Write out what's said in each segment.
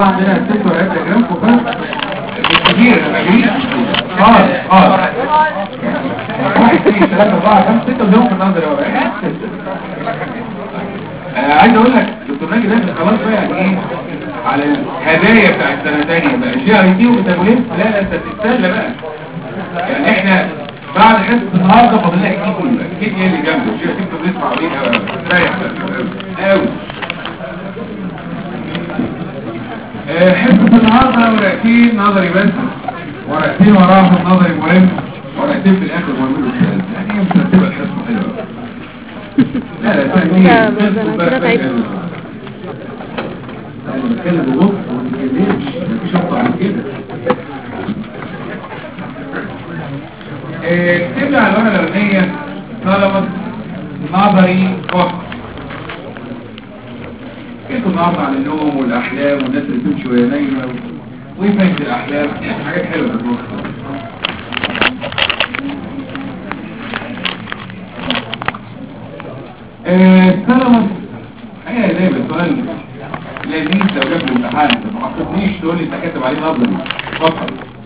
عندنا ست ورقات جرام فوق كتير انا جريت خالص خالص واحد اثنين ثلاثة أربعة خمسة ستة ودهم في النظر يا ورقات آه، عايز اقول لك دكتور ناجي ده خلاص بقى يعني ايه على الهدايا بتاع السنة تانية بقى جي ار تي وميتابوليزم لا لا انت تتسلى بقى يعني احنا بعد حصة النهارده فاضل لك ايه كله اكيد هي اللي جنبه جي ار تي بتسمع عليها رايح قوي آه، حصة النهارده ورقتين نظري بس ورقتين وراهم نظري مهم ورقتين في الاخر مهمين للثالث يعني هي مش هتبقى الحصة حلوة لا لا تأكيد لا، بس أنا كده تعبت. انا بتكلم ببطء وما تتكلمش مفيش افضل من كده آه، اكتب لي على الورقه الاولانيه طلبه نظري فقط كيف النهارده عن النوم والاحلام والناس اللي بتمشي وهي نايمه و- وايه فايده الاحلام يعني حاجات حلوه في المخ آه، الطلبه هي زي ما سؤال لذيذ لو جاب لي امتحان ما حطيتنيش تقول لي انت كاتب عليه نظري فقط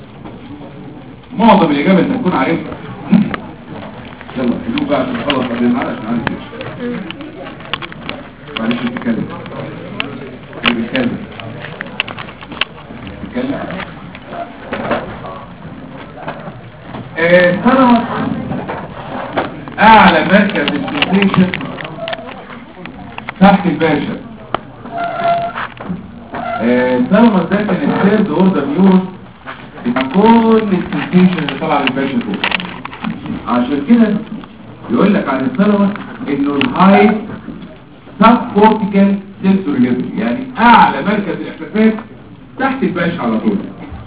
معظم الاجابه انت تكون عارفها يلا حلو بقى عشان نخلص قبل الميعاد عشان عندي جيش. معلش تتكلم بيتكلم بيتكلم الطلبة اعلى مركز السنسيشن تحت الباشا الطلبة ده كان الثيرد اوردر نيورون بتاع كل السنسيشن اللي طالعه من الباشا فوق عشان كده يقول لك عن الطلبة انه الهاي سب كورتيكال سنسوري ليفل يعني اعلى مركز الاحساسات تحت الباش على طول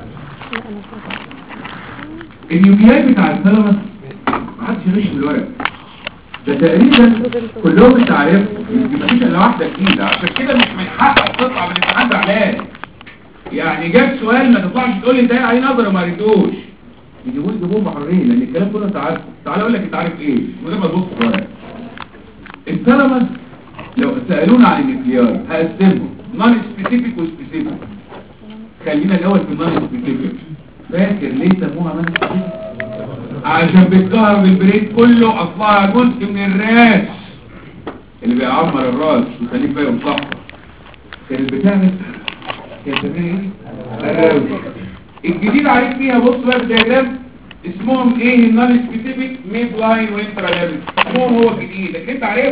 النيوكليات بتاع الثلمس محدش يغش في الورق ده تقريبا كلهم انت عارفهم مفيش الا واحده جديده عشان كده مش من حقك تطلع من الامتحان زعلان يعني جاب سؤال ما تطلعش تقول لي ده عليه نظر وما قريتوش يجيبوا لي جمهور محررين لان الكلام كله انت عارفه تعالى اقول لك انت عارف ايه من غير ما تبص في الورق الثلمس لو سألونا عن النيوكليار هقسمهم نون سبيسيفيك وسبيسيفيك خلينا الاول في النون سبيسيفيك فاكر ليه سموها نون سبيسيفيك عشان بتكهرب البريد كله اصلها جزء من الراس اللي بيعمر الراس ويخليك بقى يمصحها كانت بتعمل كانت بتعمل ايه؟ الراوي الجديد عليك فيها بص بقى في الدياجرام اسمهم ايه النون سبيسيفيك ميد لاين وانترا ليفل اسمهم هو الجديد لكن انت عارف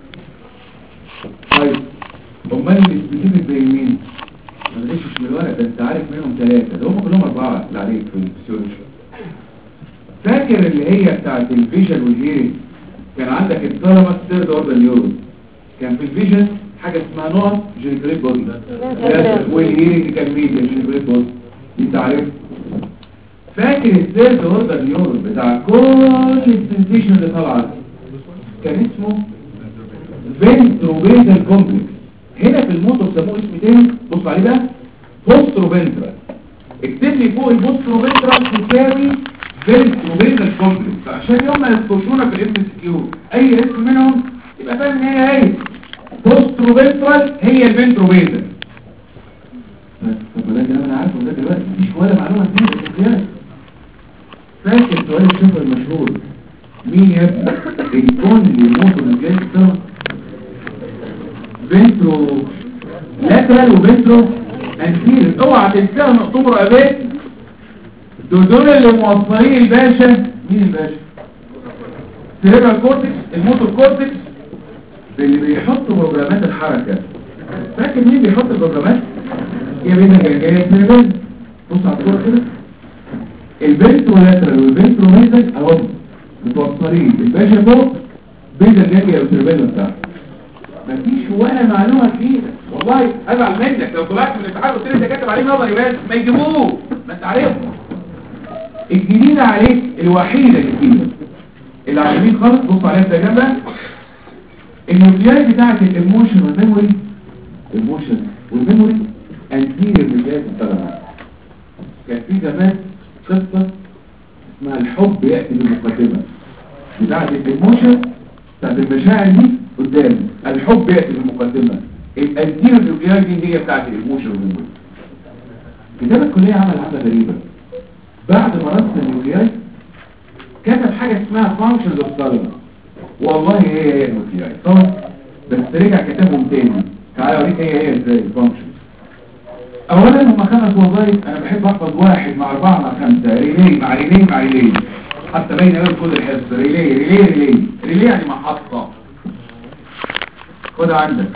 طيب امال السبيسيفيك زي مين ما تغشش من الورق ده انت عارف منهم ثلاثه ده هم كلهم اربعه اللي عليك في الفسيولوجي فاكر اللي هي بتاعت الفيجن والهيرنج كان عندك الثالاموس ثيرد اوردر نيورون كان في الفيجن حاجه اسمها نوع جينيكريت بودي والهيرنج كان ميديا جينيكريت بودي انت عارف فاكر الثيرد اوردر نيورون بتاع كل السنسيشن اللي طالعه كان اسمه فينتروبيزال كومبلكس هنا في الموتو سموه اسم تاني بص عليه بقى بوستروفنترال اكتب لي فوق البوستروفنترال تساوي فينتروبيزال كومبلكس عشان يوم ما يخشونا في الام اس كيو اي اسم منهم يبقى فاهم ان هي هي بوستروفنترال هي الفينتروبيزال طب ده كلام انا عارفه ده دلوقتي مفيش ولا معلومه جديده في القياس فاكر سؤال الشفر المشهور مين يا ابني الكون اللي يموتوا من جاي السما بنترو لاترال وبنترو انتير اوعى تنساها مقطوم رقبات دول دول اللي موصلين الباشا مين الباشا سيريبرال كورتكس الموتور كورتكس اللي بيحطوا بروجرامات الحركة فاكر مين بيحط البروجرامات هي بين الجاية سيريبرال بص على الصورة كده البنترو لاترال والبنترو ميزل اهو متوصلين الباشا فوق بين الجاية والسيريبرال بتاعته مفيش ولا معلومة جديدة والله ازعل منك لو طلعت من الامتحان قلت لي انت كاتب عليه نظري بس ما يجيبوه ما انت عارفه الجديدة عليك الوحيدة الجديدة اللي على اليمين خالص بص عليها في جنبها النيوكليات بتاعت الايموشن والميموري الايموشن والميموري انتيريور نيوكليات الثلاثة كان في زمان قصة اسمها الحب يأتي بالمقدمة بتاعت الايموشن بتاعت المشاعر دي قدام الحب يأتي بالمقدمة الانتيريور نيوكليات دي هي بتاعت الايموشن والميموري كتاب الكلية عمل حاجة غريبة بعد ما رسم النيوكلياي كتب حاجة اسمها functions of ثالاموس والله هي هي النيوكلياي طبعا بس رجع كتبهم تاني تعالى اوريك هي هي ازاي الفانكشنز اولا هم خمس وظائف انا بحب احفظ واحد مع اربعة مع خمسة ريلي مع ريلي مع ريلي حتى باين قوي كل الحصة ريلي ريلي ريلي ريلي يعني محطة خد عندك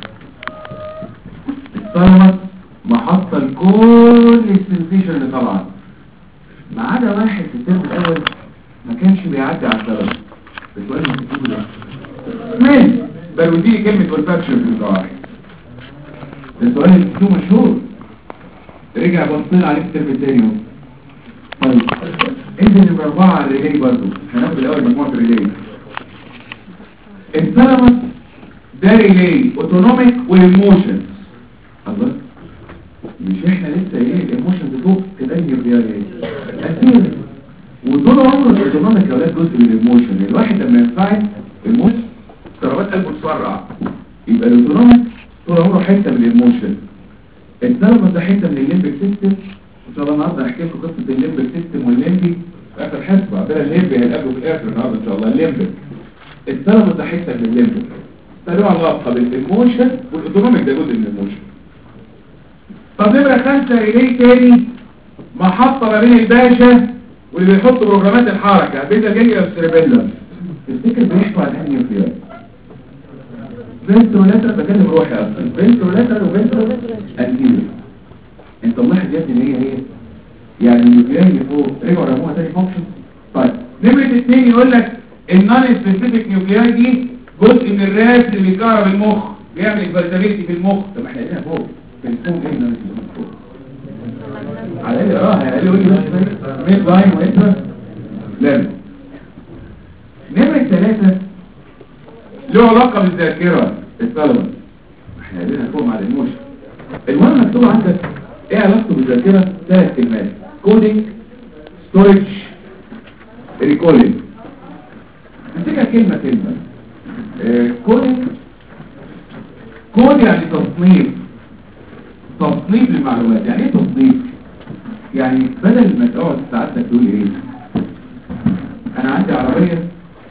الثالاموس محطة لكل السنسيشن اللي طالعه ما عدا واحد في الترم الاول ما كانش بيعدي على الثالاموس بتقول لي بتقول ده من بل ودي كلمة والفاكشن في القواعد السؤال اللي بتكتبه مشهور رجع بصينا عليه في الترم الثاني اهو طيب انت نبقى اربعة على الريلي برضه هناخد الاول مجموعة الريلي الثالاموس ده ريلي اوتونوميك وايموشن الله مش احنا لسه ايه الايموشن فوق تدني الرياضيه اكيد وطول عمره الاوتونوميك يا اولاد جزء من الايموشن الواحد لما ينفعل ايموشن ضربات قلبه تسرع يبقى الاوتونوميك طول عمره حته من الايموشن الثالاموس ده حته من الليمبك سيستم ان شاء الله النهارده هحكي لكم قصه الليمبك سيستم والليمبي في اخر حصه عندنا الليمبي هنقابله في الاخر النهارده ان شاء الله الليمبك الثالاموس ده حته من الليمبك له علاقه بالايموشن والاوتونوميك ده جزء من الايموشن طب نمرة خمسة إليه تاني محطة ما بين الباشا واللي بيحط بروجرامات الحركة بيتا جاية والسيربيلا تفتكر بيحكوا عن هني وفيات فنترولاتر بكلم روحي أصلا فنترولاتر وفنترو أنتيريو انت ملاحظ يا ابني ان هي هي يعني النيوكلياي اللي فوق رجعوا رموها تاني فانكشن طيب نمرة اتنين يقول لك النون سبيسيفيك نيوكلياي دي جزء من الراس اللي بيكهرب المخ بيعمل اكفالتابيلتي في المخ طب ما احنا قلنا فوق الفوق ايه النون سبيسيفيك فوق على الاقل اه على الاقل يقول لي بس ميد لاين وانترا لا نمرة ثلاثة له علاقة بالذاكرة الطلبة احنا قلنا فوق مع الايموشن المهم مكتوب عندك ايه علاقته بالذاكرة ثلاث كلمات كودينج ستورج ريكولينج نمسكها كلمة كلمة كودينج كود يعني تصنيف تصنيف للمعلومات يعني ايه تصنيف يعني بدل ما تقعد ساعتك تقول ايه انا عندي عربية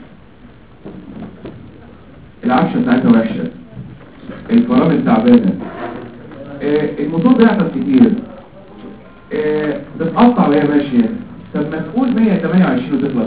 العفشة بتاعتها وحشة الفرامل تعبانة آه الموتور بيعطل كتير آه بتقطع وهي ماشية طب ما تقول 128 وتخلص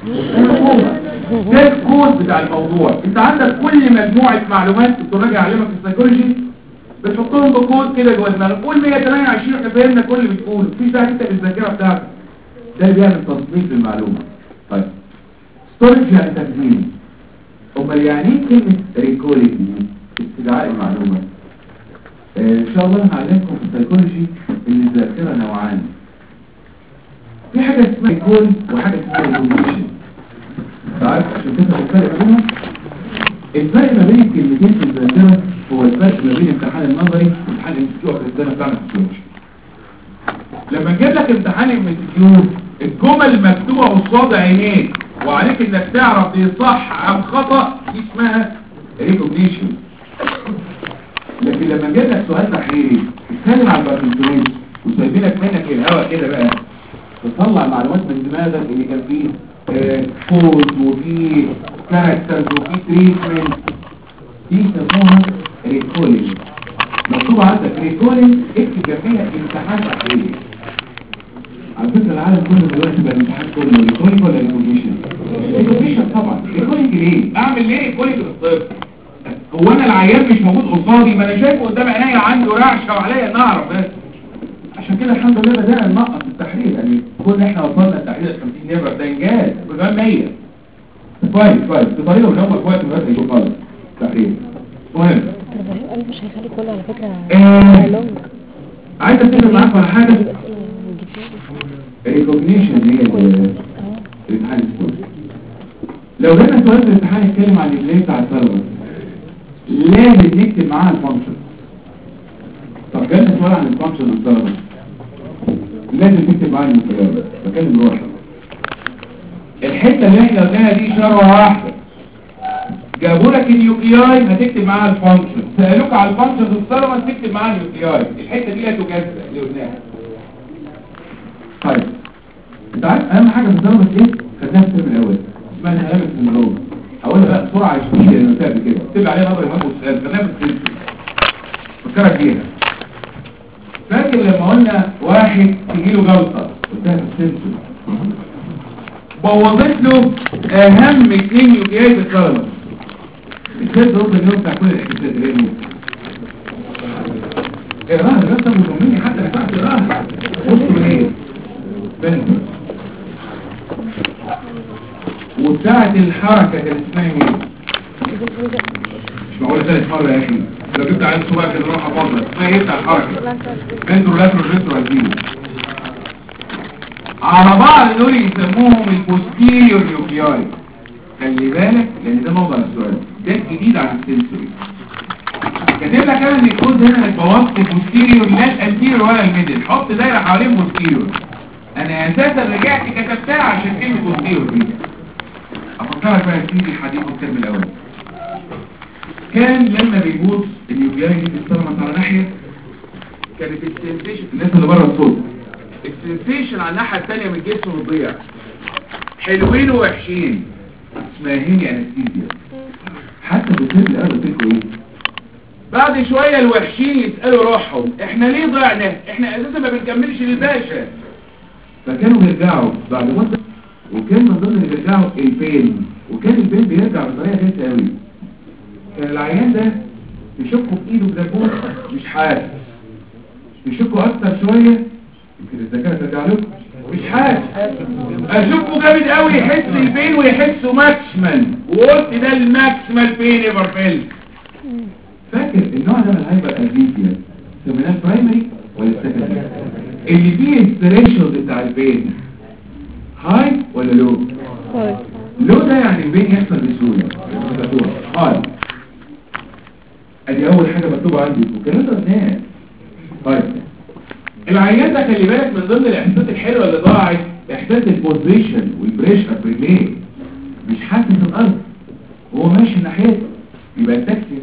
ده الكود بتاع الموضوع انت عندك كل مجموعة معلومات تراجع علمك في السيكولوجي بتحطهم بكود كده جوه دماغك قول 128 احنا فهمنا كل اللي بتقوله مفيش داعي انت بالذاكره بتاعتك ده اللي بيعمل تصنيف للمعلومه طيب ستورج يعني تخزين امال يعني ايه كلمه ريكولينج استدعاء المعلومه آه ان شاء الله هعلمكم في السيكولوجي ان الذاكره نوعان في حاجه اسمها ريكول وحاجه اسمها ريكوليشن تعرف عشان تفهم الفرق بينهم الفرق ما بين الكلمتين في الذاكره هو الفرق ما بين امتحان النظري وامتحان الانستيتيو في السنه بتاعنا في السيولوجي لما نجيب لك امتحان الانستيتيو الجمل المكتوبه قصاد عينيك وعليك انك تعرف دي صح ام خطا دي اسمها ريكوجنيشن لكن لما نجيب لك سؤال تحريري اتكلم عن الباركنسونيز وسايبينك منك الهواء كده بقى تطلع معلومات من دماغك اللي كان فيه كود وفيه كاركترز وفيه تريتمنت دي يسموها ريكولينج مكتوب عندك ريكولينج اكتب جنبيها امتحان تحريري على فكرة العالم كله دلوقتي بقى الامتحان كله ريكولينج ولا ريكوجنيشن ريكوجنيشن طبعا ريكولينج ليه اعمل ليه ريكولينج للطفل هو انا العيان مش موجود قصادي ما انا شايفه قدام عينيا عنده رعشه وعليا ان اعرف بس عشان كده الحمد لله بدأنا ننقص التحرير يعني كل احنا وصلنا التحرير ل 50 نمره ده انجاز وكمان 100 كويس كويس بطريقه من هم كويس من غير يجوا خالص تحرير مهم ابراهيم قال مش هيخلي كله على فكرة آه. لونج عايز اتفق معاك على حاجه يبقى اسئلة الريكوجنيشن هي ال- الامتحان السكولي لو جينا سؤال في الامتحان يتكلم عن الجلاي بتاع الطلبه لازم نكتب معاها الفانكشن طب جالنا سؤال عن الفانكشن للطلبه لازم نكتب معاها المقياس بكلم روحي الحته اللي احنا قلناها دي اشاره واحده جابوا لك اليوكياي هتكتب معاها الفانكشن سالوك على الفانكشن الطلبه تكتب معاها اليوكياي الحته دي لا تجزأ اللي قلناها انت عارف اهم حاجه في الضربه ايه خدناها في الترم الاول اسمها الهلامه السندروم هقولها بقى بسرعه شديده لان قلتها قبل كده اكتب عليها نظري مهم والسؤال خدناها في الترم فكرك بيها فاكر لما قلنا واحد تجيله جلطه قلتها في السنسور بوظت له اهم اثنين يوجيات الكرمه الثالث ربع اليوم بتاع كل الاحساسات اللي هي الموت اقراها ده انت مضمني حتى ما ينفعش اقراها بصوا ايه بنت وبتاعت الحركه كانت اسمها ايه مش معقوله ثالث مره يا اخي لو جبت عيل صغير كده روح افضل اسمها ايه بتاع الحركه بنترو لاترو ريترو الفينو على بعض دول يسموهم البوستيريور نيوكلياي خلي بالك لان ده موضوع السؤال ده جديد عن السنسوري كاتب لك انا ان الكود هنا انك بوظت البوستيريور لا الانتيريور ولا الميدل حط دايره حوالين بوستيريور انا اساسا رجعت كتبتها عشان كلمه بوستيريور دي افكرك بقى يا سيدي الحديث الترم الاول كان لما بيبوظ النيوكلياي دي بتستخدم على ناحيه كانت السنسيشن الناس اللي بره الصوت السنسيشن على الناحيه الثانيه من الجسم بتضيع حلوين ووحشين اسمها هي انستيزيا حتى في الفيلم الاول قلت لكم ايه بعد شويه الوحشين يسالوا روحهم احنا ليه ضعنا احنا اساسا ما بنكملش للباشا فكانوا بيرجعوا بعد مده وكان من ضمن اللي بيرجعوا البين وكان البين بيرجع بطريقه غير قوي كان العيان ده يشكوا في ايده بدبوس مش حاسس يشكوا اكتر شويه يمكن الذاكره ترجع لكم مش حاجة اشوفه جامد قوي يحس البين ويحسه ماكسمال وقلت ده الماكسمال بين ايفر فيل فاكر النوع ده من الهايبر ازيزيا سميناه برايمري ولا سكندري اللي فيه الثريشولد بتاع البين هاي ولا لو طيب لو ده يعني البين يحصل بسهوله هاي ادي اول حاجه مكتوبه عندي والكلام ده هناك طيب العيان ده خلي بالك من ضمن الاحساسات الحلوه اللي ضاعت احساس البوزيشن والبريشر في رجليه مش حاسس الارض وهو ماشي ناحيته يبقى التاكسي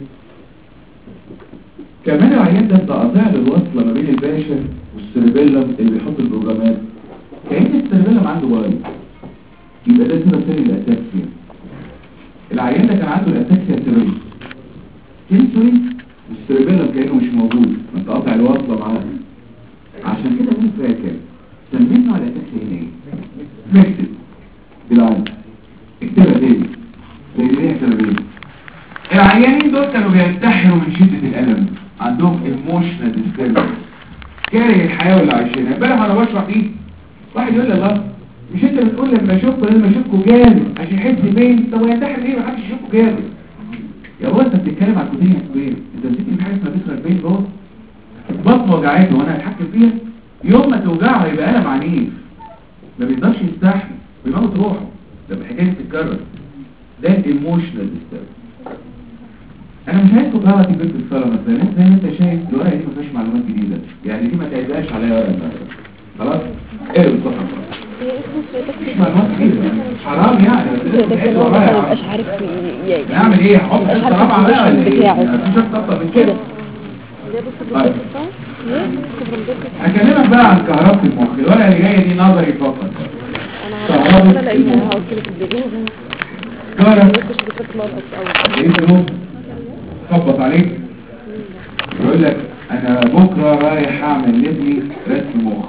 كمان العيان ده تقاطع الوصله ما بين الباشا والسيربيلم اللي بيحط البروجرامات كأن السيربيلم عنده بايظ يبقى ده سبب تاني للاتاكسيا العيان ده كان عنده الاتاكسيا سيربيلم سنسوري والسيربيلم كأنه مش موجود ما انت قاطع الوصله معاه عشان كده مين فاكر سمينا على اساس هنا ايه فيكتد بالعين اكتبها تاني زي ما هي سببين العيانين دول كانوا بينتحروا من شدة الألم عندهم ايموشنال ديستربنس كاره الحياة اللي عايشينها امبارح انا بشرح ايه واحد يقول لي الله مش انت بتقول لما اشوفه لازم اشوفه جامد عشان يحس بين طب وينتحر ليه ما حدش يشوفه جامد يا بابا انت بتتكلم على الكوتين سكوير انت نسيت ان حاجه اسمها بيسرق بين جوه بطن وجعته وانا هتحكم فيها يوم ما توجعه يبقى ألم عنيف ما بيقدرش يستحمل بيموت روحه ده الحكايه تتكرر ده الايموشنال ديسترب انا مش عايزكم تقرا في بيت الصلاه مثلا انت زي ما انت شايف الورقه دي ما فيهاش معلومات جديده يعني دي ما تعيدهاش عليها ورقه مثلا خلاص ايه الصفحه مش معلومات جديده حرام يعني لكن هو ما يبقاش عارف ي- نعمل ايه احط مش انت عارف رابعه بقى ولا البوزيشن ايه بتاعه. مفيش اكتر من كده طيب. ايه هكلمك بقى عن كهربة المخ الورقة اللي جاية دي نظري فقط انا انا لاقيها هقول كده في الفيديو كهرباء مش بتفكر مرة اول ايه اسمه خبط عليك يقول لك انا بكرة رايح اعمل لابني رسم مخ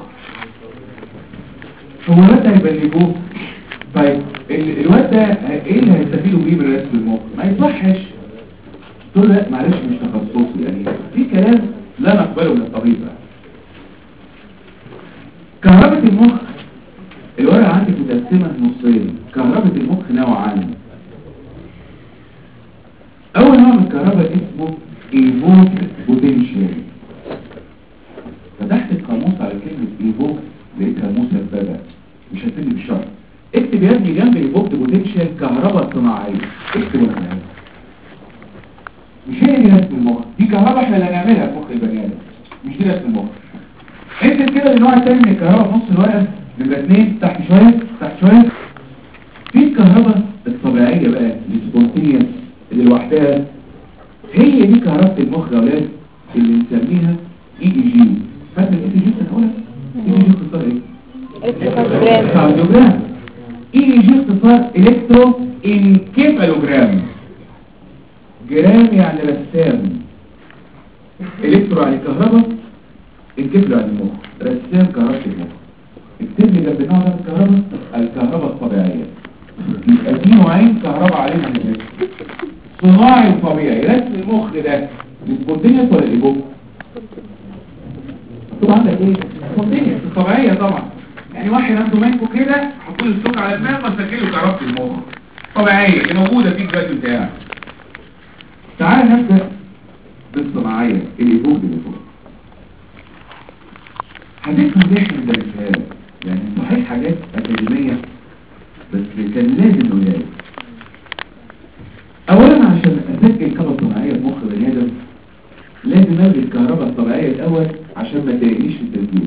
هو الواد ده هيبلغوه طيب ال- الواد ده ايه اللي هيستفيدوا بيه من رسم المخ ما يصحش تقول له لا معلش مش تخصصي يعني في كلام لا نقبله من الطبيب بقى. كهرباء المخ الورقة عندي متقسمة نصين كهرباء المخ نوعان أول نوع من الكهرباء اسمه ايفوك بوتنشال فتحت القاموس على كلمة ايفوك لقيتها مسببة مش هتفيدني بالشرح اكتب يا ابني جنب ايفوك بوتنشال كهرباء صناعية اكتب ولا كلام مش هي دي رسم المخ دي كهرباء احنا اللي هنعملها في مخ البني ادم مش دي رسم المخ اكتب كده النوع الثاني من الكهرباء في نص الورقه نبقى اثنين تحت شويه تحت شويه في الكهرباء الطبيعيه بقى السبونتينيوس اللي لوحدها هي دي كهرباء المخ يا اولاد اللي بنسميها اي اي جي فاكر الاي اي جي بتقولها اي اي جي اختصار ايه الكتروكارديوجرام كارديوجرام اي اي جي اختصار الكترو انكيفالوجرام جرام يعني رسام الكترو يعني كهرباء انكفلو يعني مخ رسام كهرباء المخ اكتب لي جنب نوع ده الكهرباء الكهرباء الطبيعية يبقى في نوعين كهرباء علينا من صناعي وطبيعي رسم المخ ده السبونتينيوس ولا الايبوك طبعا عندك ايه سبونتينيوس الطبيعية طبعا يعني واحد عنده مانكو كده حطوا له السوق على دماغه وسجل له كهرباء المخ طبيعية اللي موجودة في الجهاز بتاعك تعال نبدأ بالصناعية الايبوك اللي فوق هتفهم ليه احنا بندرسها لك يعني صحيح حاجات اكاديميه بس كان لازم نقولها لك اولا عشان اسجل كهرباء صناعيه في مخ بني ادم لازم الغي الكهرباء الطبيعيه الاول عشان ما تضايقنيش في التسجيل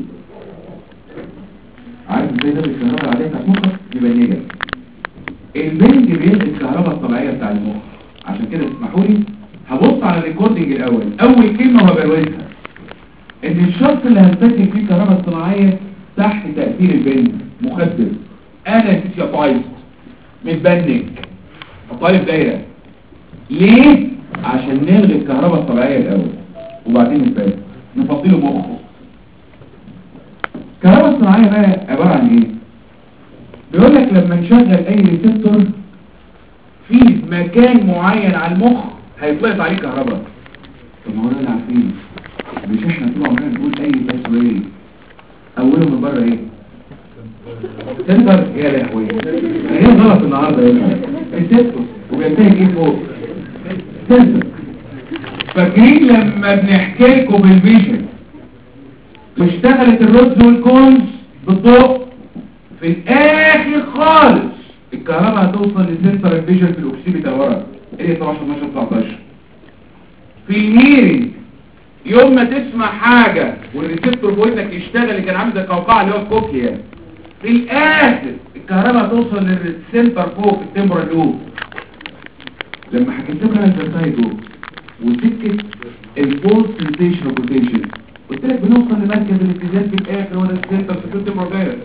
عارف ازاي ده الكهرباء العاديه بتاعت مخك يبنجها البنج بيلغي الكهرباء الطبيعيه بتاع المخ عشان كده اسمحوا لي هبص على الريكوردنج الاول اول كلمه وهبروزها ان الشخص اللي هنسجل فيه الكهرباء الصناعية تحت تأثير البنج مخدر انا يا طايف متبنج طايف دايرة ليه؟ عشان نلغي الكهرباء الطبيعية الاول وبعدين نفهم نفضله مخه الكهرباء الصناعية بقى عبارة عن ايه؟ بيقول لك لما نشغل اي ريسبتور في مكان معين على المخ هيطلق عليه كهرباء طب ما هو ده اللي عارفينه مش احنا طول عمرنا نقول اي تسويه اوله من بره ايه سنتر يا لهوي هي غلط النهارده يا ابني السيستم وبينتهي ايه فوق سنتر فاكرين لما بنحكي لكم بالفيجن واشتغلت الرز والكونز بالضوء في الاخر خالص الكهرباء هتوصل لسنتر الفيجن في الاكسيبيتال ورا ايه 17 12 19 في الهيرنج يوم ما تسمع حاجة والريسبتور في ودنك يشتغل اللي كان عامل زي القوقعة اللي هو الكوكيا في الاخر الكهرباء توصل للسنتر فوق في التمبرال لوب لما حكيت لكم عن الفيرتايجو وسكه البوست سنسيشن بوتنشال قلت لك بنوصل لمركز الاتزان في الاخر ولا السنتر في التمبرال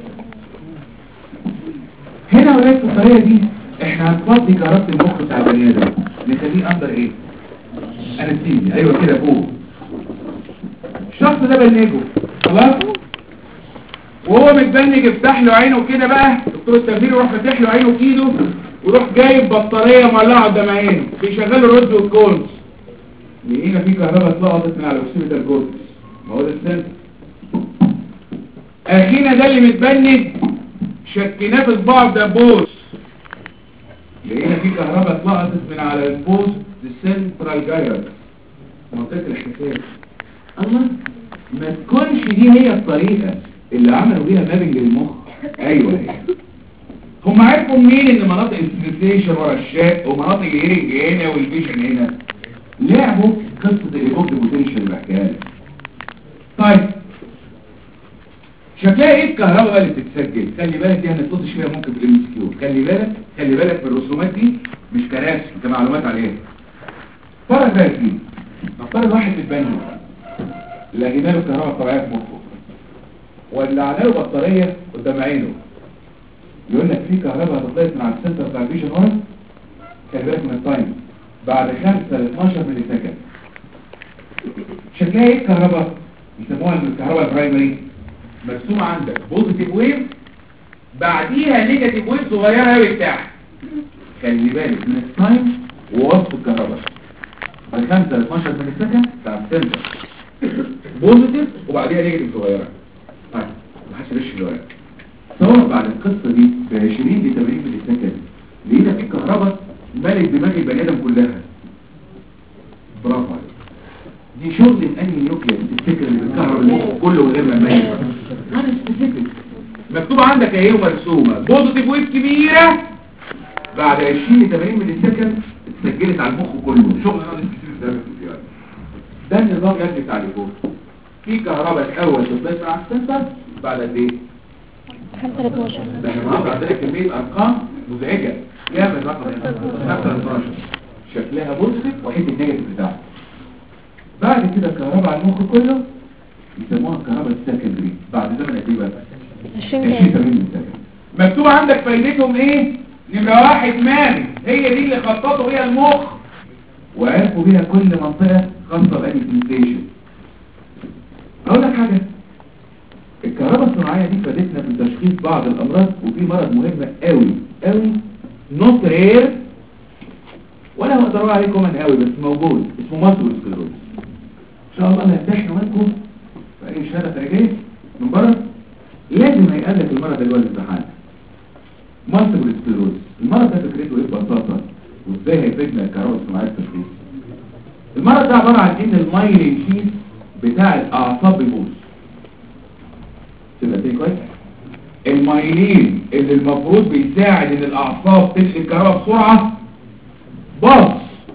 هنا ولاد في الطريقه دي احنا هنفضي كهرباء المخ بتاع البني ادم نخليه اندر ايه انستيزيا ايوه كده فوق الشخص ده بنجه خلاص وهو متبنج يفتح له عينه كده بقى دكتور التخدير يروح فاتح له عينه بايده ويروح جايب بطاريه مولعه قدام عينه بيشغلوا الرد والكولز لقينا في كهرباء اتلقطت من على الاكسيمتر كورتكس ما هو ده السنس اخينا ده اللي متبنج شكيناه في صباعه دبوس لقينا في كهرباء اتلقطت من على البوست السنترال جايركس منطقه الاحتساب الله ما تكونش دي هي الطريقة اللي عملوا بيها مابنج للمخ ايوه هي هم عرفوا منين ان مناطق السنسيشن ورا الشاق ومناطق الهيرنج هنا والفيجن هنا لعبوا قصة الايبوك بوتنشال اللي بحكيها لك طيب شكلها ايه الكهرباء بقى اللي بتتسجل خلي بالك دي هنتطش فيها ممكن في الام كيو خلي بالك خلي بالك من الرسومات دي مش كراسي كمعلومات عليها فرق بقى فيه نفترض واحد متبني لقينا له كهرباء طبيعيه في مخه ولعنا له بطاريه قدام عينه يقول لك في كهرباء هتطلق من على السنتر بتاع الفيجن ورا خلي بالك من التايم بعد 5 ل 12 ملي سكند شكلها ايه الكهرباء يسموها الكهرباء البرايمري مرسومه عندك بوزيتيف ويف بعديها نيجاتيف ويف صغيره قوي بتاعها خلي بالك من التايم ووصف الكهرباء بعد 5 ل 12 ملي سكند بتاع السنتر بوزيتيف وبعديها نيجاتيف صغيره طيب محدش غش الورق صور بعد القصه دي ب 20 ل 80 ملي سكند لقينا في كهرباء ملك دماغ البني ادم كلها برافو عليك دي شغل الانهي نيوكليس تفتكر اللي بتكهرب المخ كله من غير ما يميز هذا سبيسيفيك مكتوب عندك اهي ومرسومه بوزيتيف ويف كبيره بعد 20 ل 80 ملي سكند اتسجلت على المخ كله شغل نون سبيسيفيك ده مكتوب فيه ده النظام يجري بتاع الفوق في كهرباء الاول تطلع على السنتر بعد قد ايه 5 ل 12 ده احنا النهارده عندنا كميه ارقام مزعجه جاب الرقم هنا 5 12 شكلها بوزيتيف وحته النيجاتيف بتاعها بعد كده الكهرباء على المخ كله يسموها الكهرباء السكندري بعد زمن قد ايه بقى 20 20 كام 80 سكند مكتوب عندك فايدتهم ايه نمرة واحد ماري هي دي اللي خططوا بيها المخ وعرفوا بيها كل منطقة خاصة بأي سنسيشن اقول لك حاجة الكهرباء الصناعية دي فادتنا في تشخيص بعض الأمراض وفي مرض مهم قوي قوي نوت رير ولا هو اقدر عليه كومن قوي بس موجود اسمه ماسل سكلروز ان شاء الله اللي هتحنا منكم في اي شهاده خارجيه من بره لازم هيقابلك المرض ده جوه الامتحان ماسل سكلروز المرض ده فكرته ايه ببساطه وازاي هيفيدنا الكهرباء الصناعيه في التشخيص المرض ده عباره عن ان المايلين شيت بتاع الاعصاب بيبوظ تبقى دي كويس المايلين اللي المفروض بيساعد ان الاعصاب تنقل الكهرباء بسرعه باظ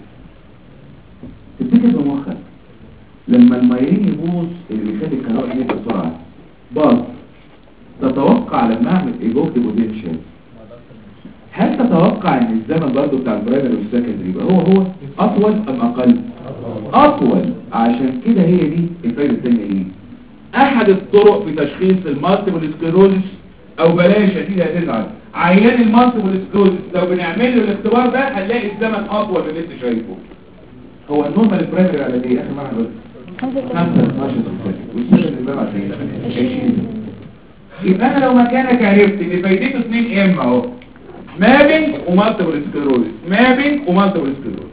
تفتكر بمخك لما المايلين يبوظ اللي بيخلي الكهرباء تنقل بسرعه باظ تتوقع لما اعمل ايجوكت بوتنشال هل تتوقع ان الزمن برضه بتاع البرايمري والسكندري يبقى هو هو اطول ام اقل اطول عشان كده هي دي الفايده الثانيه ايه احد الطرق في تشخيص المالتيبل سكلروزس او بلاش اكيد هتزعل عيان المالتيبل سكلروزس لو بنعمل له الاختبار ده هنلاقي الزمن اطول من اللي انت شايفه هو النورمال برايمري على ايه اخر مره قلت 5 12 والسكند اللي بعد 20 يبقى انا لو مكانك عرفت ان فايدته 2 ام اهو مابنج ومالتيبل سكلروزس مابنج ومالتيبل سكلروزس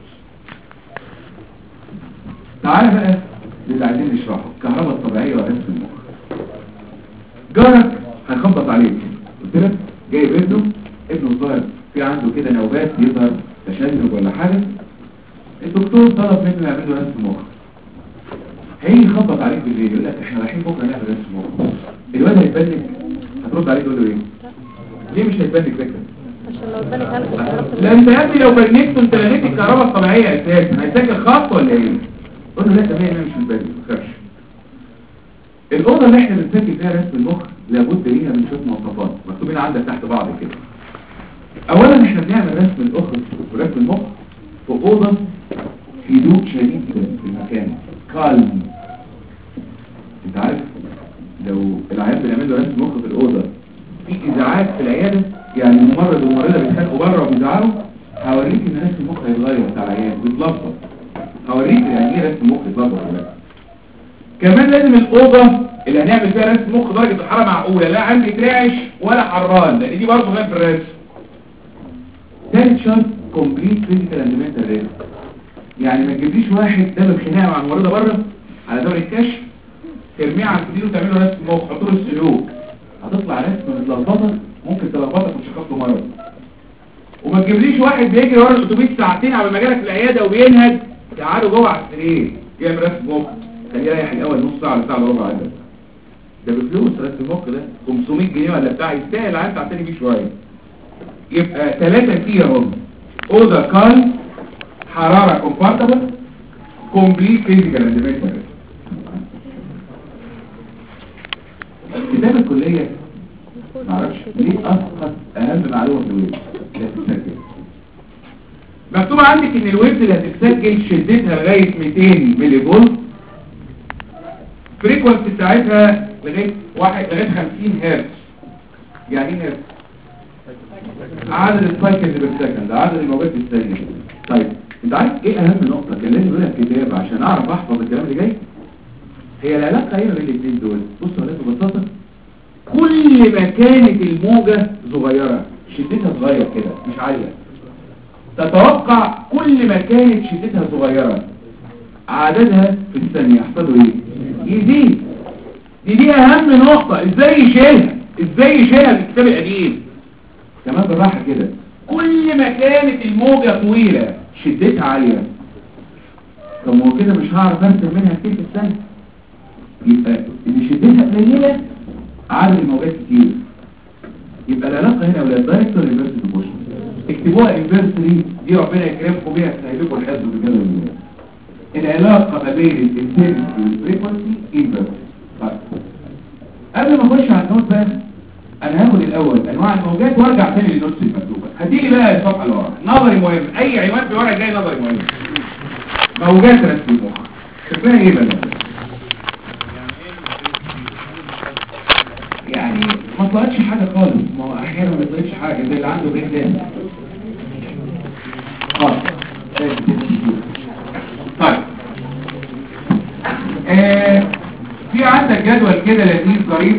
تعالى بقى للي عايزين نشرحه الكهرباء الطبيعيه ورسم المخ جارك هيخبط عليك قلت لك جايب ابنه ابنه الظاهر في عنده كده نوبات يظهر تشنج ولا حاجه الدكتور طلب منه يعمل له رسم مخ هيجي يخبط عليك بالليل يقول لك احنا رايحين بكره نعمل رسم مخ الواد هيتبنك هترد عليه تقول له ايه ليه مش هيتبنك فكره عشان لو اداني كلام كنت لا انت يا ابني لو بنيته انت لغيت الكهرباء الطبيعيه اساسا هيسجل خط ولا ايه قول له لا تمام مش في البني ما تخافش الاوضه اللي احنا بنسجل فيها رسم المخ لابد ليها من شويه مواصفات مكتوبين عندك تحت بعض كده اولا احنا بنعمل رسم الاخ ورسم المخ في اوضه هدوء شديد جدا في المكان كالم انت عارف لو العيان بنعمل له رسم مخ في الاوضه في ازعاج في العياده يعني الممرض والممرضه بيتخانقوا بره وبيزعلوا هوريك ان رسم المخ هيتغير بتاع العيان بيتلخبط هوريك يعني ايه رسم المخ يتلخبط ولا لا كمان لازم الاوضه اللي هنعمل فيها رسم مخ درجه الحراره معقوله لا عندي ترعش ولا حران لان دي برضه غير في الرسم ثالث شرط كومبليت فيزيكال اند منتال ريسك يعني ما تجيبليش واحد ده بالخناقه مع الممرضه بره على دور الكشف ترميه على السرير وتعمل له رسم مخ حط له السلوك هتطلع رسم متلخبطه ممكن تلخبطك وتشخص له مرض وما تجيبليش واحد بيجري ورا الاتوبيس ساعتين على ما جالك العياده وبينهج تعالوا جوه على السرير يعمل رسم مخ خليه رايح الاول نص ساعه ولا ساعه الا ربع عدد ده بفلوس رسم المخ ده 500 جنيه ولا بتاع يستاهل عن تعتني بيه شويه يبقى ثلاثه فيهم اوضه كان حراره كومفورتبل كومبليت فيزيكال اند منتال كتاب الكليه معرفش ليه اسقط اهم معلومه في الويب لا تتسجل مكتوب عندك ان الويب اللي هتتسجل شدتها لغايه 200 ملي فولت فريكونسي بتاعتها لغايه واحد لغايه 50 هرتز يعني ايه هرتز عدد السايكلز بالسكند عدد الموجات في الثانيه طيب انت عارف ايه اهم نقطه كان لازم اقولها في الكتاب عشان اعرف احفظ الكلام اللي جاي هي العلاقه ايه بين الاثنين دول بصوا يا ببساطه كل ما كانت الموجه صغيره شدتها صغير كده مش عاليه تتوقع كل ما كانت شدتها صغيره عددها في الثانيه يحصلوا ايه يزيد دي دي اهم نقطة ازاي يشيلها ازاي يشيلها في الكتاب القديم كمان بالراحة كده كل ما كانت الموجة طويلة شدتها عالية طب ما هو كده مش هعرف ارسم منها كتير في الثانية يبقى اللي شدتها قليلة عدد الموجات كتير يبقى العلاقة هنا ولا دايركتور انفيرس بروبورشن اكتبوها انفيرسلي دي ربنا يكرمكم بيها تسهل لكم الحفظ بالجدول المناسب العلاقة ما بين الانتنسي والفريكونسي انفيرس طيب قبل ما اخش على النوت بقى انا هاخد الاول انواع الموجات وارجع تاني للنوتس المكتوبه هتيجي بقى الصفحه اللي ورا نظري مهم اي عنوان في ورا جاي نظري مهم موجات رسم المخ شكلها ايه بقى يعني ما طلعتش حاجة خالص ما هو احيانا ما طلعتش حاجة زي اللي عنده بريك دانس خالص طيب آه في عندك جدول كده لذيذ ظريف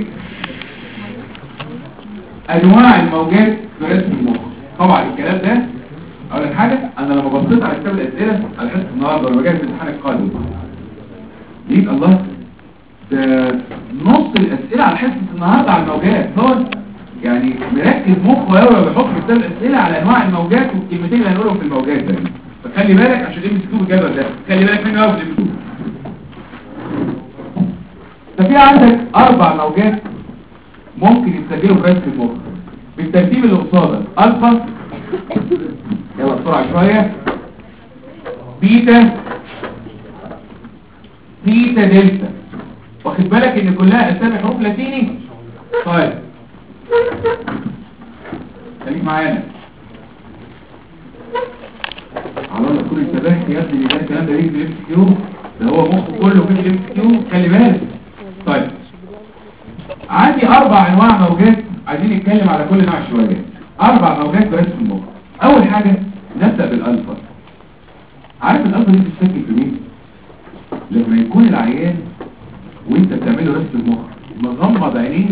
انواع الموجات في رسم المخ طبعا الكلام ده اول حاجه انا لما بصيت على كتاب الاسئله على حصه النهارده وانا بجهز الامتحان القادم لقيت الله ده نص الاسئله على حصه النهارده على الموجات هو يعني مركز مخه قوي وبيحط في كتاب الاسئله على انواع الموجات والكلمتين اللي هنقولهم في الموجات ده فخلي بالك عشان ايه مكتوب الجدول ده خلي بالك منه قوي في المكتوب ففي عندك اربع موجات ممكن يتسجلوا في رسم المخ بالترتيب اللي قصادك الفا يلا بسرعه شويه بيتا بيتا دلتا واخد بالك ان كلها اسامي حروف لاتيني طيب خليك معانا على الله تكون انتبهت يا ابني ده الكلام ده ليه في الام كيو ده هو مخه كله في الام كيو خلي بالك طيب عندي اربع انواع موجات عايزين نتكلم على كل نوع شويه اربع موجات برسم المخ اول حاجه نبدا بالالفا عارف الالفا دي بتشكل في مين لما يكون العيان وانت بتعمله رسم المخ مغمض عينيه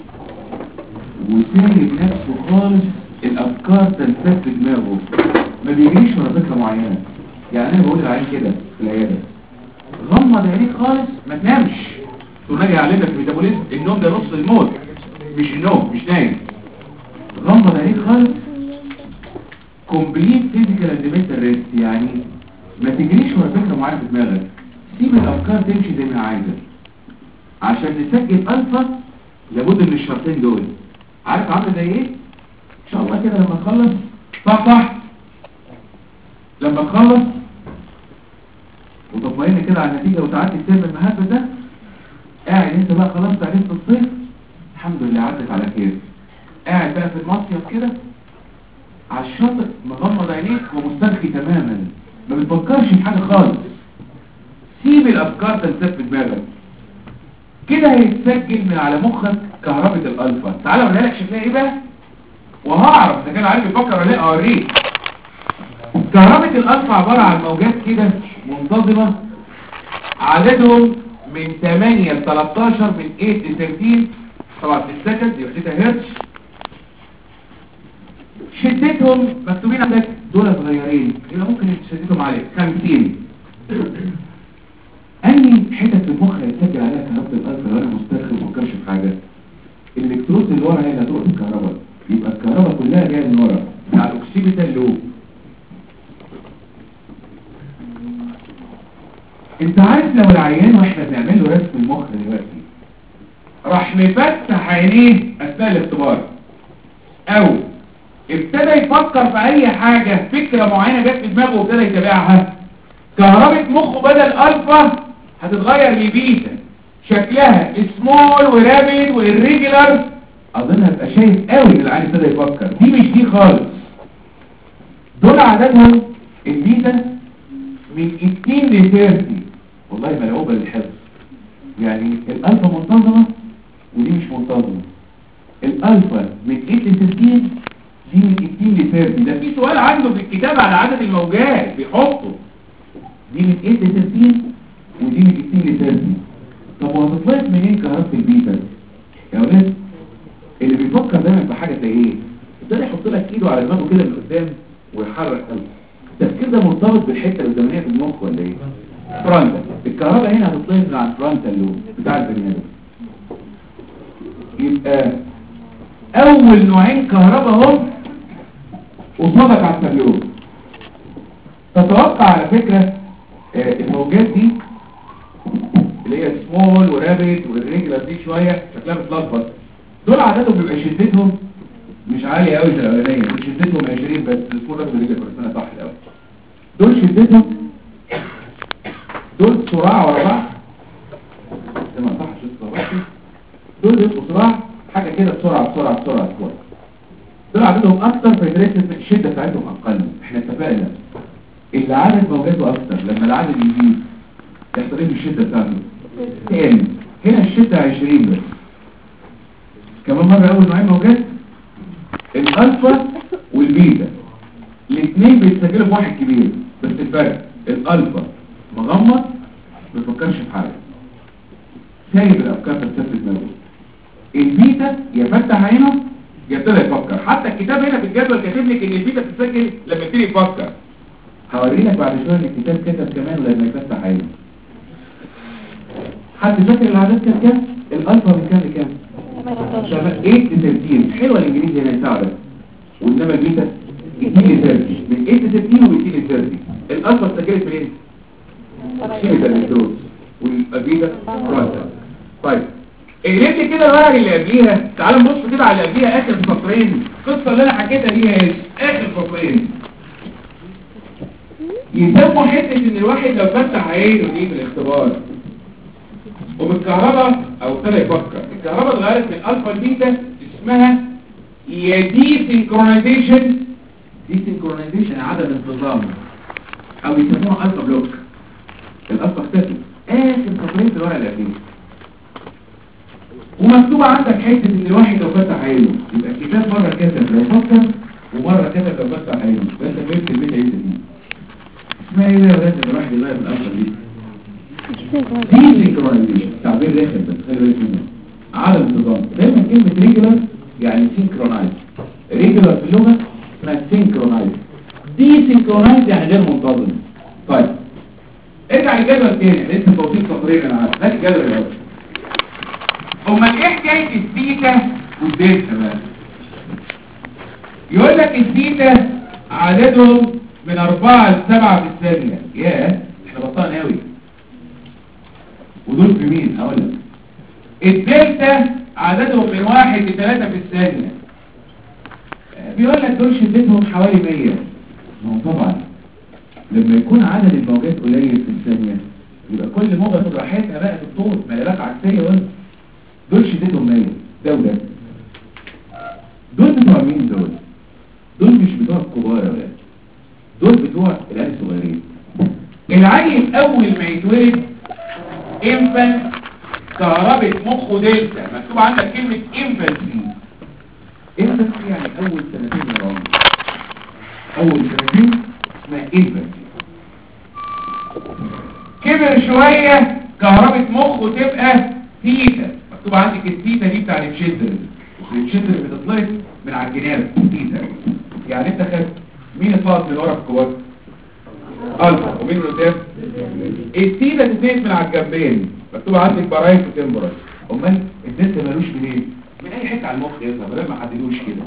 وسايب نفسه خالص الافكار تنساب في دماغه ما بيجريش ورا فكره معينه يعني انا بقول للعيان كده في العياده غمض عينيك خالص ما تنامش تنجي علمك الميتابوليزم النوم ده نص الموت مش النوم مش نايم غمض عينيك خالص كومبليت فيزيكال اند منتال ريست يعني ما تجريش ورا فكره معينه في دماغك سيب الافكار تمشي زي ما هي عايزه عشان نسجل الفا لابد من الشرطين دول عارف عامل زي ايه ان شاء الله كده لما تخلص صح صح لما تخلص وتطمئن كده على النتيجه وتعدي الترم المهبب ده قاعد انت بقى خلاص تعرفت الصيف الحمد لله عدت على خير قاعد بقى في المصيف كده على الشاطئ مغمض عينيك ومسترخي تماما ما بتفكرش في حاجه خالص سيب الافكار تنسف في دماغك كده هيتسجل من على مخك كهربة الالفا تعالى اوريها لك شكلها ايه بقى وهعرف اذا كان عارف يفكر ولا لا اوريك كهربة الالفا عبارة عن موجات كده منتظمة عددهم من 8 ل 13 من 8 ل 13 طبعا في السكند دي وحدتها هرتز شدتهم مكتوبين عندك دول صغيرين يبقى ممكن شدتهم عليك 50 أي حتة في المخ يتسجل عليها كهرباء الألفا لو أنا مسترخي ومفكرش في حاجة الإلكترود اللي ورا هي اللي هتقف الكهرباء يبقى الكهرباء كلها جاية من ورا بتاع الأكسيبيتال لوب انت عارف لو العيان واحنا بنعمل له رسم المخ دلوقتي راح مفتح عينيه اثناء الاختبار او ابتدى يفكر في اي حاجة فكرة معينة جت في دماغه وابتدى يتابعها كهربة مخه بدل الفا هتتغير لبيتا شكلها سمول ورابد والريجولار اظن هتبقى شايف قوي ان العيان ابتدى يفكر دي مش دي خالص دول عددهم البيتا من 2 ل 30 والله ملعوبة للحفظ يعني الألفا منتظمة ودي مش منتظمة الألفا من 8 ل 13 دي من 2 ل 30 ده في سؤال عنده في الكتاب على عدد الموجات بيحطه دي من 8 ل 13 ودي من 2 ل 30 طب وهتطلعت منين كهربة البيتا يا ولاد اللي بيفكر دايما في حاجة زي ايه ابتدى يحط لك ايده على دماغه كده من قدام ويحرك قلبه التفكير ده مرتبط بالحته القداميه في المخ ولا ايه فرونتال الكهرباء هنا هتطلع من على الفرونتال لوب بتاع البني ادم يبقى اول نوعين كهرباء هم قصادك على التابلو تتوقع على فكره آه، الموجات دي اللي هي سمول ورابد والريجلر دي شويه شكلها متلخبط دول عددهم بيبقى شدتهم مش عالية قوي زي الاولانيه دول شدتهم 20 بس السمول رابد والريجلر كورسنا صح الاول دول شدتهم دول صراع ورا بعض زي ما صح شد صراع دول بيبقوا صراع حاجه كده بسرعه بسرعه بسرعه بسرعه دول عددهم اكتر فيدريسة الشده بتاعتهم اقل احنا اتفقنا اللي عدد موجاته اكتر لما العدد يزيد يحصل ايه في الشده بتاعته تقل هنا الشده 20 بس كمان مرة اول نوعين موجات الالفا والبيتا الاثنين بيتسجلوا في واحد كبير بس الفرق الالفا مغمض ما بيفكرش في حاجه سايب الافكار تستفد دماغه البيتا يفتح عينه يبتدي يفكر حتى الكتاب هنا في الجدول كاتب لك ان البيتا بتتسجل لما يبتدي يفكر هوري لك بعد شويه ان الكتاب كتب كمان لما يفتح عينه حد فاكر العدد كان كام الالفا من كام لكام شباب 8 ل 13 حلوه الانجليزي هنا يساعدك وانما البيتا 2 ل 30 من 8 ل 30 و 2 ل 30 الالفا اتسجلت منين؟ شيل الدكتور والبيتا راسا طيب اقلب لي كده الورق اللي قبليها تعال نبص كده على اللي قبليها اخر سطرين القصه اللي انا حكيتها دي هي اخر سطرين يسموا حته ان الواحد لو فتح عينه دي في الاختبار وبالكهرباء او ابتدى يفكر الكهرباء اتغيرت من الفا لبيتا اسمها يا دي سينكرونايزيشن دي سينكرونايزيشن عدم انتظام او يسموها الفا بلوك الالفا اختفت اخر سطرين في الورقه اللي قبليها ومكتوب عندك حته ان الواحد لو فتح عينه يبقى الكتاب مره كتب لو فكر ومره كتب لو فتح عينه فانت فهمت البيتا ايه دي اسمها ايه يا ولاد الواحد يغير الالفا دي دي سينكرونايزيشن تعبير رخم بس خلي بالك منه عدم انتظام دايما كلمه ريجولار يعني سينكرونايز ريجولار في اللغه اسمها سينكرونايز دي سينكرونايز يعني غير منتظم طيب ارجع للجدول تاني لسه توصيل سطرين انا عارف هات الجدول الاول امال ايه حكايه الثيتا والدلتا بقى يقول لك الثيتا عددهم من 4 ل 7 في الثانيه ياه احنا بطلنا قوي ودول في مين هقول لك الدلتا عددهم من 1 ل 3 في الثانيه بيقول لك دول شدتهم حوالي 100 ما هو طبعا لما يكون عدد الموجات قليل في الثانيه يبقى كل موجه تبقى راحتها بقى في الطول ملالات عكسيه وانت دول شدتهم 100 ده وده دول بتوع مين دول دول مش بتوع الكبار يا ولاد دول بتوع العيال الصغيرين العيل اول ما يتولد انفانت كهربة مخه دلتا مكتوب عندك كلمة انفانسي انفانسي يعني اول سنتين من العمر اول سنتين اسمها انفانسي كبر شوية كهربة مخه تبقى ثيتا مكتوب عندك الثيتا دي بتاع التشيزر التشيزر بتطلق من على الجناب ثيتا يعني انت خدت مين الفاضل من ورا في الكوات الفا ومين اللي قدام الثيتا تتنقل من على الجنبين مكتوب عندك برايت وتمبرال امال الدلتا ملوش منين من اي حته على المخ يظهر بدل ما حددوش كده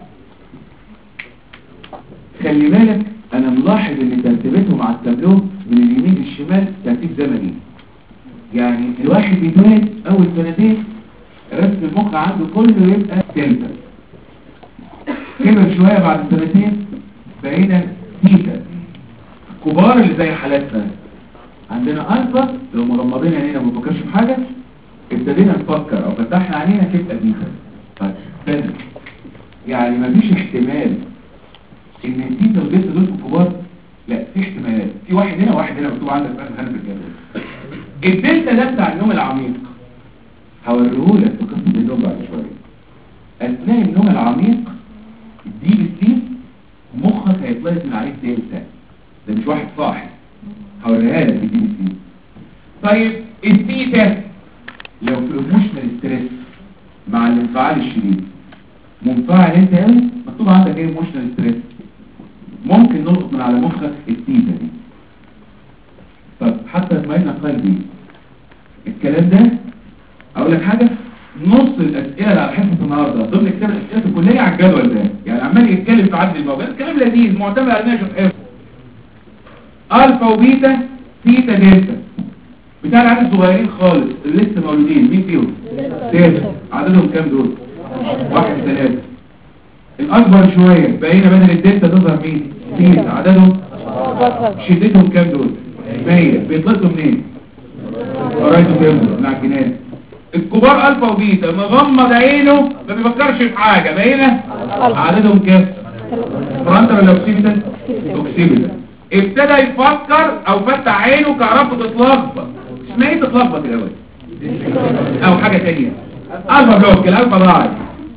خلي بالك انا ملاحظ ان ترتيبتهم على التابلو من اليمين للشمال ترتيب زمني يعني الواحد بيتولد اول سنتين رسم المخ عنده كله يبقى دلتا كبر شويه بعد سنتين بقينا ثيتا كبار اللي زي حالاتنا عندنا الفا لو مغمضين عينينا ما بنفكرش في حاجه ابتدينا نفكر او فتحنا عينينا تبقى بيتا طيب تاني يعني مفيش احتمال ان الثيتا والدلتا دول كبار لا في احتمالات في واحد هنا وواحد هنا مكتوب عندك في اخر خانه في الجدول الدلتا ده بتاع النوم العميق هوريهولك في قصه النوم بعد شويه اثناء النوم العميق دي بتسيب مخك هيطلق من عليك دلتا ده مش واحد صاحي هوريها لك دي بتسيب طيب الثيتا لو في الايموشنال ستريس مع الانفعال الشديد منفعل انت قوي مكتوب عندك ايه ايموشنال ستريس ممكن نلقط من على مخك الثيتا دي طب حتى اطمئن قلبي الكلام ده اقول لك حاجه نص الاسئله اللي على حصه النهارده ضمن كتاب الاسئله الكليه على الجدول ده يعني عمال يتكلم في عدد الموجات كلام لذيذ معتمد على نشر حفظ الفا وبيتا ثيتا دلتا بتاع العيال الصغيرين خالص اللي لسه مولودين مين فيهم دلتا عددهم كام دول واحد ثلاثة الاكبر شويه بقينا بدل الدلتا تظهر مين ثيتا عددهم شدتهم كام دول 100 بيطلقوا منين قرايته كام من على الجنان الكبار الفا وبيتا مغمض عينه ما بيفكرش في حاجه بقينا عددهم كام فرانتر ولا اوكسيبيتال اوكسيبيتال ابتدى يفكر او فتح عينه كهربته تتلخبط اسمها ايه تتلخبط الاول او حاجه ثانيه الفا بلوك الالفا ضاعت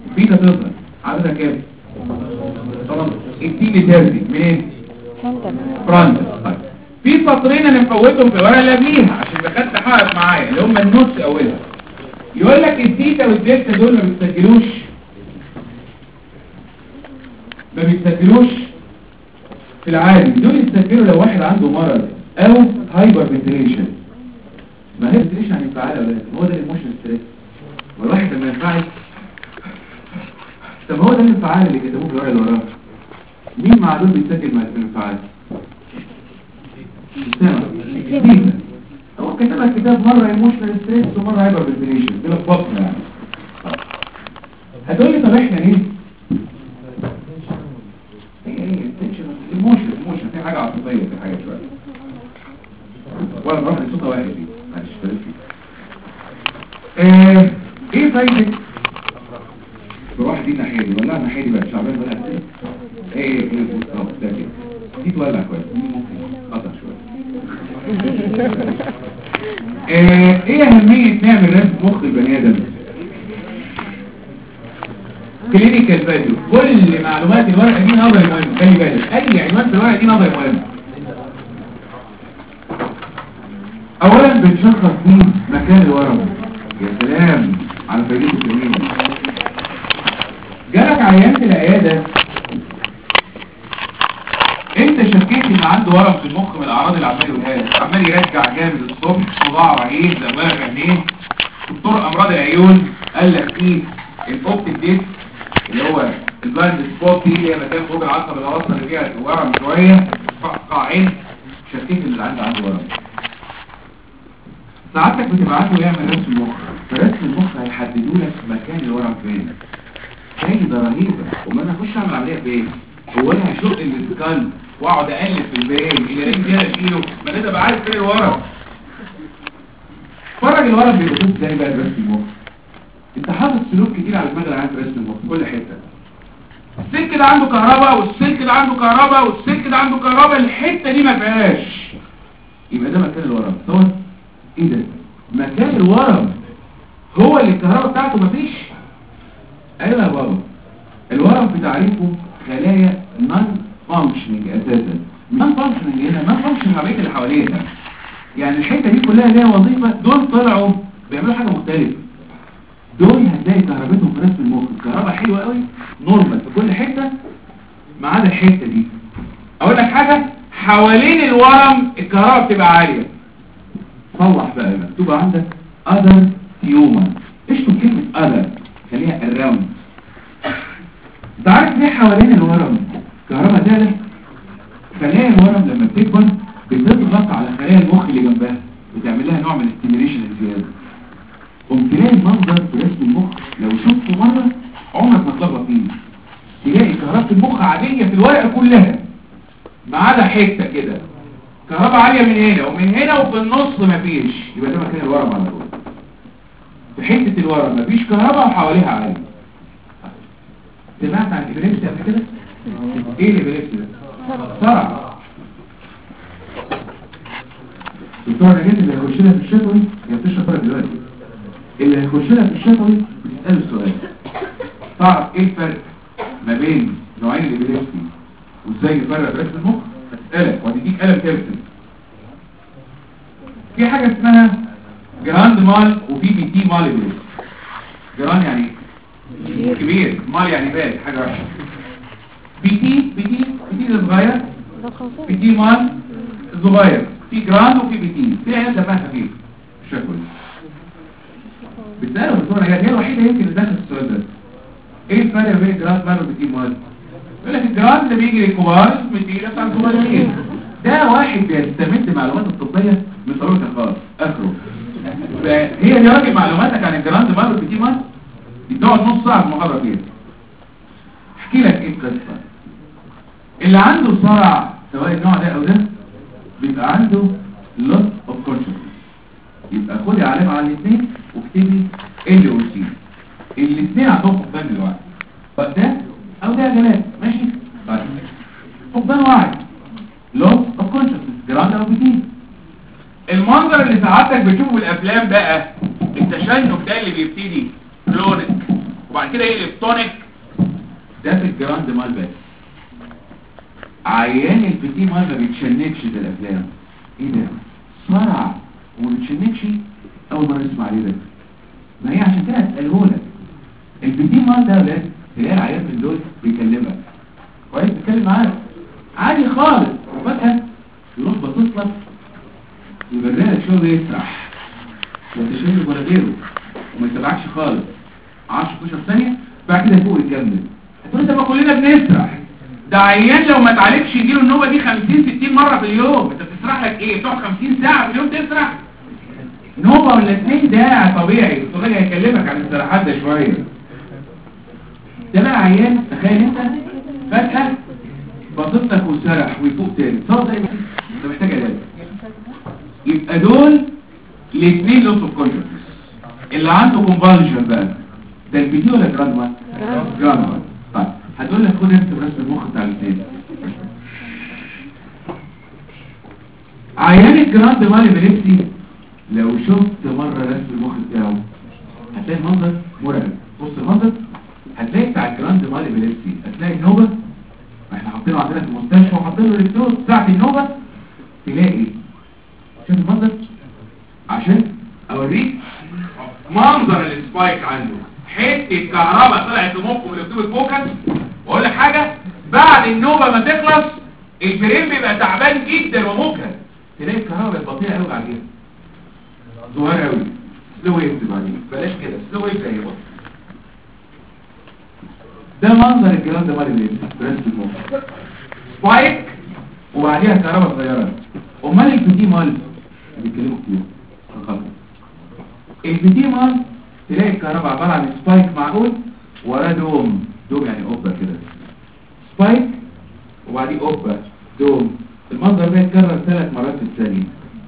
بيتا تظهر عددها كام طبعا التي بترجي منين فهمتك فرونت طيب في سطرين انا مفوتهم في الورقه اللي قبليها عشان بخدت حقق معايا اللي هم النص اولها يقول لك الثيتا والدلتا دول ما بيتسجلوش ما بيتسجلوش في العادي دول يتسجلوا لو واحد عنده مرض او هايبر فنتريشن ما هي فنتريشن يعني انفعال ولا لا هو ده الايموشن ستريس والواحد لما ينفعل طب هو ده الانفعال اللي كتبوه في الورقه اللي وراها مين مع دول بيتسجل مع الانفعال الثيتا هو كتبها كتاب مرة ايموشنال ستريس ومرة هايبر فنتريشن كده بطن يعني هتقول لي طب احنا ليه هي هي ايموشن ايموشن في حاجة عاطفية في حاجة شوية ولا بروح لصوتها واحد دي معلش بلاش فيه آه، ايه فايدة بروح دي الناحية دي ولا الناحية دي بقى شعبان ولا ايه ايه ايه اه ده كده دي تولع كويس دي ممكن قطع شوية آه، ايه اهمية نعمل رسم مخ البني ادم كلينيكال فاليو كل معلومات الورقة دي نظري مهم خلي بالك اي عنوان في الورقة دي نظري مهم اولا بنشخص فيه مكان الورم يا سلام على فايدته الجميلة جالك عيان في العيادة انت شكيت ان عنده ورم في المخ من الاعراض اللي عمال يقولها لك عمال يرجع جامد الصبح صداع رهيب دماغ عينيه دكتور امراض العيون قال لك ايه الاوبتيك ديسك اللي هو البلاند سبوت دي اللي هي مكان فوق العصب الوسطى اللي فيها ورم شويه قطع عين شكيت ان اللي عنده عنده ورم ساعتك بتبعته يعمل رسم المخ فرسم المخ هيحددوا لك مكان الورم فين فايدة رهيبة وما انا اخش اعمل عملية فين هو انا هشق الاسكال واقعد اقلب في البين الى رجلي انا اشيله ما انا ابقى عارف فين الورم فرج الورم بيبقى ازاي بقى رسم المخ انت حاطط سلوك كتير على دماغ العيان في رسم المخ في كل حته السلك ده عنده كهرباء والسلك ده عنده كهرباء والسلك ده عنده كهرباء الحته دي ما فيهاش يبقى ده مكان الورم صح ايه ده مكان الورم هو اللي الكهرباء بتاعته مفيش ايوه يا بابا الورم في تعريفه خلايا نون فانكشننج اساسا نون فانكشننج هنا نون فانكشننج مع بقيه اللي حواليها يعني الحته دي كلها ليها وظيفه دول طلعوا بيعملوا حاجه مختلفه دول هتلاقي كهربتهم في نفس المخ الكهرباء حلوه قوي نورمال في كل حته ما عدا الحته دي اقول لك حاجه حوالين الورم الكهرباء بتبقى عاليه صلح بقى مكتوب عندك other human اشتم كلمة other خليها around انت عارف ليه حوالين الورم كهرباء ذلك خلايا الورم لما بتكبر بتضغط على خلايا المخ اللي جنبها بتعمل لها نوع من الاستيميليشن الزياده قوم تلاقي المنظر في رسم المخ لو شفته مره عمرك ما تلخبط فيه تلاقي كهرباء المخ عاديه في الورقه كلها ما عدا حته كده كهرباء عالية من هنا ومن هنا وفي النص مفيش يبقى ده مكان الورم على طول في حتة الورم مفيش كهرباء وحواليها عالية سمعت عن الإبليبسي قبل كده؟ ايه الإبليبسي ده؟ صرع دكتور نجاة اللي هيخش لها في الشفوي هي بتشرح فرق دلوقتي اللي هيخش لها في الشفوي بتسأله السؤال تعرف ايه الفرق ما بين نوعين الإبليبسي وازاي يفرق رسم المخ؟ قلم وهتديك قلم ترسم في حاجة اسمها جراند مال وفي بي تي مال إبليس جراند يعني إيه؟ كبير مال يعني بال حاجة وحشة بي تي بي تي بي تي ده صغير ده خلاص بي تي مال صغير في جراند وفي بي تي في عيال دمها خفيف الشكل بتسأله الدكتورة هي الوحيدة يمكن اللي داخل السؤال ده ايه الفرق بين الجراند مال والبي تي مال يقول لك الجراند اللي بيجي للكبار مدينة بتاع الصغيرين ده واحد بيستمد معلومات الطبية من طريقة خالص اخره فهي دي راجل معلوماتك عن الجراند مال والبي تي مال دي بتقعد نص ساعة في المحاضرة فيها احكي لك ايه القصة اللي عنده صرع سواء النوع ده او ده بيبقى عنده loss of consciousness يبقى خدي علامة على الاثنين واكتبي ال او سي الاثنين عندهم فقدان دلوقتي ده او ده جلال ماشي طيب فقدان وعي loss of consciousness جراند او بتين المنظر اللي سعادتك بتشوفه في الافلام بقى التشنج ده اللي بيبتدي كلونك وبعد كده يقلب تونيك ده في الجراند مال بس عيان البيتي مال ما بيتشنكش زي الافلام ايه ده صرع وما بيتشنكش اول مره نسمع عليه ده ما هي عشان كده هساله لك البيتي مال ده ولاد تلاقي العيان من دول بيكلمك كويس بيتكلم معاك عادي خالص وفجاه يروح باصص لك يبرر لك شغل يسرح لا تشرب ولا غيره وما يتابعكش خالص 10 12 ثانيه بعد كده يفوق يكمل هتقول انت ما كلنا بنسرح ده عيان لو ما اتعالجش يجيله النوبه دي 50 60 مره في اليوم انت بتسرح لك ايه بتقعد 50 ساعه في اليوم تسرح نوبه ولا اتنين ده طبيعي الدكتور هيكلمك عن السرحات ده شويه ده بقى عيان تخيل انت فجاه باصص لك وسرح ويفوق تاني صار زي ما انت محتاج علاج يبقى دول الاثنين لوس اوف كونشسنس اللي عنده كونفالجن بقى ده البيتي ولا جراند وان جراند وان طيب هتقول لك خد انت رسم المخ بتاع الاثنين عيان الجراند مال ابيليبسي لو شفت مره رسم المخ بتاعه هتلاقي المنظر مرعب بص المنظر هتلاقي بتاع الجراند مال ابيليبسي هتلاقي النوبه ما احنا حاطينه عندنا في المستشفى وحاطين له الكترود ساعه النوبه تلاقي شوف المنظر عشان اوريك منظر السبايك عنده حته كهرباء طلعت في مخه من اكتوب الفوكس واقول لك حاجه بعد النوبه ما تخلص البرين بيبقى تعبان جدا ومجهد تلاقي الكهرباء بقت بطيئه قوي بعدين صغيره قوي سلو ويف بعدين بلاش كده سلو ويف زي بص ده منظر الكلام ده مالي ليه برنس المخ سبايك وبعديها كهرباء صغيره امال البيتي مال بيتكلموا كتير فقط البيتي مال تلاقي الكهرباء عباره عن سبايك معقول وراه دوم دوم يعني قبه كده سبايك وبعديه قبه دوم المنظر ده يتكرر ثلاث مرات في الثانيه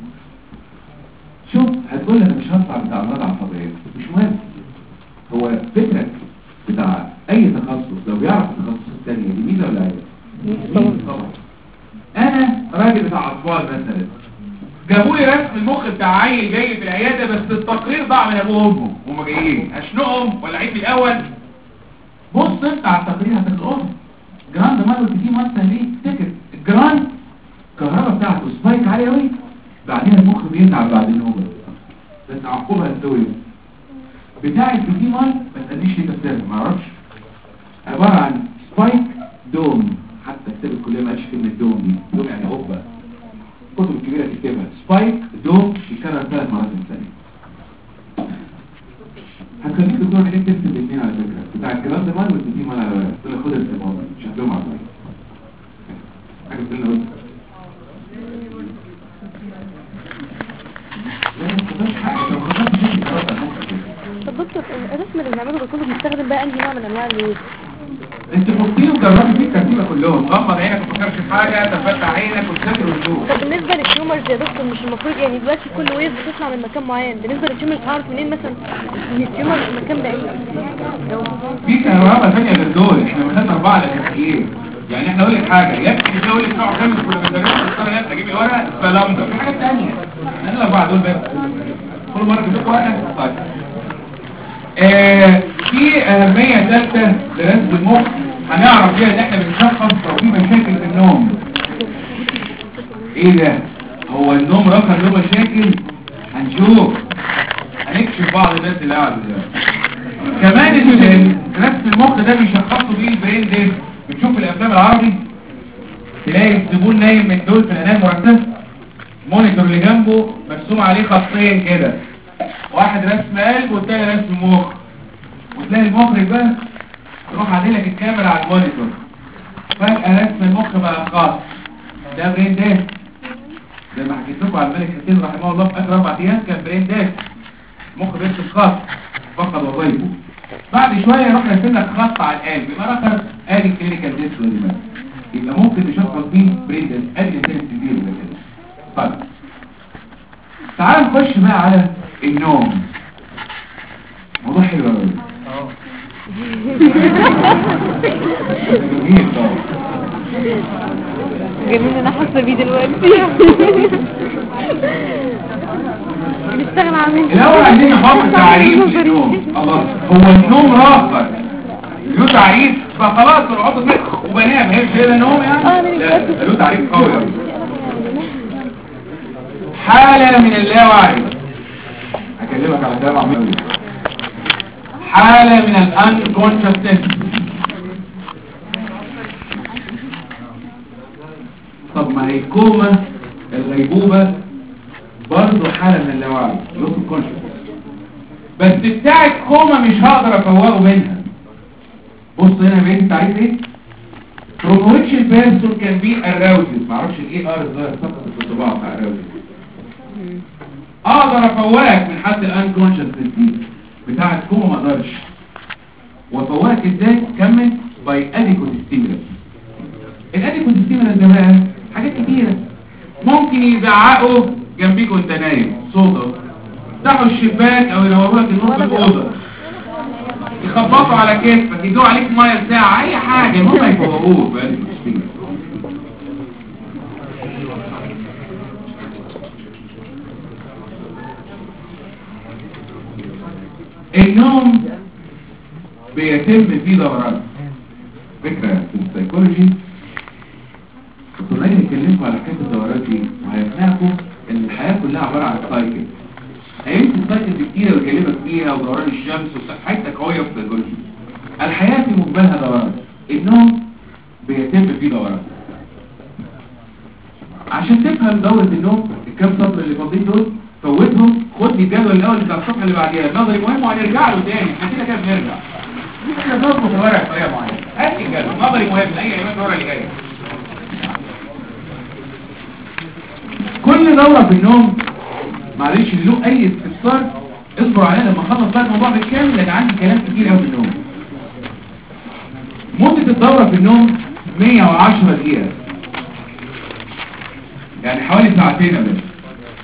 شوف هتقول لي انا مش هطلع بتاع امراض عصبيه مش مهم هو فكرك بتاع اي تخصص لو بيعرف التخصص الثانيه دي ميزه ولا عيب ميزة طبعا انا راجل بتاع اطفال مثلا جابوا لي رسم المخ بتاع عيل جاي في العياده بس التقرير ضاع من ابوه وامه هما جايين اشنقهم ولا عيد من الاول بص انت على التقرير هتلقاهم جراند مالو دي مثلا ليه تفتكر الجراند الكهرباء بتاعته سبايك عالي قوي بعدين المخ بيتعب بعد النوبه بس عقوبها تسوي بتاع البي مال ما تقليش ليه تفسير ما اعرفش عباره عن سبايك دوم حتى كتاب الكليه ما قالش كلمه دوم دي دوم يعني قبه الكتب الكبيرة تكتبها سبايك دوم يكرر ثلاث مرات ثانية هتخليك دكتور انك تكتب الاثنين على فكرة بتاع الكلام ده مال والتدين مال على ورق تقول لك خد الاستمرار مش هتلوم على ورق حاجة تقول لنا لا ما تخدمش حاجة لو خدمت شيء خلاص المخ طب دكتور الرسم اللي بنعمله ده كله بنستخدم بقى انهي نوع من انواع اللوز انت حطيه وجربي فيه الترتيبة كلهم غمض عينك ما تفكرش في حاجة تفتح عينك وتذاكر وتشوف طب بالنسبه للتيومرز يا دكتور مش المفروض يعني دلوقتي كل ويف بتطلع من مكان معين بالنسبه للتيومرز هعرف منين مثلا ان التيومر في المكان ده ايه لو في كهرباء ثانية غير دول احنا بنخدنا اربعة الاساسيين يعني احنا اقول لك حاجة يكفي تقول لك نوع خامس كنا بندرسه السنة اللي فاتت اجيب الورقة فلامدا في حاجة ثانية احنا الاربعة دول بس كل مرة جبت ورقة طيب آه في اهمية ثالثة لرسم المخ هنعرف فيها ان احنا بنشخص لو في مشاكل في النوم ايه ده هو النوم رقم له مشاكل هنشوف هنكشف بعض الناس اللي قاعدة دلوقتي كمان ال- رسم المخ ده بيشخصوا بيه البرين ده بتشوف الافلام العربي تلاقي الزبون نايم من دول في الانام مرتب مونيتور اللي جنبه مرسوم عليه خطين كده واحد رسم قلب والتاني رسم مخ وتلاقي المخرج بقى يروح عادلك الكاميرا على المونيتور فجأة رسم المخ بقى خاص ده برين ده زي ما حكيت لكم على الملك حسين رحمه الله في اخر اربع ايام كان برين ده المخ بيرسم خط فقد وظيفه بعد شويه يروح يرسم لك خط على القلب يبقى رقم ادي كلينيكال ديس ودي يبقى ممكن نشخص بيه برين ده ادي الانسان الكبير ده كده طيب تعال نخش بقى على النوم موضوع حلو قوي جميل طبعا جميل انا حاسه بيه دلوقتي بنستغنى عن الاول عايزين نحط تعريف للنوم خلاص هو النوم راقر فخلاص العضو فيه وبنام هي مش هي النوم يعني اه انا لا متأكد. له تعريف قوي قوي حالة من اللاوعي هكلمك على كلام عميق حالة من الانكونشسنس طب ما هي كوما الغيبوبة برضه حالة من اللاوعي لوس الكونشسنس بس بتاعت كوما مش هقدر افوقه منها بص هنا بقيت التعريف ايه from which a person can be aroused معرفش الاي ار الظاهر فقط في الطباعة بتاع aroused اقدر افوقك من حد الانكونشس دي بتاعت كوما ما اقدرش وافوقك ازاي كمل باي اديكوت ستيمولس الاديكوت ستيمولس ده بقى حاجات كتيره ممكن يزعقوا جنبيك وانت نايم صوته يفتحوا الشباك او ينوروا لك النور في الاوضه يخبطوا على كتفك يدوا عليك ميه ساعه اي حاجه المهم يفوقوك بقى النوم بيتم فيه دورات فكرة في السيكولوجي كنت ناجي نكلمكم على حكاية الدورات دي وهيقنعكم ان الحياة كلها عبارة عن سايكل هيمسك السايكل دي كتير ويكلمك فيها ودوران الشمس وحاجتك قوية في السيكولوجي الحياة في مجملها دورات النوم بيتم فيه دورات عشان تفهم دورة النوم الكام سطر اللي فاضيين دول فوتهم خد لي الجدول الاول بتاع الصفحه اللي بعديها النظري مهم وهنرجع له تاني احنا كده كده بنرجع احنا بنظبط الورق بطريقه معينه هات لي الجدول نظري مهم لاي ايام الدوره اللي جايه كل دوره في النوم معلش اللي له اي استفسار اصبروا عليا لما اخلص بقى الموضوع بالكامل لان عندي كلام كتير قوي في النوم مده الدوره في النوم 110 دقيقه يعني حوالي ساعتين يا باشا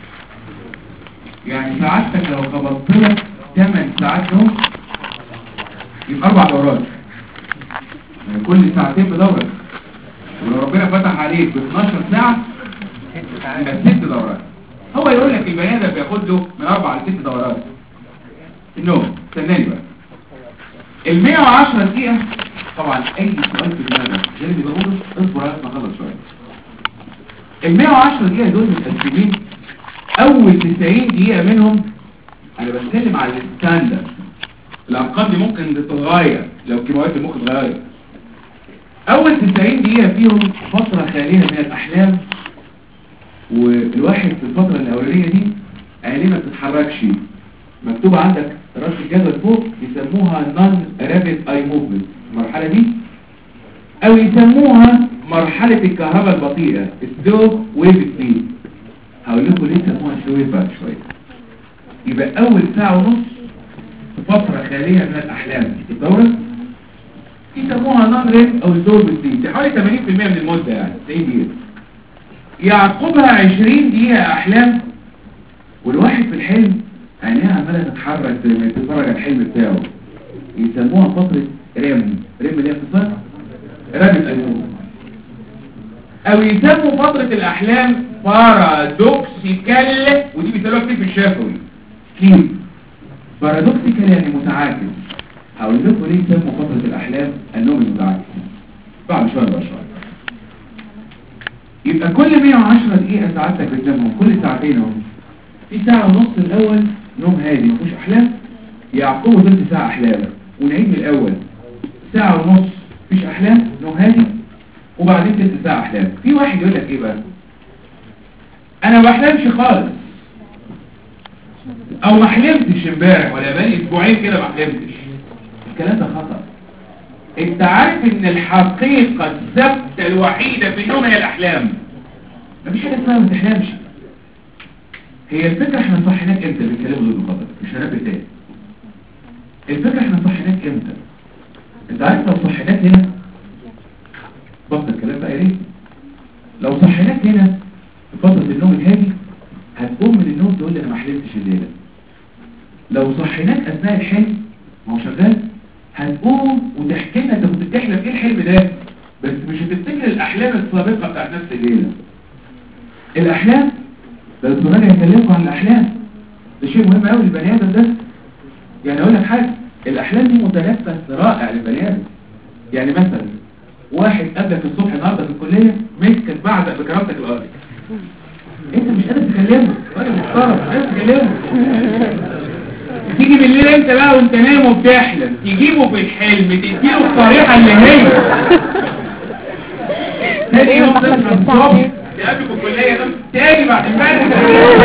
يعني ساعتك لو خبطت لك 8 ساعات نوم يبقى اربع دورات يعني كل ساعتين بدورة ولو ربنا فتح عليك ب 12 ساعة يبقى ست دورات هو يقول لك البني ادم بياخد له من اربع لست دورات النوم استناني بقى ال 110 دقيقة طبعا اي سؤال في دماغك غير اللي بقوله اصبر على ما اخلص شوية ال 110 دقيقة دول متقسمين اول 90 دقيقة منهم انا بتكلم على الستاندرد الارقام دي ممكن تتغير لو كيماويات المخ اتغير اول 90 دقيقة فيهم فترة خالية من الاحلام والواحد في الفترة الاولانية دي عينيه ما بتتحركش مكتوب عندك رأس الجدول فوق يسموها نون رابid اي موفمنت المرحلة دي او يسموها مرحلة الكهرباء البطيئة سلو ويف سبيد هقول لكم ليه سموها سلو ويف بعد شوية يبقى اول ساعة ونص فترة خالية من الاحلام الدورة يسموها نون ريب او سلو ويف سبيد دي حوالي 80% من المدة يعني 90 دقيقة يعقبها 20 دقيقة احلام والواحد في الحلم عينيها عمالة تتحرك زي ما تتفرج على الحلم بتاعه يسموها فترة ريم ريم اللي هي اختصار رابط ايوه او يسموا فترة الاحلام بارادوكسيكال ودي بيسألوها كتير في الشفوي كيف بارادوكسيكال يعني متعاكس هقول لكم ليه يسموا فترة الاحلام النوم المتعاكس بعد شوية بقى شوية يبقى كل 110 دقيقة سعادتك بتنامهم كل ساعتين اهو في ساعة ونص الاول نوم هادي مفيش احلام يعقبه ثلث ساعة احلام ونعيد من الاول ساعة ونص مفيش احلام نوم هادي وبعدين ثلث ساعة احلام في واحد يقول لك ايه بقى انا ما بحلمش خالص او ما حلمتش امبارح ولا بقالي اسبوعين كده ما حلمتش الكلام ده خطأ انت عارف ان الحقيقة الثابتة الوحيدة في النوم هي الاحلام مفيش حاجة اسمها ما تحلمش هي الفكرة احنا صحيناك امتى بنتكلموا ضد الخطأ مش هنبه تاني الفكرة احنا صحيناك امتى انت عارف لو صحيناك هنا بطل الكلام بقى ليه لو صحيناك هنا في فترة النوم الهادي هتقوم من النوم تقول لي انا ما حلمتش الليلة لو صحيناك اثناء الحلم ما هو شغال هتقوم وتحكي لنا انت كنت بتحلم ايه الحلم ده بس مش هتفتكر الاحلام السابقة بتاعت نفس الليلة الاحلام ده الدكتور هيكلمكم عن الاحلام ده شيء مهم قوي للبني ادم ده يعني اقول لك حاجه الاحلام دي متنفس رائع للبني ادم يعني مثلا واحد قابلك الصبح النهارده في الكليه مسكك بعدك بكرامتك الارض انت مش قادر تكلمه راجل محترم مش قادر تكلمه تيجي بالليل انت بقى وانت نايم وبتحلم تجيبه في الحلم تديله الطريقه اللي هي تاني يوم تصحى الصبح تقابله في الكليه ده تاني بعد المغرب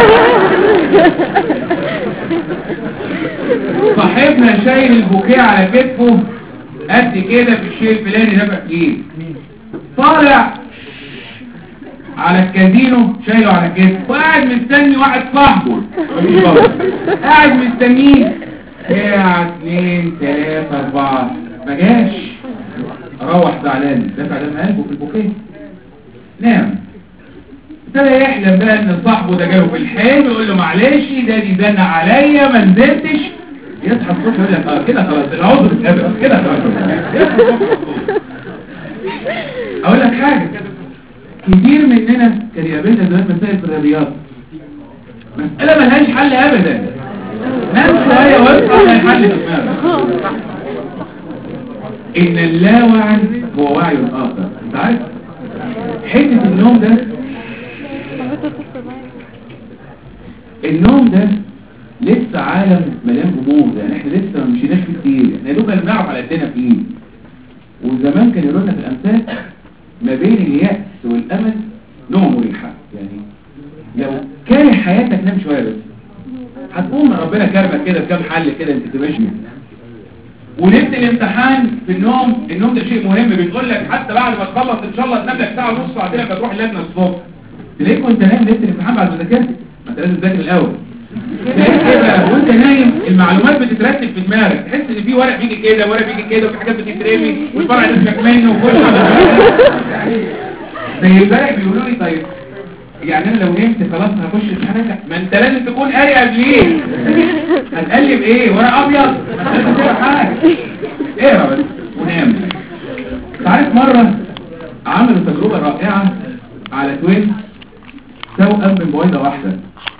صاحبنا شايل البوكيه على كتفه قد كده في الشيء الفلاني ده ايه طالع على الكازينو شايله على كتفه وقاعد مستني واحد صاحبه مفيش بابا. قاعد مستنيه ساعة اتنين تلاتة اربعة ما جاش روح زعلان دفع دم قلبه في البوكيه نام ابتدى يحلم بقى ان صاحبه ده جاله في الحلم يقول له معلش ده دي زن عليا ما نزلتش يصحى الصبح يقول لك اه كده خلاص العذر اتقبل كده خلاص اقول لك حاجه كتير مننا كان يقابلنا زمان مسائل في الرياضيات مسألة ملهاش حل ابدا نام شوية واصحى ما الحل في دماغك ان اللاوعي هو وعي اخر انت عارف حته النوم ده النوم ده لسه عالم مليان غموض يعني احنا لسه ما مشيناش فيه كتير احنا يا دوب بنعرف على قدنا فيه وزمان كان يقول لنا في الامثال ما بين اليأس والامل نوم مريحة يعني لو كاره حياتك نام شويه بس هتقوم ربنا كرمك كده بكام حل كده انت تمشي ونبدا الامتحان في النوم النوم ده شيء مهم بتقول لك حتى بعد ما تخلص ان شاء الله تنام لك ساعه ونص ساعتين لما تروح اللجنه الصبح تلاقيك وانت نايم ليله الامتحان بعد ما ذاكرت ما انت لازم تذاكر الاول تلاقيك ايه بقى وانت نايم المعلومات بتترتب في دماغك تحس ان في ورق بيجي كده ورق بيجي كده وفي حاجات بتترمي والفرع نفسك منه وكل حاجه زي امبارح بيقولوا لي طيب يعني انا لو نمت خلاص هخش امتحانات ما انت لازم تكون قاري قبليه هتقلب ايه ورق ابيض لازم تقرا حاجه اقرا بس ونام انت عارف مره عملوا تجربه رائعه على توين توأم من بويضه واحده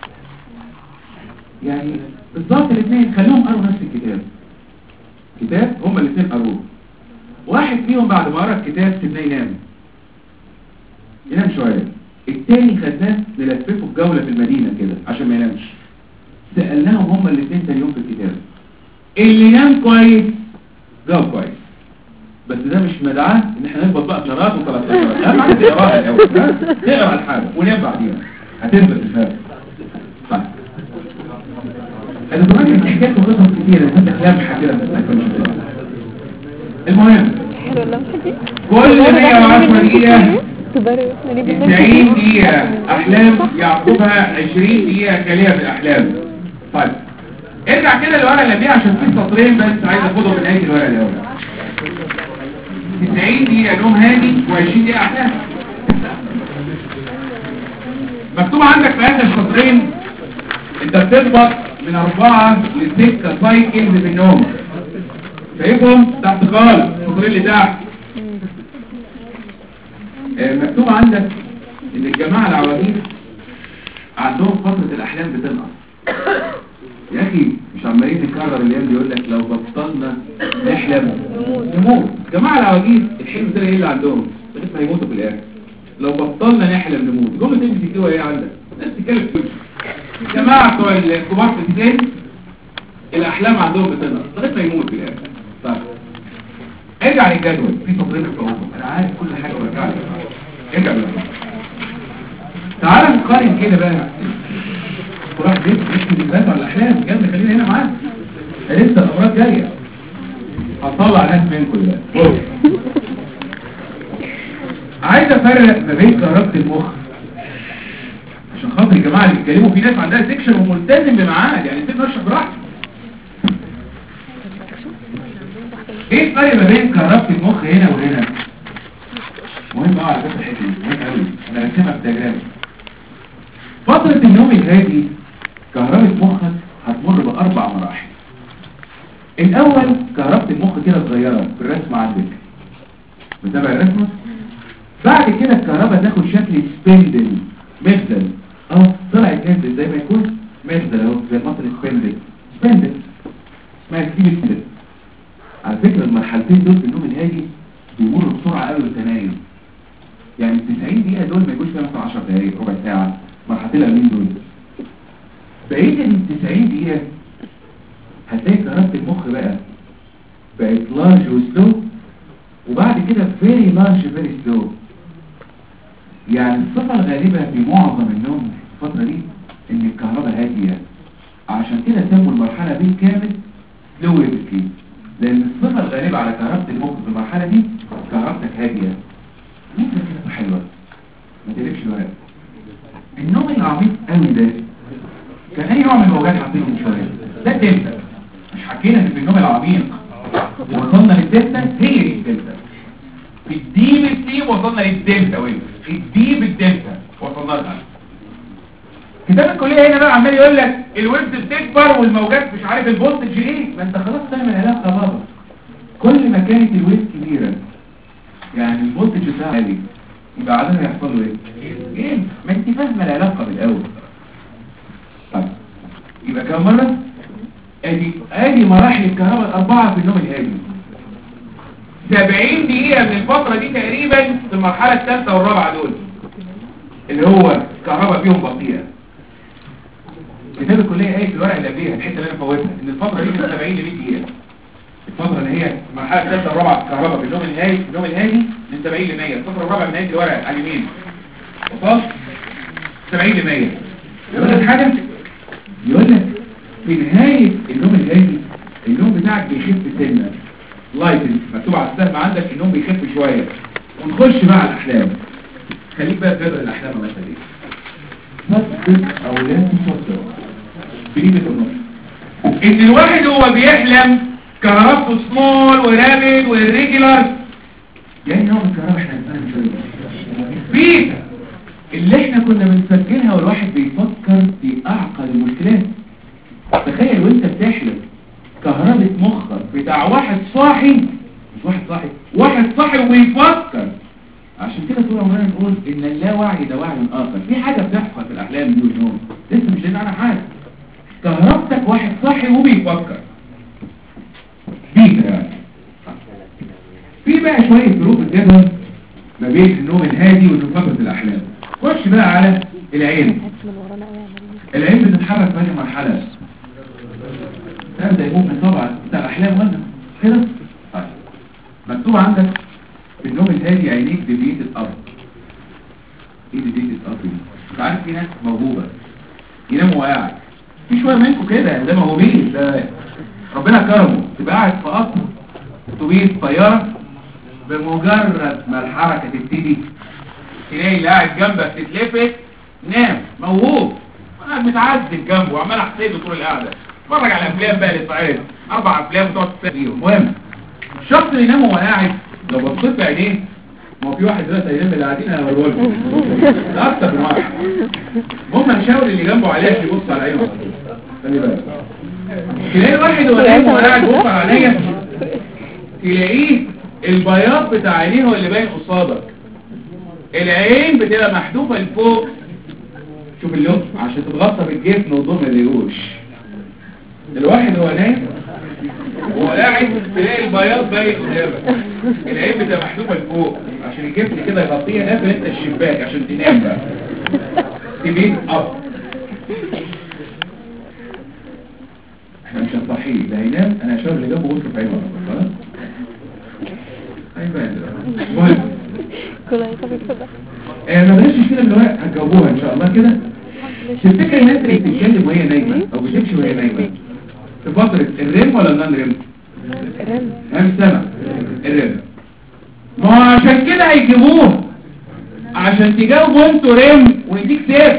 يعني بالظبط الاثنين خلوهم قروا نفس الكتاب كتاب هما الاثنين قروه واحد فيهم بعد ما قرا الكتاب سيبناه ينام ينام شويه التاني خدناه نلففه في جولة في المدينة كده عشان ما ينامش سألناهم هما الاثنين تاني يوم في الكتاب اللي نام كويس جاوب كويس بس ده مش مدعاة ان احنا نخبط بقى شرات وثلاث شرات اهم حاجة تقراها الاول ها؟ تقرا الحاجة ونام بعديها هتثبت الفرق طيب انا زمان كان حكايات وقصص كتيرة كنت لمحة كده في الأكل مش بتاعها. المهم حلو اللمسة دي كل 110 دقيقة تبارك 90 دقيقة أحلام يعقبها 20 دقيقة خالية من الأحلام طيب ارجع كده للورقة اللي قبليها عشان في سطرين بس عايز اخدهم من نهاية الورقة الأول 90 دقيقة نوم هادي و20 دقيقة أحلام مكتوب عندك في هذا السطرين انت بتضبط من أربعة لستة سايكلز في النوم شايفهم تحت خالص السطرين اللي تحت آه، مكتوب عندك ان الجماعة العواجيز عندهم فترة الاحلام بتنقص يا اخي مش عمالين نكرر الايام دي يقول لك لو بطلنا نحلم نموت الجماعة العواجيز الحلم ده ايه اللي عندهم لغايه ما يموتوا في الاخر لو بطلنا نحلم نموت جملة دي بتكتبها ايه عندك ناس تتكلم في الجماعة بتوع الكبار في السن الاحلام عندهم بتنقص لغايه ما يموت في الاخر طيب ارجع للجدول في سطرين الصعوبة انا عارف كل حاجة وارجع لك ارجع للجدول تعال نقارن كده بقى وراح بيت مش بالذات على الاحلام جنب خلينا هنا معاك لسه الامراض جايه هطلع ناس منكم دلوقتي عايز افرق ما بين كهربة المخ عشان خاطر الجماعه اللي بيتكلموا في ناس عندها سيكشن وملتزم بميعاد يعني سيب نشرح براحتك ايه الفرق ما بين كهربة المخ هنا وهنا مهم قوي على فكره الحته دي مهم قوي انا رسمها في دياجرام فترة النوم الهادي كهربة مخك هتمر بأربع مراحل الأول كهربة المخ كده صغيرة في الرسم عندك متابع الرسمة بعد كده الكهرباء تاخد شكل سبندل مثل اهو طلعت نزل زي ما يكون مثل اهو زي مصر سبندل سبندل اسمها سبندل على فكرة المرحلتين دول في النوم الهادي بيمروا بسرعه قوي وانت نايم يعني ال 90 دقيقه دول ما يجوش فيها مثلا 10 دقايق ربع ساعه مرحلتين الاولين دول بقيه ال 90 دقيقه هتلاقي كهربة المخ بقى بقت لارج وسلو وبعد كده فيري لارج فيري سلو يعني الصفة الغالبة في معظم النوم في الفترة دي ان الكهرباء هادية عشان كده سموا المرحلة دي كامل سلو ويف سليب لان الصفة الغالبة على كهربة المخ في المرحلة دي كهربتك هادية نفسك كده حلوة ما تقلبش الورق النوم العميق قوي ده كان اي نوع من الموجات حاطينه من شوية ده الدلتا مش حكينا ان في النوم العميق وصلنا للدلتا هي دي الدلتا في الديب السيب وصلنا للدلتا وين في الديب الدلتا وصلنا لها كتاب الكلية هنا بقى عمال يقول لك الويبز بتكبر والموجات مش عارف الفولتج ايه ما انت خلاص فاهم العلاقة بابا كل ما كانت الويبز كبيرة يعني الفولتج بتاعها عالي يبقى عادة هيحصل له ايه؟ ايه؟ ما انت فاهمة العلاقة بالاول طيب يبقى كم مرة؟ ادي ادي مراحل الكهرباء الاربعة في النوم الهادي 70 دقيقة من الفترة دي تقريبا في المرحلة الثالثة والرابعة دول اللي هو الكهرباء فيهم بطيئة كتاب الكلية قايل في الورقة اللي قبليها الحتة اللي انا فوتها ان الفترة دي من 70 ل 100 دقيقة الفترة اللي هي المرحلة الثالثة والرابعة في الكهرباء في النوم الهادي في النوم الهادي من 70 ل 100 الفترة الرابعة من نهاية الورقة على اليمين وصلت 70 ل 100 يقول لك حاجة يقول لك في نهاية النوم الهادي النوم بتاعك بيخف سنة لايت مكتوب على السهم عندك النوم بيخف شوية ونخش بقى على الأحلام خليك بقى تقرأ الأحلام الله يخليك صدق أو لا تصدق بنيبة النص إن الواحد هو بيحلم كهربته سمول ورابد والريجولار يعني نوع من الكهرباء احنا بنتكلم شوية بيتا اللي احنا كنا بنسجلها والواحد بيفكر في أعقد المشكلات تخيل وانت بتحلم كهربة مخك بتاع واحد صاحي مش واحد صاحي واحد صاحي وبيفكر عشان كده طول عمرنا نقول ان اللاوعي ده وعي اخر في حاجة بتحصل في الاحلام دي والنوم لسه مش لنا عنها حاجة كهربتك واحد صاحي وبيفكر بيتا يعني في بقى شوية فروق الجدول ما بين النوم الهادي وفترة الاحلام خش بقى على العين من ورانا قوي عمالين العين بتتحرك في هذه المرحلة تبدأ ممكن طبعا بتاع الأحلام ولا كده طيب مكتوب عندك في النوم الهادي عينيك دبيت الأرض ايه دبيت الأرض دي؟ انت عارف في ناس موهوبة يناموا وقاعد في شوية منكم كده ده موهوبين ده ربنا كرمه تبقى قاعد في قطر اتوبيس طيارة بمجرد ما الحركة تبتدي تلاقي اللي قاعد جنبك تتلفت نام موهوب قاعد متعذب جنبه وعمال احسده طول القعده اتفرج على افلام بقى للصعيد اربع افلام وتقعد تستفيد فيهم المهم الشخص اللي ينام وهو قاعد لو بصيت بعينيه ما هو في واحد دلوقتي ايام اللي قاعدين انا هوريه لكم ده اكتر من واحد المهم هنشاور اللي جنبه عليه عشان يبص على عينه على طول. خلي بالك تلاقي واحد وهو نايم وهو قاعد يبص على عينيه تلاقيه البياض بتاع عينيه هو اللي باين قصادك العين بتبقى محذوفه لفوق شوف اللون عشان تتغطى بالجفن وضم الريوش الواحد هو نايم وهو قاعد تلاقي البياض باين قدامك العين بتبقى محذوفه لفوق عشان الجفن كده يغطيها قافل انت الشباك عشان تنام بقى تبين اب احنا مش هنصحيه ده هينام انا هشاور اللي جنبه وسط في عينه خلاص هيبان دلوقتي. المهم كلها يطبق كده آه، ما بلاش كده من الورق هتجاوبوها ان شاء الله كده تفتكر الناس اللي بتتكلم وهي نايمه او بتمشي وهي نايمه في فتره الريم ولا النون ريم رم كام سنه الريم ما هو عشان كده هيجيبوه عشان تجاوبوا انتوا ريم ويديك سيف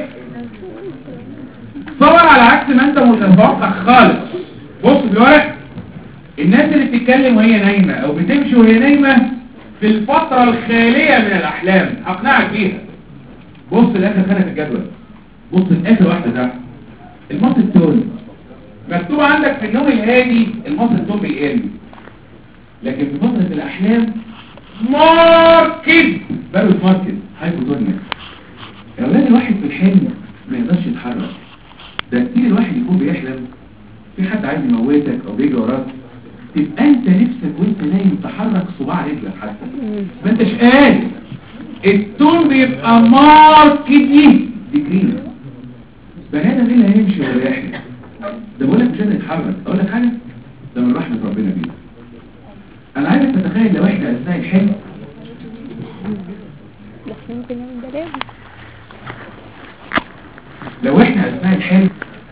صور على عكس ما انت متوقع خالص بص في الورق الناس اللي بتتكلم وهي نايمه او بتمشي وهي نايمه في الفتره الخاليه من الاحلام اقنعك بيها بص لاخر خانه في الجدول بص لاخر واحده ده المص التون مكتوب عندك في النوم الهادي المص التون بيقل لكن في فتره الاحلام ماركت بارد ماركت هايبوتونيا يا اولاد الواحد في الحلم ما يقدرش يتحرك ده كتير الواحد يكون بيحلم في حد عايز يموتك او بيجي وراك تبقى انت نفسك وانت نايم تحرك صباع رجلك حتى ما انتش قادر التون بيبقى ماركتلي ديكريز بني ادم ايه اللي هيمشي ولا يحلم ده بقول لك مش قادر يتحرك اقول لك حاجه ده من رحمه ربنا بينا انا عايزك تتخيل لو احنا اثناء الحلم بس ممكن نعمل بلاوي لو احنا اثناء الحلم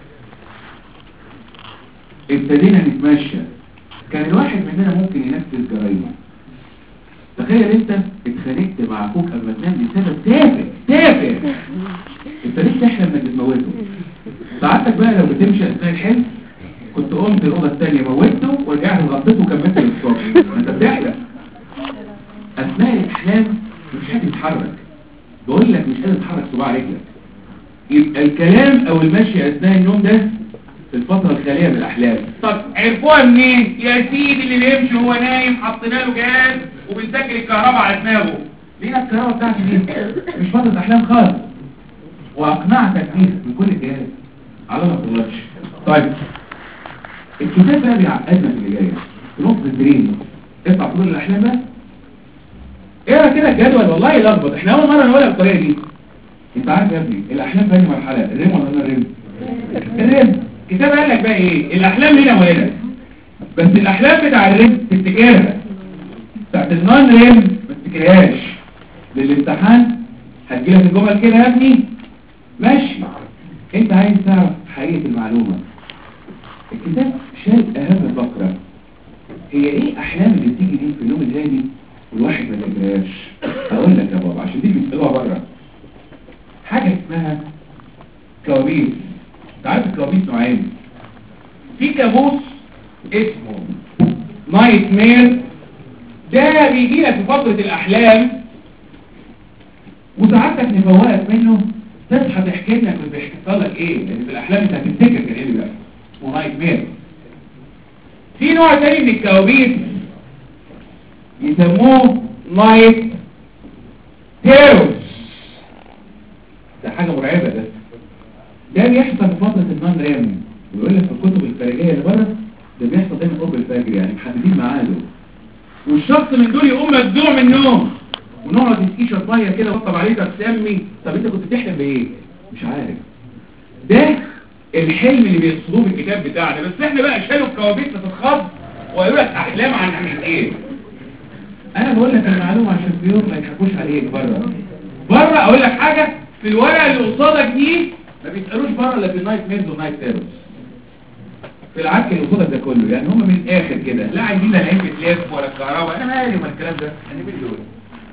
ابتدينا نتمشى كان الواحد مننا ممكن ينفذ جرايمه تخيل انت اتخانقت مع اخوك قبل ما تنام بسبب تافه تافه ابتديت تحلم انك بتموته ساعتك بقى لو بتمشي اثناء الحلم كنت قمت الاوضه الثانيه موته ورجعت غطيته وكملت للصبح ما انت بتحلم اثناء الاحلام مش قادر تتحرك بقول لك مش قادر تحرك صباع رجلك يبقى الكلام او المشي اثناء النوم ده في الفترة الخالية من الأحلام طب عرفوها منين؟ يا سيدي اللي بيمشي وهو نايم حطينا له جهاز وبنسجل الكهرباء على دماغه لينا الكهرباء بتاعتي دي مش فترة أحلام خالص وأقنعتك بيها من كل الجهاز على ما تغلطش طيب الكتاب بقى بيعقدنا في اللي جاية في نقطة الدرين اطلع كل الأحلام بقى اقرا كده الجدول والله يلخبط احنا أول مرة نقولها بالطريقة دي انت عارف يا ابني الأحلام في أي مرحلة الريم ولا أنا الريم؟ الريم الكتاب قال لك بقى ايه الاحلام هنا وهنا بس الاحلام بتاع الريم تفتكرها بتاعت النون ريم ما تفتكرهاش للامتحان هتجيلك الجمل كده يا ابني ماشي انت عايز تعرف حقيقة المعلومة الكتاب شال اهم فقرة هي ايه احلام اللي بتيجي دي في اليوم الهادي والواحد ما يقدرهاش هقول لك يا بابا عشان دي بيسألوها بره حاجة اسمها كوابيس انت عارف الكوابيس نوعين في كابوس اسمه نايت مير ده بيجي لك في فترة الأحلام وساعتك نفوقك منه تصحى تحكي لك بيحصل لك ايه لان في الأحلام انت هتفتكر كان ايه اللي بيحصل اسمه نايت مير في نوع تاني من الكوابيس يسموه نايت تيروس ده حاجة مرعبة ده ده بيحصل في فترة النون ريم ويقول لك في الكتب الخارجية اللي بره ده بيحصل دايما قرب الفجر يعني محددين ميعاده والشخص من دول يقوم مفزوع من النوم ونقعد نسقيه شطايه كده وطب عليك تسمي طب انت كنت بتحلم بايه مش عارف ده الحلم اللي بيقصدوه في الكتاب بتاعنا بس احنا بقى شالوا الكوابيس تتخض وقالوا لك احلام عن عن ايه انا بقول لك المعلومه عشان في يوم ما يضحكوش عليك بره بره اقول لك حاجه في الورقه اللي قصادك دي ما بيسألوش بره الا في النايت ميرز ونايت تيرز في العك اللي قصادك ده كله يعني هم من الاخر كده لا عايزين لا العين بتلف ولا الكهرباء انا مالي ولا الكلام ده انا مين دول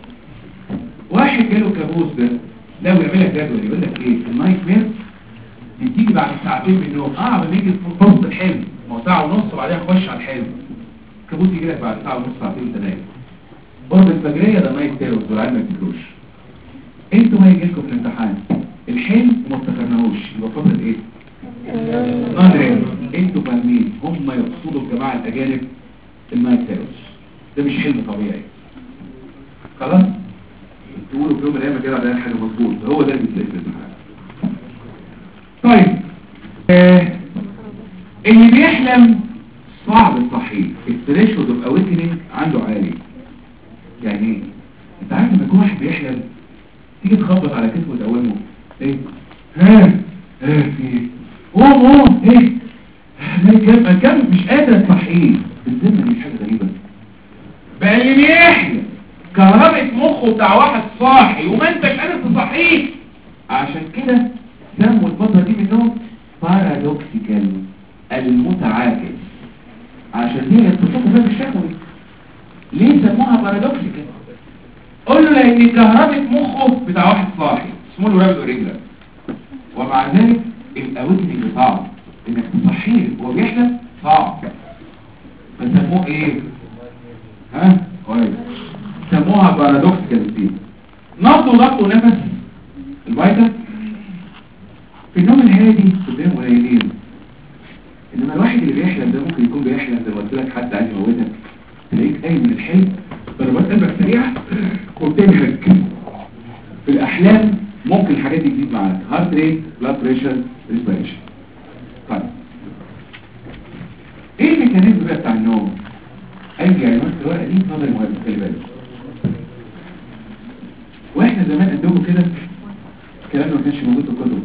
واحد جاله كابوس ده لو يعمل لك جدول يقول لك ايه النايت ميرز دي بتيجي بعد ساعتين من النوم اه بنيجي في فرصه الحلم ما هو ساعه ونص وبعدين نخش على الحلم الكابوس يجي لك بعد ساعه ونص ساعتين وانت نايم قرب الفجريه ده نايت تيرز والعيال ما يفتكروش انتوا ما يجي لكم في الامتحان الحلم وما افتكرناهوش يبقى فترة ايه؟ نادرين انتوا فاهمين هم يقصدوا الجماعة الاجانب النايت تيروس ده مش حلم طبيعي خلاص؟ تقولوا في يوم من الايام كده ده حاجة مظبوط هو ده اللي بتلاقي في الامتحان طيب آه. اللي بيحلم صعب الصحيح الثريشولد اوف اويكنينج عنده عالي يعني ايه؟ انت عارف لما يكون واحد بيحلم تيجي تخبط على كتفه وتقومه ايه ها ها في ايه قوم قوم ايه ده كم كم مش قادر تصحيه الذمه دي مش حاجه غريبه بقى اللي بيحلم كهرباء مخه بتاع واحد صاحي وما انتش قادر تصحيه عشان كده سموا الفتره دي منهم بارادوكسيكال المتعاكس عشان دي بتصفوا فيها الشكوى ليه سموها بارادوكسيكال قول له لان كهرباء مخه بتاع واحد صاحي اسمه له رابط اوريجلا ومع ذلك الاوتنج صعب انك تصحيه وهو بيحلم صعب فسموه ايه ها كويس سموها بارادوكسيكال ستيت نبض وضغط ونفس الفيتال في النوم الهادي قدام قليلين انما الواحد اللي بيحلم ده ممكن يكون بيحلم زي ما قلت لك حد عايز يموتك تلاقيك قايم من الحلم ضربات قلبك سريعه وبتنهج في الاحلام ممكن الحاجات دي تزيد معاك هارت ريت بلاد بريشر ريسبيريشن طيب ايه الميكانيزم بقى بتاع النوم عندكم كده الكلام ده ما كانش موجود في الكتب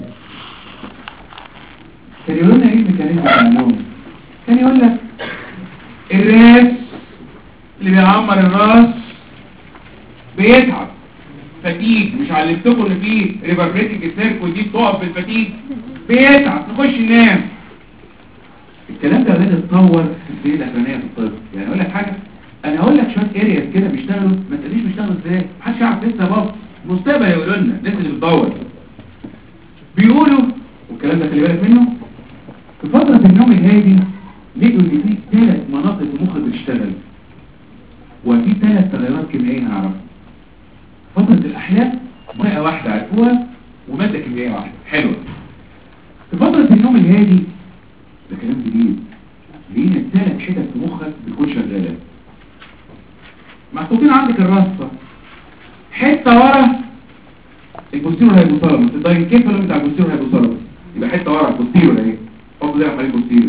كان يقول لنا ايه الميكانيزم بتاع النوم كان يقول لك الراس اللي بيعمر الراس بيتعب فتيج مش علمتكم ان في ريفربريتنج سيركل ودي بتقف في الفتيج بيتعب نخش ننام الكلام ده بدأ يتطور في السنين الاخرانيه في الطب يعني اقول لك حاجه انا هقول لك شويه ارياز كده بيشتغلوا ما تقوليش بيشتغلوا ازاي محدش يعرف لسه بابا مستقبل يقولوا لنا الناس اللي بتدور بيقولوا والكلام ده خلي بالك منه في فتره النوم الهادي لقوا ان في ثلاث مناطق في المخ بتشتغل وفي ثلاث تغيرات كيميائيه هنعرفها فتره الاحلام مرأة واحده عرفوها وماده كيميائيه واحده حلوه في فتره النوم الهادي ده كلام جديد لقينا الثلاث حتت في مخك بتكون شغاله محطوطين عندك الرصه حته ورا البوستيرور هيبوثالاموس الداينكيفالوم بتاع البوستيرور هيبوثالاموس يبقى حته ورا البوستيرور اهي حط ده حوالين البوستيرور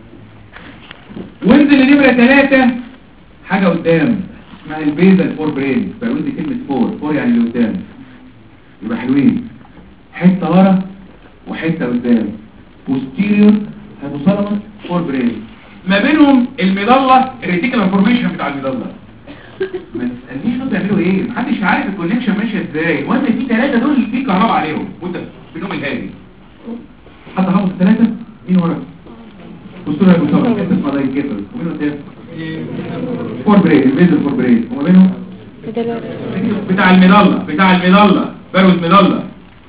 وانزل لنمره ثلاثة حاجه قدام اسمها البيزل فور برين بقول دي كلمه فور فور يعني اللي قدام يبقى حلوين حته ورا وحته قدام بوستيرور هيبوثالاموس فور برين ما بينهم المظله الريتيكولار فورميشن بتاع المظله ما تسالنيش دول بيعملوا ايه محدش عارف الكونكشن ماشيه ازاي المهم في ثلاثه دول في كهرباء عليهم وانت في النوم الهادي حتى حافظ الثلاثه مين ورا بصوا لها بصوا انت اسمها ده كده ومين الثالث فور برين الميزل فور برين وما بينهم بتاع المظله بتاع المظله بروز مظله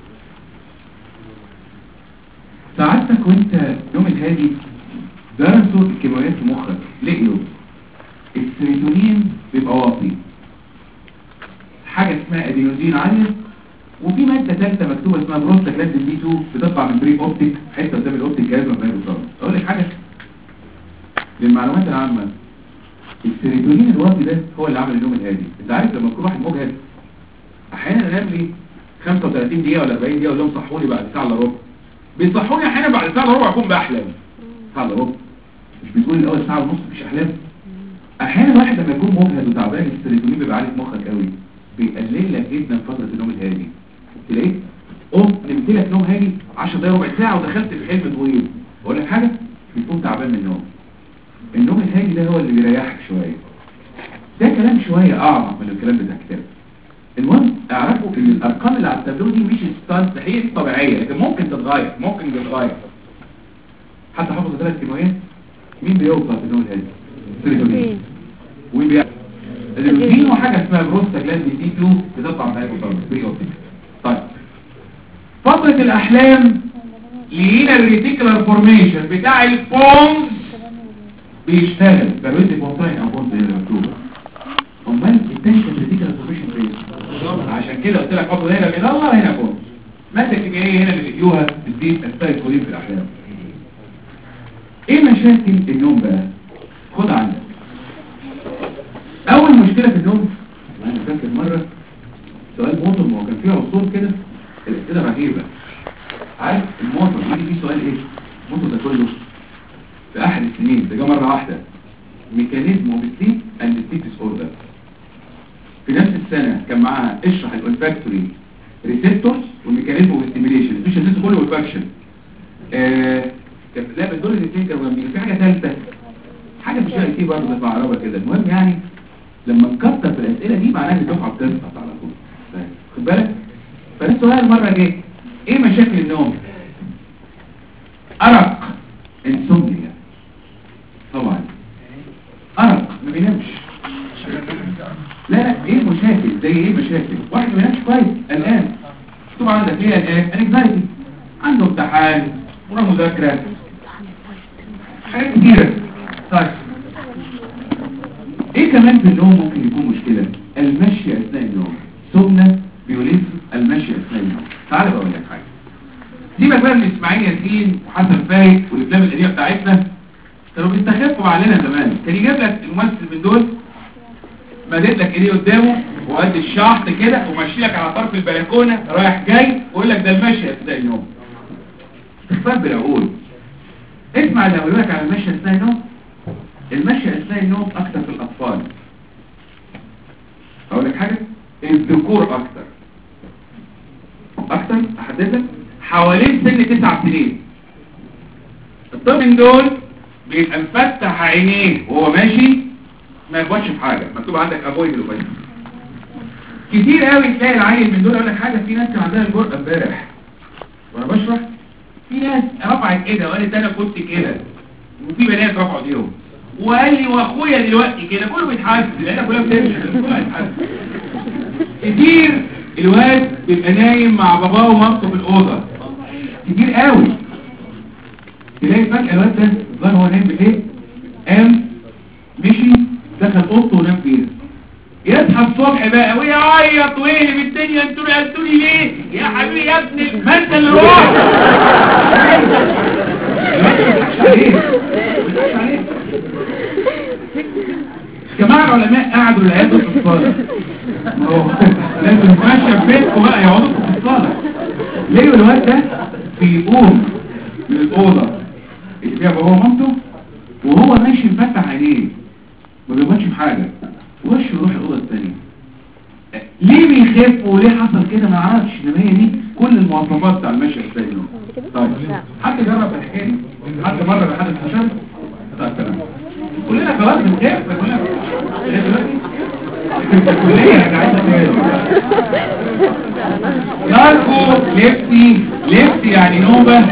سعادتك وانت نوم الهادي درسوا الكيماويات في مخك لقيوا السيروتونين بيبقى واطي حاجة اسمها ادينوزين عالية وفي مادة ثالثة مكتوبة اسمها بروستاجلاندين دي 2 بتطلع من بري اوبتيك حتة قدام الاوبتيك جهاز مبنى بالظبط اقول لك حاجة للمعلومات العامة السيروتونين الواطي ده هو اللي عمل النوم الهادي انت عارف لما يكون واحد مجهد احيانا انام لي 35 دقيقة ولا 40 دقيقة اقول لهم صحوا لي بعد ساعة الا ربع بيصحوني احيانا بعد ساعة الا ربع اكون بحلم ساعة الا ربع مش بتقول الاول ساعة ونص مفيش احلام احيانا واحد لما يكون مجهد وتعبان السيروتونين بيبقى عالي في مخك قوي بيقلل لك جدا فتره النوم الهادي تلاقيك قمت نمت لك نوم هادي 10 دقايق ربع ساعه ودخلت في حلم طويل اقول لك حاجه بتكون تعبان من النوم النوم الهادي ده هو اللي بيريحك شويه ده كلام شويه اعمق من الكلام بتاع الكتاب المهم اعرفوا ان الارقام اللي على التابلو دي مش مستحيل طبيعيه لكن ممكن تتغير ممكن تتغير حتى حافظ ثلاث كيماويات مين بيوصل في النوم الهادي السيروتونين وبيع الروتين وحاجه اسمها بروستاجلاندين دي 2 بتطلع من الهيبوثالاموس بريوتيك طيب فتره الاحلام لقينا الريتيكولار فورميشن بتاع البونز بيشتغل بروتيك بونتاين او بونز هنا مكتوبه امال التاني كان الريتيكولار فورميشن فين عشان كده قلت لك حط هنا من الله هنا بونز ماده كيميائيه هنا بتديوها بتزيد السايكولين في الاحلام ايه مشاكل النوم بقى خد عندك اول مشكلة في النوم انا فاكر مرة سؤال موطن ما هو كان فيه عصور كده الاسئله رهيبة عارف الموطن يجي فيه سؤال ايه الموطن ده كله في احد السنين ده جه مرة واحدة ميكانيزم اوف سليب اند سليب ديس اوردر في نفس السنة كان معاها اشرح الاولفاكتوري ريسبتورز والميكانيزم اوف ستيميليشن مش الناس كله اولفاكشن آه كان لا دول الاثنين كانوا جنبي في حاجة ثالثة حاجة مش لاقي فيه برضه في عربة كده المهم يعني لما نكتر في الأسئلة دي معناها ان الدفعة بتسقط على طول خد بالك فالسؤال المرة جه ايه مشاكل النوم أرق انسومنيا طبعا أرق ما بينامش لا لا ايه مشاكل زي ايه مشاكل واحد ما بينامش كويس قلقان طبعا عندك ايه قلقان انكزايتي عنده امتحان وراه مذاكرة حاجات كتيرة طيب ايه كمان في النوم ممكن يكون مشكلة المشي اثناء النوم سمنة بيوليف المشي اثناء النوم تعال بقول لك حاجة سيبك بقى من اسماعيل ياسين وحسن فايق والافلام القديمه بتاعتنا كانوا بيستخفوا علينا زمان كان يجيب لك الممثل من دول مدد لك ايديه قدامه وقد الشحط كده ومشي لك على طرف البلكونه رايح جاي ويقول لك ده المشي اثناء النوم استخفاف بالعقول اسمع اللي هقول لك على المشي اثناء النوم المشي اثناء النوم اكتر في الاطفال اقول لك حاجه الذكور اكتر سن تسع سنين الطفل من دول بيبقى مفتح عينيه وهو ماشي ما يخبطش في حاجه مكتوب عندك افويد الاوبايد كتير قوي تلاقي العيل من دول اقول لك حاجه في ناس كان عندها الجرأه امبارح وانا بشرح في ناس رفعت ايدها وقالت انا كنت كده وفي بنات رفعوا ايديهم وقال لي واخويا دلوقتي كده كله بيتحاسب لان كلها بتمشي كله بيتحاسب كتير الواد بيبقى نايم مع باباه ومامته في الاوضه كتير قوي تلاقي فجاه الواد ده ظهر هو نايم بالليل قام مشي دخل اوضته ونام فيها يصحى الصبح بقى ويعيط ويقلب الدنيا انتوا قلتوا لي ليه يا حبيبي يا ابني ما انت اللي روح جماعة العلماء قعدوا العيادة في الصالة ما هو لازم ماشية في بيتكم بقى يقعدوا في الصالة ليه الواد ده بيقوم من الأوضة اللي فيها بابا ومامته وهو ماشي مفتح عينيه ما بيغلطش في حاجة وشه يروح الأوضة الثانية ليه بيخف وليه حصل كده ما اعرفش انما هي دي كل المواصفات بتاع المشي الثاني طيب حد جرب الحكايه دي حد مره بحد الحشر طيب تمام كلنا خلاص بنخف كلنا إيه دلوقتي الكلية انا عايز ناركو ليفتي ليفتي يعني نوبة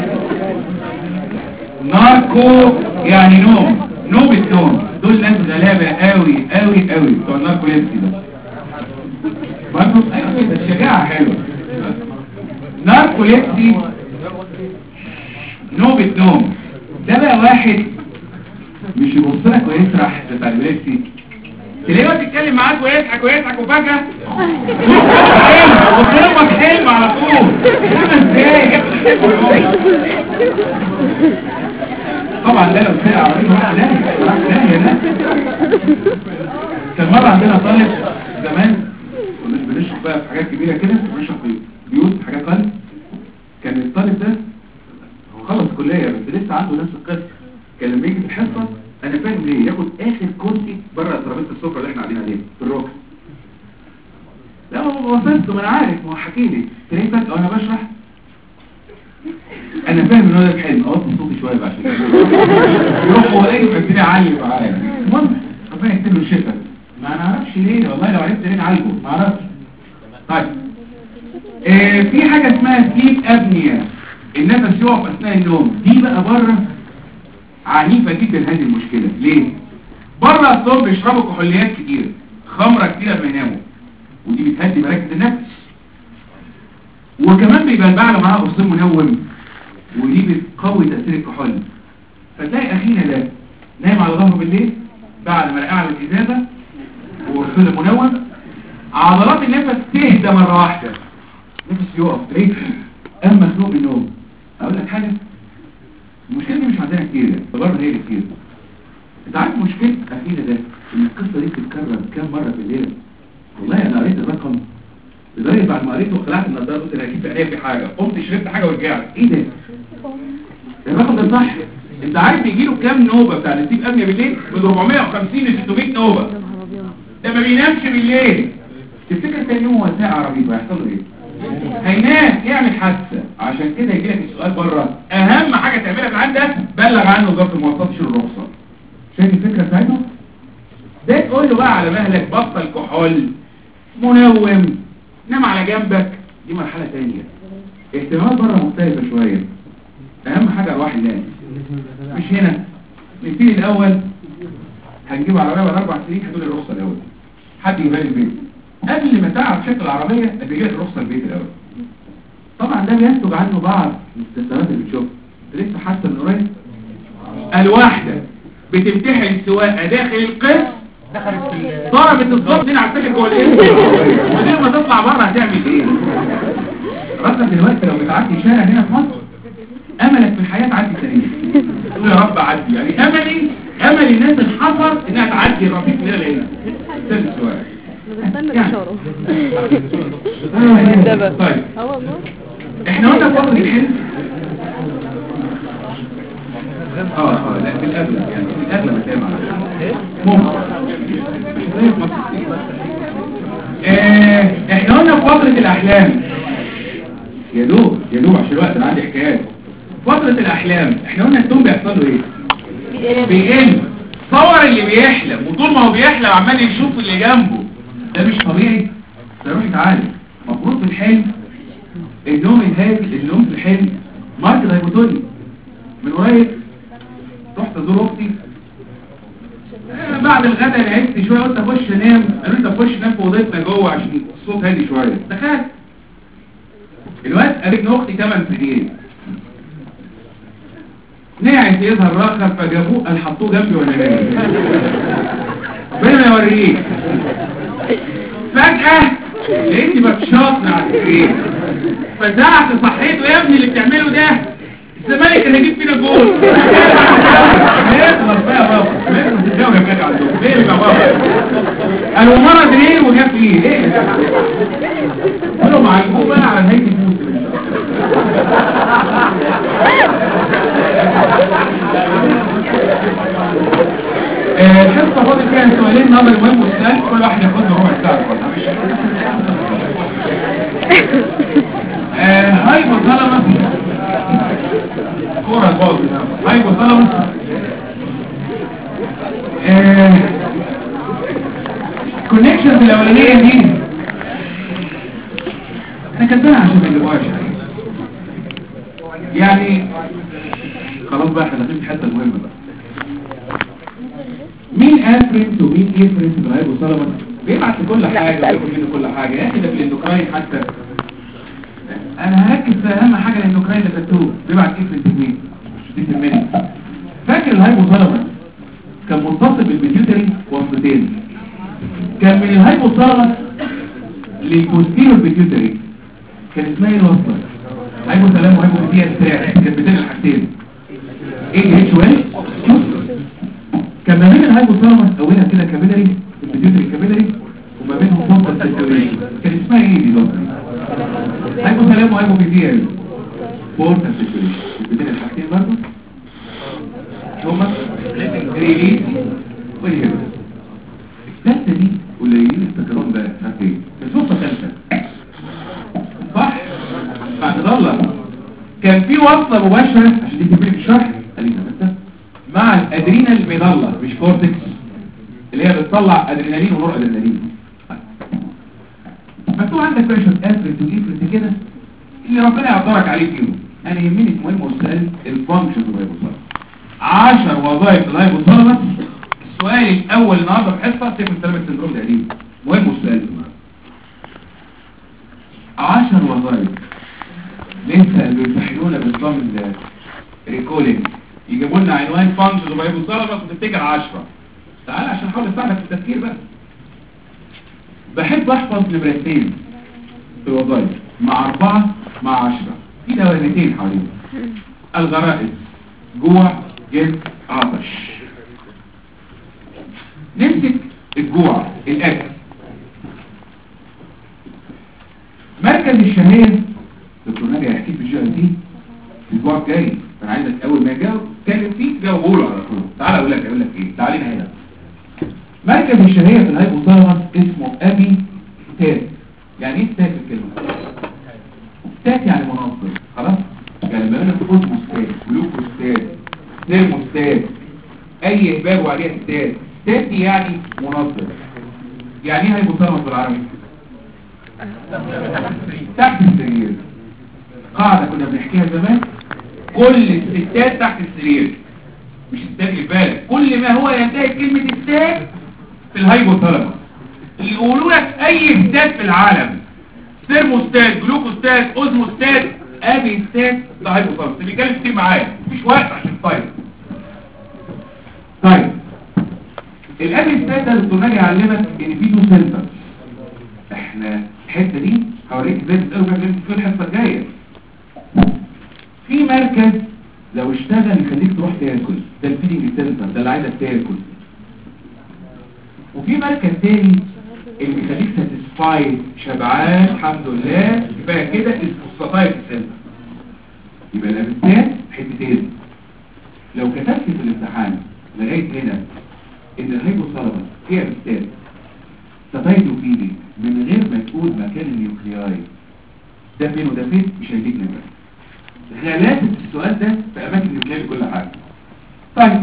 ناركو يعني نوم نوبة نوم دول ناس غلابة قوي قوي قوي بتوع الناركو ليفتي ده برضه ايوه كده الشجاعة حلوة ناركو ليفتي نوبة نوم ده بقى واحد مش يبص لك ويسرح بتاع البيبسي تلاقيه هو تتكلم معاك ويضحك ويضحك وفجأة حلم وكلامك حلم على طول انما ازاي جبت الحلم طبعا ده لو سرع عربيه راح لا راح لا لا كان مرة عندنا طالب زمان مش بنشرح بقى في حاجات كبيرة كده بنشرح في بيوت حاجات قلب كان الطالب ده هو خلص كلية بس لسه عنده نفس القصة كان لما يجي في الحصة انا فاهم ليه ياخد اخر كرسي بره ترابيزه السفره اللي احنا قاعدين عليها في الركن لا هو وصلته ما انا عارف ما هو حكي لي تلاقيه فجاه وانا بشرح انا فاهم ان هو ده حلم اوطي صوتي شويه بقى عشان يروح هو ايه يبتدي يعلي معايا المهم ربنا يكتب له الشفاء ما انا اعرفش ليه والله لو عرفت ليه نعالجه ما اعرفش طيب آه في حاجه اسمها سليب ابنيا النفس يقف اثناء النوم دي بقى بره عنيفة جدا هذه المشكلة ليه؟ بره الصوم بيشربوا كحوليات كتير خمرة كتير لما يناموا ودي بتهدي مراكز النفس وكمان بيبلبع له معاها قرصين منوم ودي بتقوي تأثير الكحول فتلاقي أخينا ده نايم على ظهره بالليل بعد ما رقع على الإزازة وقرصين المنوم عضلات النفس تهدى مرة واحدة نفس يقف تلاقيه قام مخنوق بالنوم أقول لك حاجة المشكلة دي مش عندنا كتير يعني بره هي اللي كتير انت عارف مشكلة اخينا ده ان القصة دي بتتكرر كام مرة في الليل والله انا قريت الرقم لدرجة بعد ما قريته وخلعت النضارة قلت انا اكيد في عينيا في حاجة قمت شربت حاجة ورجعت ايه ده الرقم ده صح انت عارف يجي له كام نوبة بتاع نسيب امنية بالليل من 450 ل 600 نوبة ده ما بينامش بالليل تفتكر تاني يوم هو ساعة عربية هيحصل له ايه هينام يعمل حادثة عشان كده يجي لك السؤال بره اهم حاجة تعملها في عندك بلغ عنه وزارة المواصلات تشيل الرخصة شايف الفكرة بتاعته ده تقول له بقى على مهلك بطل كحول منوم نام على جنبك دي مرحلة تانية اهتمامات بره مختلفة شوية اهم حاجة ارواح الناس مش هنا نبتدي الاول هنجيب عربية بعد اربع سنين هتقول الرخصة الاول حد يبقى البيت قبل ما تعرف شكل العربية بيجي لك الرخصة البيت الاول طبعا ده بينتج عنه بعض الاستثمارات اللي بتشوفها انت لسه حاسه من قريب الواحدة بتمتحن السواقة داخل القسم ضربت الضبط هنا على الفكر جوه الاسم ودي ما تطلع بره هتعمل ايه راسك دلوقتي لو بتعدي شارع هنا في مصر املك في الحياة تعدي سريع تقول يا رب عدي يعني املي امل الناس الحفر انها تعدي الرصيف من هنا لهنا سن السواقة بستنى يعني. الاشاره آه، طيب اه والله احنا قلنا في وقت الحلم اه اه لا في الاغلب يعني في الاغلب هتلاقي معانا ممكن زي في مصر. آه، احنا قلنا في فترة الاحلام يا دوب يا دوب عشان الوقت انا عندي حكايات فترة الأحلام احنا قلنا التوم بيحصل له ايه؟ بيقل بيقل صور اللي بيحلم وطول ما هو بيحلم عمال يشوف اللي جنبه ده مش طبيعي ده يروح يتعالج المفروض في الحلم النوم الهادي النوم في الحلم ماركت هايبوتوني من قريب رحت ازور اختي آه، بعد الغداء لعبت شويه قلت اخش انام قالوا لي طب خش نام في اوضتنا جوه عشان الصوت هادي شويه دخلت الوقت قالت لي اختي 8 سنين نعس يظهر راخر فجابوه قال حطوه جنبي وانا نايم ربنا يوريك فجأة لقيتني بتشاطن على السرير فزعت صحيته يا ابني اللي بتعمله ده الزمالك اللي هيجيب فينا جول يخلص بقى يا بابا يخلص الدوري يا كده عندهم ليه يا بابا قالوا مرض ليه وجاب فيه ليه قالوا معلموه بقى على نهاية الموسم ان شاء الله آه، الحصة فاضل فيها سؤالين نظري مهم والسؤال كل واحد ياخد له ربع ساعة آه، هايبوثالاموس كورة الباظ هايبوثالاموس كونكشنز الأولانية دي احنا كاتبينها عشان ما نجيبوهاش يعني خلاص بقى احنا داخلين في الحته المهمه بقى مين افرنت ومين افرنت في الهايبوثالاموس بيبعت لكل حاجه وياخد منه كل حاجه يا اخي ده في الاندوكراين حتى انا هركز في اهم حاجه الاندوكراين اللي خدتوه بيبعت افرنت مين دي تهمني فاكر الهايبوثالاموس كان متصل بالبيتيوتري وسطتين كان من الهايبوثالاموس للبوستيريور بيتيوتري كان اسمها ايه الوصله هايبوثالاموس وهايبوثيا استراح كانت بتعمل الحاجتين ايه اتش وال كان ما بين الهايبوثالاموس اولها كده كابيلاري البيتيوتري كابيلاري وما بينهم فوق سيركيوليشن كان اسمها ايه دي دكتور هايبوثالاموس وهايبوثيا فورتا سيركيوليشن بين الحاجتين برضه هما ريليز وهيبس الثالثه دي قليلين افتكرون بقى عارف ايه الصوصه ثالثه صح بعد ضلة كان في وصلة مباشرة عشان دي تبقى في الشرح خلينا بس مع الادرينال المظلة مش كورتكس اللي هي بتطلع ادرينالين ونور ادرينالين مكتوب عندك بريشر افرت وافرت كده اللي ربنا يقدرك عليه فيهم انا يهمني المهم والسؤال الفانكشن الهايبوثالاموس 10 وظائف الهايبوثالاموس السؤال الاول النهارده في حصه سيف السلامه السندروم القديم مهم السؤال ده 10 وظائف لسه اللي بيمتحنونا بنظام الريكولينج يجيبوا لنا عنوان فانكشن وهايبوثالاموس وتفتكر 10 تعال عشان احاول اساعدك في التفكير بقى بحب احفظ نمرتين في الوظائف مع أربعة مع عشرة في دوامتين حوالين الغرائز جوع جد عطش نمسك الجوع الأكل مركز الشهية دكتور ناجي هيحكي في الجي دي الاسبوع الجاي انا عايزك اول ما اجاوب اتكلم فيه تجاوبه له على طول تعالى اقول لك اقول لك ايه تعالى هنا مركز الشهية في الهايبوثالاموس اسمه ابي تات يعني ايه تات الكلمة تات يعني منظم خلاص يعني لما انا اوزموستات جلوكوستات تيرموستات اي اهباب وعليها ستات ستات دي يعني منظم يعني ايه هايبوثالاموس بالعربي تحت السرير قاعدة كنا بنحكيها زمان كل الستات تحت السرير مش الستات اللي في بالك كل ما هو ينتهي كلمة ستات في الهايبوثالاموس اللي يقولوا لك اي ستات في العالم ثيرموستات جلوكوستات اوزموستات ابي ستات ده هايبوثالاموس اللي بيتكلم كتير معايا مفيش وقت عشان طيب طيب الابي ستات ده دكتور ناجي يعلمك ان في تو سنتر احنا الحته دي هوريك ازاي تسالوا فيها في الحصه الجايه في مركز لو اشتغل يخليك تروح تاكل ده الفيدنج سنتر ده اللي عايزك تاكل وفي مركز تاني اللي بيخليك ساتيسفايد شبعان الحمد لله كفايه كده اسمه الساتايت سنتر يبقى الابستان حتتين لو كتبت في الامتحان لغايه هنا ان الهايبوثالاموس هي ابستان ساتايت وفيدنج من غير ما تقول مكان النيوكلياي ده فين وده فين مش هيديك نمره غلاسه السؤال ده في اماكن بتلاقي كل حاجه طيب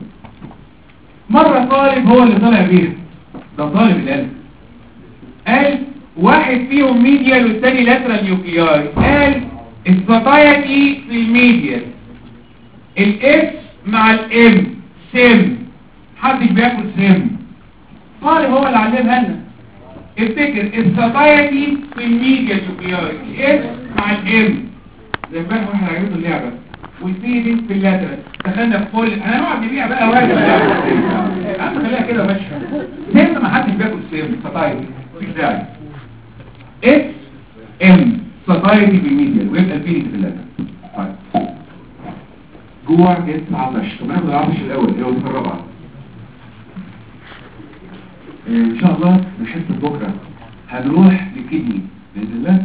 مرة طالب هو اللي طلع بيها ده طالب القلب قال واحد فيهم ميديال والتاني لاترال نيوكلياي قال السطايتي في الميديال الاس مع الام سم محدش بياكل سم طالب هو اللي علمها لنا افتكر السطايتي في الميديال نيوكلياي الاس مع الام زي امبارح واحد عجبته اللعبه والسي دي في اللاترال دخلنا في كل انا نقعد نبيع بقى واجب اهم خليها كده ماشيه سم ما حدش بياكل سم سطايتي مفيش داعي اس ام سطايتي في الميديال ويبقى الفينيك في اللاترال طيب جوع جنس عطش طب ناخد العطش الاول اللي هو في الرابعه ان شاء الله نحس بكره هنروح للكدني باذن الله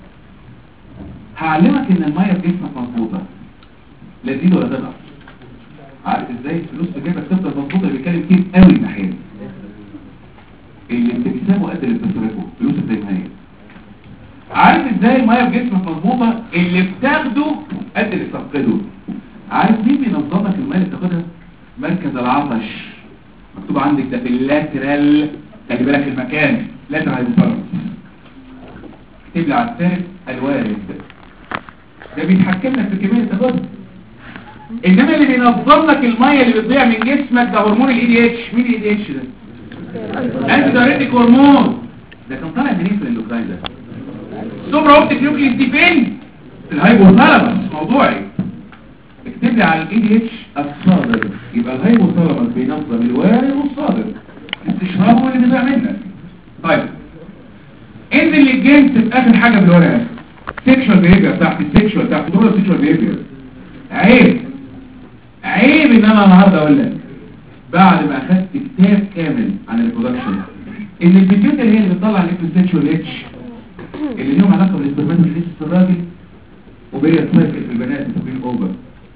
هعلمك ان الميه في جسمك مظبوطه لا تزيد ولا تنقص عارف ازاي الفلوس في جيبك تفضل مظبوطه اللي بيتكلم كتير قوي الناحيه دي. اللي بتكسبه قد اللي بتصرفه فلوس زي ما هي عارف ازاي الميه في جسمك مظبوطه اللي بتاخده قد اللي بتفقده عارف مين بينظم لك الميه اللي بتاخدها مركز العطش مكتوب عندك ده في اللاترال خلي بالك المكان لاترال هيبوثالاموس اكتب لي على الثالث الوارد ده بيتحكم لك في الكميه اللي بتاخدها انما اللي بينظم لك الميه اللي بتضيع من جسمك ده هرمون الاي دي اتش مين الاي دي اتش ده انت دايريتك هرمون ده كان طالع منين في الاندوكراين ده سوبرا اوبتيك نيوكليس دي فين في الهايبوثالاموس موضوعي اكتب لي على الاي دي اتش الصادر يبقى الهايبوثالاموس بينظم الوارد والصادر استشراف هو اللي بيضيع منك طيب انزل للجنس في اخر حاجه بالورقه سيكشوال بيهيفير تحت السيكشوال تحت دول السيكشوال بيهيفير عيب عيب ان انا النهارده اقول لك بعد ما اخدت كتاب كامل عن الريبرودكشن ان الفيديوهات اللي هي اللي بتطلع السيكشوال اتش اللي ليهم علاقه بالسبرماتوجينيسيس في الراجل وبيا سايكل في البنات مسمين اوفر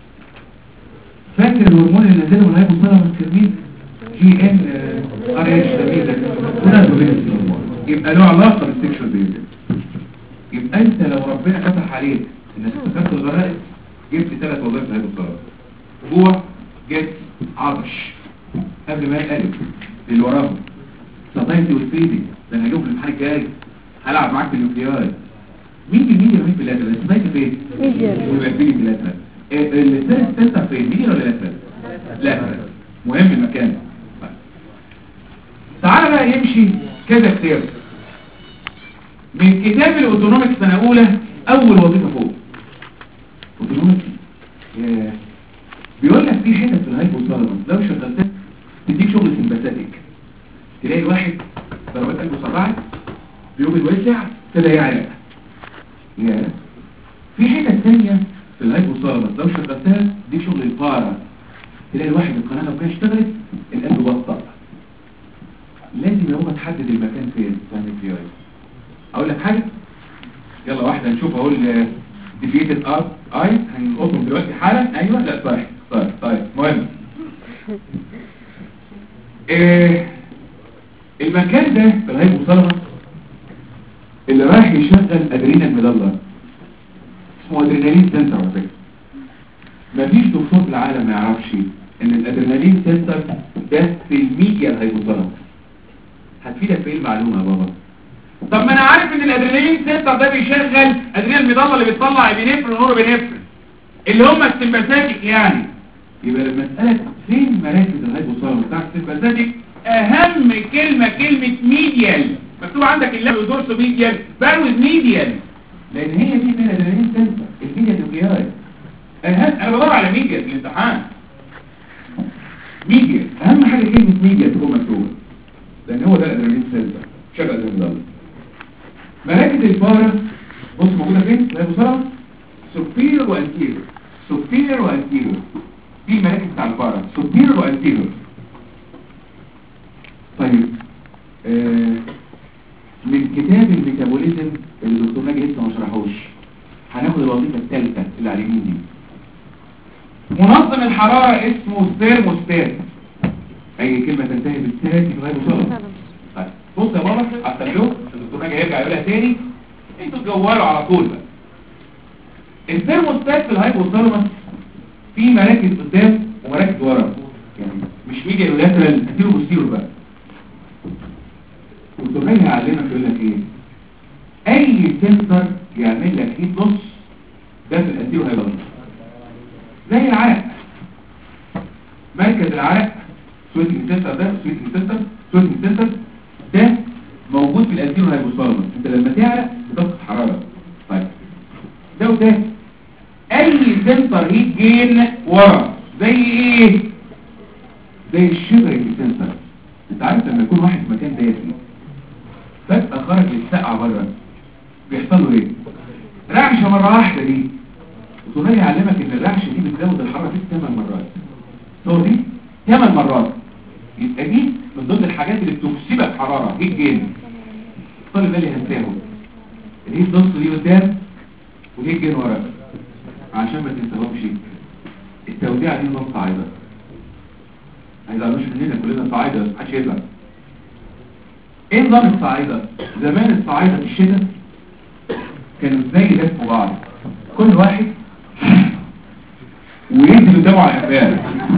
فاكر الهرمون اللي نزله من الهايبوثالاموس كرمين جي ان ار اتش ده يبقى له علاقه بالسيكشوال بيهيفير يبقى انت لو ربنا فتح عليك انك استفدت الغرائز جبت ثلاث وظائف الهايبوثالاموس جوع جت عطش قبل ما يقلب اللي وراهم سطايتي والفيدي ده انا هجيبهم في الامتحان الجاي هلعب معاك في النيوكليار مين في الميديا ومين في اللاترال سطايتي فين؟ ويبقى الفيدي في اللاترال الثالث سنتر فين ميديا ولا لاترال؟ لاترال مهم المكان طيب. تعالى بقى يمشي كذا كتاب من كتاب الاوتونوميك سنه اولى اول وظيفه فوق اوتونوميك ياه بيقول لك في حتت في الهايبوثالاموس لو شغلتها تديك شغل سمباثيك تلاقي واحد ضربات قلبه سرعت بيوم الواسع ابتدى يعرق ياه في حتت ثانيه في الهايبوثالاموس لو شغلتها دي شغل البارا تلاقي واحد القناه لو كانت اشتغلت القلب بطأ لازم يا هو تحدد المكان فين تعمل فيه ايه اقول لك حاجه يلا واحده نشوف اقول ديفيتد ار اي هنقطهم دلوقتي حالا ايوه لا صحيح طيب طيب مهم إيه المكان ده في الهايبوثالاموس اللي رايح يشغل ادرينال ميدالر اسمه ادرينالين سنتر على فكره مفيش دكتور في العالم ما يعرفش ان الادرينالين سنتر ده في الميديا الهايبوثالاموس هتفيدك في ايه المعلومه يا بابا طب ما انا عارف ان الادرينالين سنتر ده بيشغل ادرينال ميدالر اللي بتطلع ابنفرين ونورابينفرين اللي هم السمباثيك يعني يبقى لما اسالك فين مراكز الهايبوثالاموس بتاع السمباثيك اهم كلمه كلمه ميديال مكتوب عندك اللاب دورسو ميديال بروز ميديال لان هي دي من الادرينالين سنتر الميديا نيوكلياي اهم انا بدور على ميديا في الامتحان ميديا اهم حاجه كلمه ميديا تكون مكتوبه لان هو ده الادرينالين سنتر شغل الادرينالين مراكز البارا بص موجوده فين لا بسرعه سوبيريور وانتيريور سوبيريور وانتيريور دي المراكز بتاع البارا سوبيريور وانتيريور طيب آه من كتاب الميتابوليزم اللي الدكتور ناجي لسه ما شرحوش هناخد الوظيفه الثالثه اللي على اليمين دي منظم الحراره اسمه ثيرموستات اي كلمه تنتهي بالثالث في غير مصالح طيب بص يا بابا على التابلو الدكتور ناجي هيرجع يقولها تاني انتوا تجوروا على طول بقى الثيرموستات في الهايبوثالاموس في مراكز قدام ومراكز ورا يعني مش ميديا ولاترال انتيرو بوستيرو بقى والدكتور هيعلمك يقول لك ايه اي سنسر يعمل لك هيت نص ده في الانتيرو هايبوثالاموس زي العرق مركز العرق سويتنج سنسر ده سويتنج سنسر سويتنج سنسر ده موجود في الانتيرو هايبوثالاموس انت لما تعرق بتفقد حراره طيب ده وده اي سنسر هيت جين ورا زي ايه زي الشيفرنج سنسر انت عارف لما يكون واحد في مكان دافي فجأة خرج للسقعة بره بيحصل له ايه رعشة مرة واحدة دي وطولي يعلمك ان الرعشة دي بتزود الحرارة فيك 8 مرات صور دي 8 مرات يبقى دي من ضمن الحاجات اللي بتكسبك حرارة هيت جين طالب بالي هنساهم الهيت نص دي قدام والهيت جين ورا عشان ما تنساهمش التوديعة دي نظام صعيدة هيزعلوش مننا كلنا صعيدة بس محدش يزعل ايه نظام الصعيدة زمان الصعيدة في الشتاء كانوا ازاي يلفوا بعض كل واحد ويدي قدامه على قفاه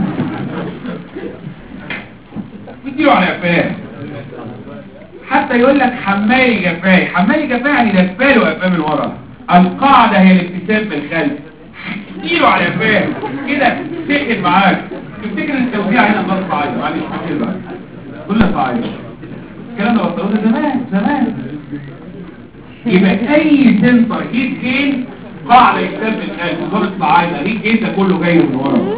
ويديله على قفاه حتى يقول لك حمالي جفاي حمالي جفاي يعني لفاله قفاه من ورا القاعدة هي الابتسام بالخلف اديله على قفاه كده تقل معاك تفتكر التوزيع هنا نظام صعيدة معلش مش كده كلها صعيدة الكلام ده بطلوه ده زمان زمان يبقى اي سنسر هيت جين قاعدة يكتب الخلف نظام الصعايدة هيت جين ده كله جاي من ورا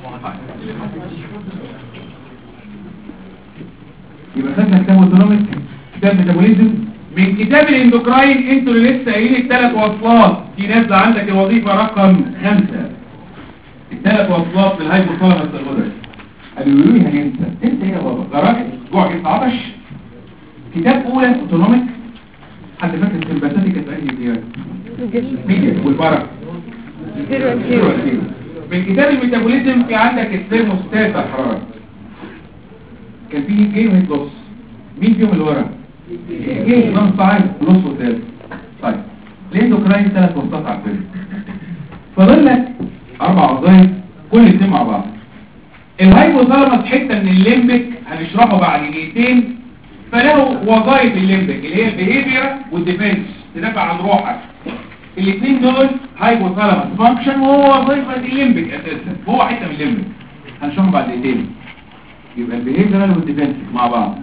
يبقى خدنا كتاب اوتونوميك كتاب ميتابوليزم من كتاب الاندوكراين انتوا اللي لسه قايلين الثلاث وصلات في نازله عندك الوظيفه رقم خمسة الثلاث وصلات للهايبوثالاموس الغدد قالوا لي هننسى انت ايه يا بابا جراح اسبوع جبت عطش كتاب اولى اوتونوميك حد فاكر السمباتيك كانت انهي زياده ميديا والبركه زيرو and zero. من كتاب الميتابوليزم في عندك الثيرموستات الحراره كان فيه جيم وهيت لوس مين فيهم اللي ورا جيم نص صاعد ونص قدام طيب الاندوكراين ثلاث وسطات عارفين فاضل لك اربع وظائف كل الاثنين مع بعض الهايبوثالاموس حته من الليمبك هنشرحه بعد دقيقتين فله وظائف الليمبك اللي هي البيهيفير والديفنس تدافع عن روحك الاثنين دول هايبوثالاموس فانكشن وهو وظيفه الليمبك اساسا هو حته من الليمبك هنشرحه بعد دقيقتين يبقى البيهيفيرال والديفنسيف مع بعض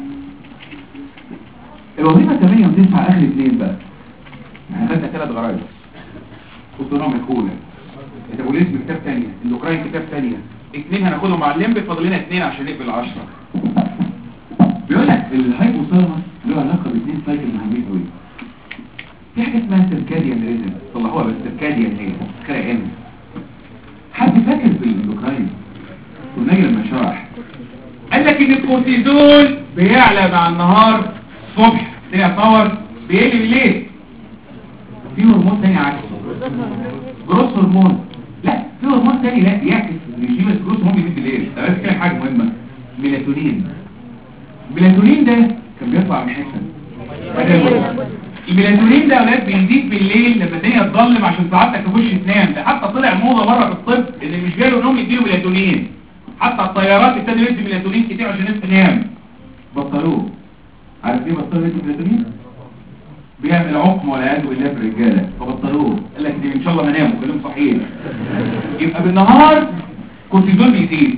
الوظيفه 8 و9 اخر اثنين بقى احنا خدنا ثلاث غرايز اوتونوميك اولى ميتابوليزم كتاب ثانيه اندوكراين كتاب ثانيه اثنين هناخدهم مع الليمب فاضل لنا اثنين عشان نقبل 10 بيقول لك الهايبوثالاموس له علاقه باثنين سايكل مهمين قوي في حاجه اسمها سيركاديان ريزم طلعوها بس سيركاديان هي اخرها ان حد فاكر في الاندوكراين كنا لما شرح قال لك ان الكورتيزول بيعلى مع النهار الصبح تلاقي باور بيقل بالليل في هرمون تاني عكسه جروس هرمون لا في هرمون تاني لا يعكس ريجيم الجروس هرمون بيزيد بالليل ده بس كده حاجه مهمه ميلاتونين الميلاتونين ده كان بيطلع من حسن الميلاتونين ده يا اولاد بيزيد بالليل لما الدنيا تظلم عشان ساعتك تخش تنام ده حتى طلع موضه بره في الطب اللي مش جاله نوم يديله ميلاتونين حتى الطيارات ابتدوا يدوا ميلاتونين كتير عشان الناس تنام بطلوه عارف ليه بطلوا يدوا ميلاتونين بيعمل عقم والعياذ بالله في الرجاله فبطلوه قال لك دي ان شاء الله ما ناموا كلهم صحيين يبقى بالنهار كورتيزول بيزيد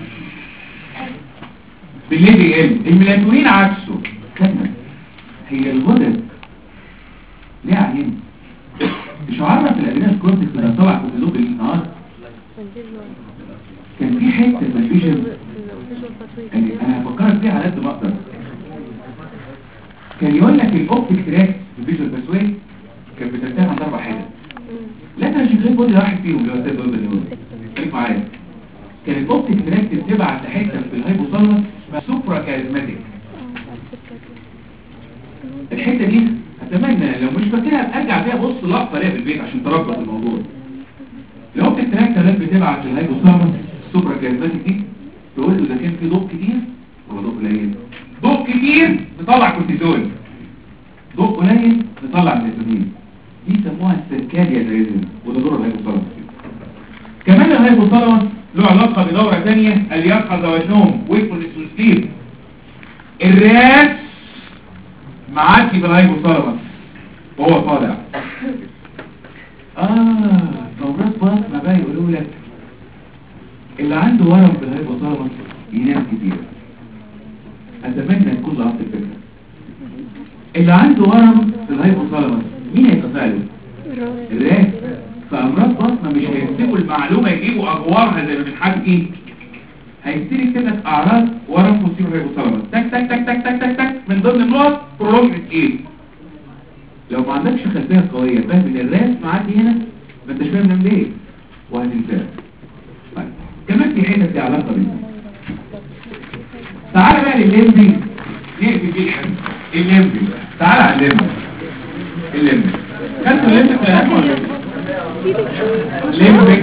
بالليل بيقل الميلاتونين عكسه كمل هي الغدد ليه عينين مش عارف في الادرينال كورتكس لما طلع كورتيزول بالنهار كان في حته في الفيجن يعني انا هفكرك فيها على قد ما اقدر كان يقول لك الاوبتيك تراك في الفيجن باسوي كانت بترتاح عند اربع حتت لا كان شكلين بودي واحد فيهم اللي هو الثالث دول اللي خليك معايا كان الاوبتيك تراك بتبعت لحته في الهايبوثالاموس اسمها سوبرا كاريزماتيك الحته دي اتمنى لو مش فاكرها ارجع فيها بص لقطه ليها في البيت عشان تربط الموضوع الاوبتيك تراك كانت بتبعت للهايبوثالاموس السوبرا كاريزماتيك دي تقول له اذا كان في ضوء كتير ولا ضوء قليل ضوء كتير نطلع كورتيزول ضوء قليل نطلع ميلاتونين دي يسموها السيركاديان ريزم وده دور الهايبوثالاموس دورة تانية اليقظة والنوم wakefulness والسليب الراس معاكي في الهايبوثالاموس وهو طالع اه دورات بطنة بقى يقولوا لك اللي عنده ورم في الهايبوثالاموس ينام كتير اتمنى يكون لاحظت الفكرة اللي عنده ورم في الهايبوثالاموس مين هيتفاعله الراس فامراض بطنة مش هيكتبوا المعلومة يجيبوا اجوارها زي ما بنحكي هيبتدي يكتب لك اعراض ورم فوسيل هايبوثالاموس تك تك تك تك تك تك تك من ضمن النقط برولونجد ايه لو ما عندكش خلفيه قويه فاهم ان الراس معدي هنا ما انتش فاهم نام ليه وهتنساه طيب كمان في حته ليها علاقه بيها تعال بقى للليمبي نقفل بيه الحمد الليمبي تعال على الليمبي الليمبي خدتوا الليمبي في الهام ولا إيه؟ ليمبي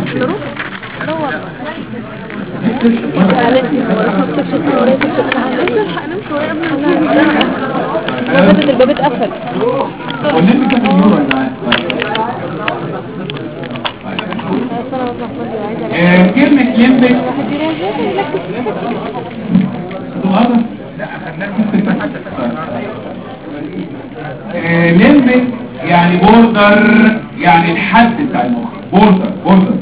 بابت الباب اتقفل والليمبي كان في النور ولا معاك؟ بس انا بطلع فاضي وعايزه ألاقي آه، كلمة ليمبي واحد يراجع تغرب ليمبك يعني بوردر يعني الحد بتاع المخ بوردر بوردر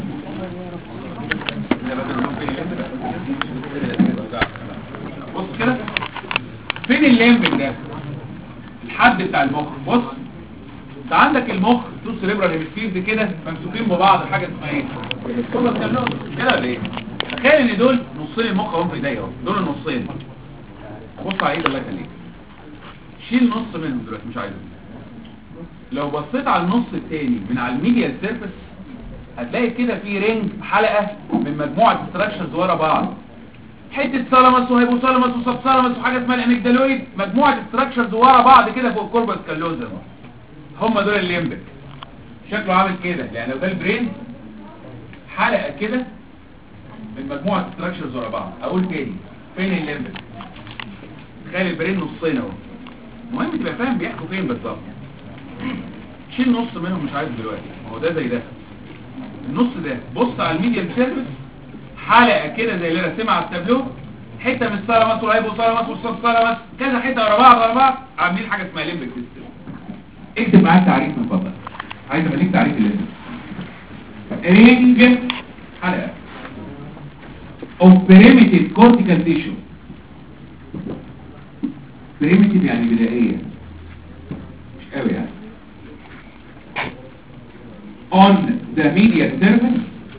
بص كده فين الليمبك ده الحد بتاع المخ بص انت عندك المخ تو سيريبرال هيمسفيرز كده ممسوكين ببعض حاجه اسمها ايه كله بتعملوا كده ولا ايه تخيل ان دول نصين المخ اهو في ايديا اهو دول النصين بص على ايد الله يخليك شيل نص منهم دلوقتي مش عايزه لو بصيت على النص التاني من على الميديا سيرفيس هتلاقي كده في رينج حلقه من مجموعه ستراكشرز ورا بعض حته سالامس وهيبوثالامس وسبثالامس وحاجه اسمها الاميجدالويد مجموعه ستراكشرز ورا بعض كده فوق الكوربس كاللوزم هم دول الليمبك شكله عامل كده يعني لو ده البرين حلقه كده من مجموعه ستراكشرز ورا بعض اقول تاني فين الليمبك تخيل البرين نصين اهو المهم تبقى فاهم بيحكوا فين بالظبط شيل نص منهم مش عايز دلوقتي ما هو ده زي ده النص ده بص على الميديال سيرفيس حلقه كده زي اللي رسمها على التابلو حته من الثالاموس والهايبوثالاموس والسبثالاموس كذا حته ورا بعض ورا بعض عاملين حاجه اسمها ليمبك سيستم اكتب معاك تعريف من فضلك عايز اديك تعريف الليمبك رينج حلقه of primitive cortical tissue primitive يعني بدائية مش قوي يعني on the medial surface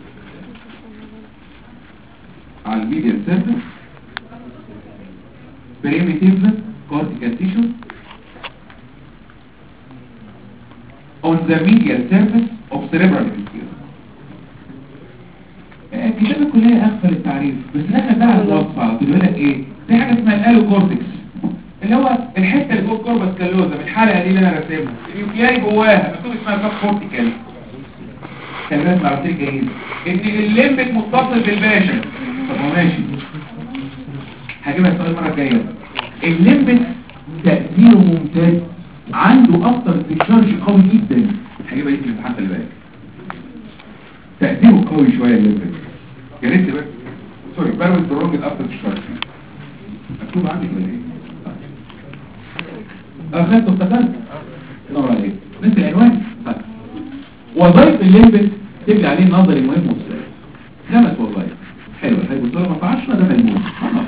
على الميديال surface primitive cortical tissue on the medial surface of cerebral hemisphere الكتاب الكلية أغفل التعريف بس دخل بقى على الوصف على طول يقول لك إيه في حاجة اسمها الالو كورتكس اللي هو الحتة اللي فوق الكوربس كالوزا من الحلقة دي اللي أنا راسمها النيوكلياي جواها مكتوب اسمها كاب كورتيكال خلي بالك مع التريك جايين إن الليمبك متصل بالباشا طب هو ماشي هجيبها السؤال المرة الجاية الليمبك تأثيره ممتاز عنده أكتر ديشارج قوي جدا هجيبها دي في الامتحان خلي بالك تأثيره قوي شوية الليمبك يا ريت بس سوري بروز دروج الأفضل ديشارج مكتوب عندك ولا ايه؟ أخذته افتكرت نور عليك مثل العنوان طيب وظائف الليمبك تبلي عليه نظري مهم وصلاح خمس وظائف حلوة الهيبوثالاموس ما في 10 ده ملموس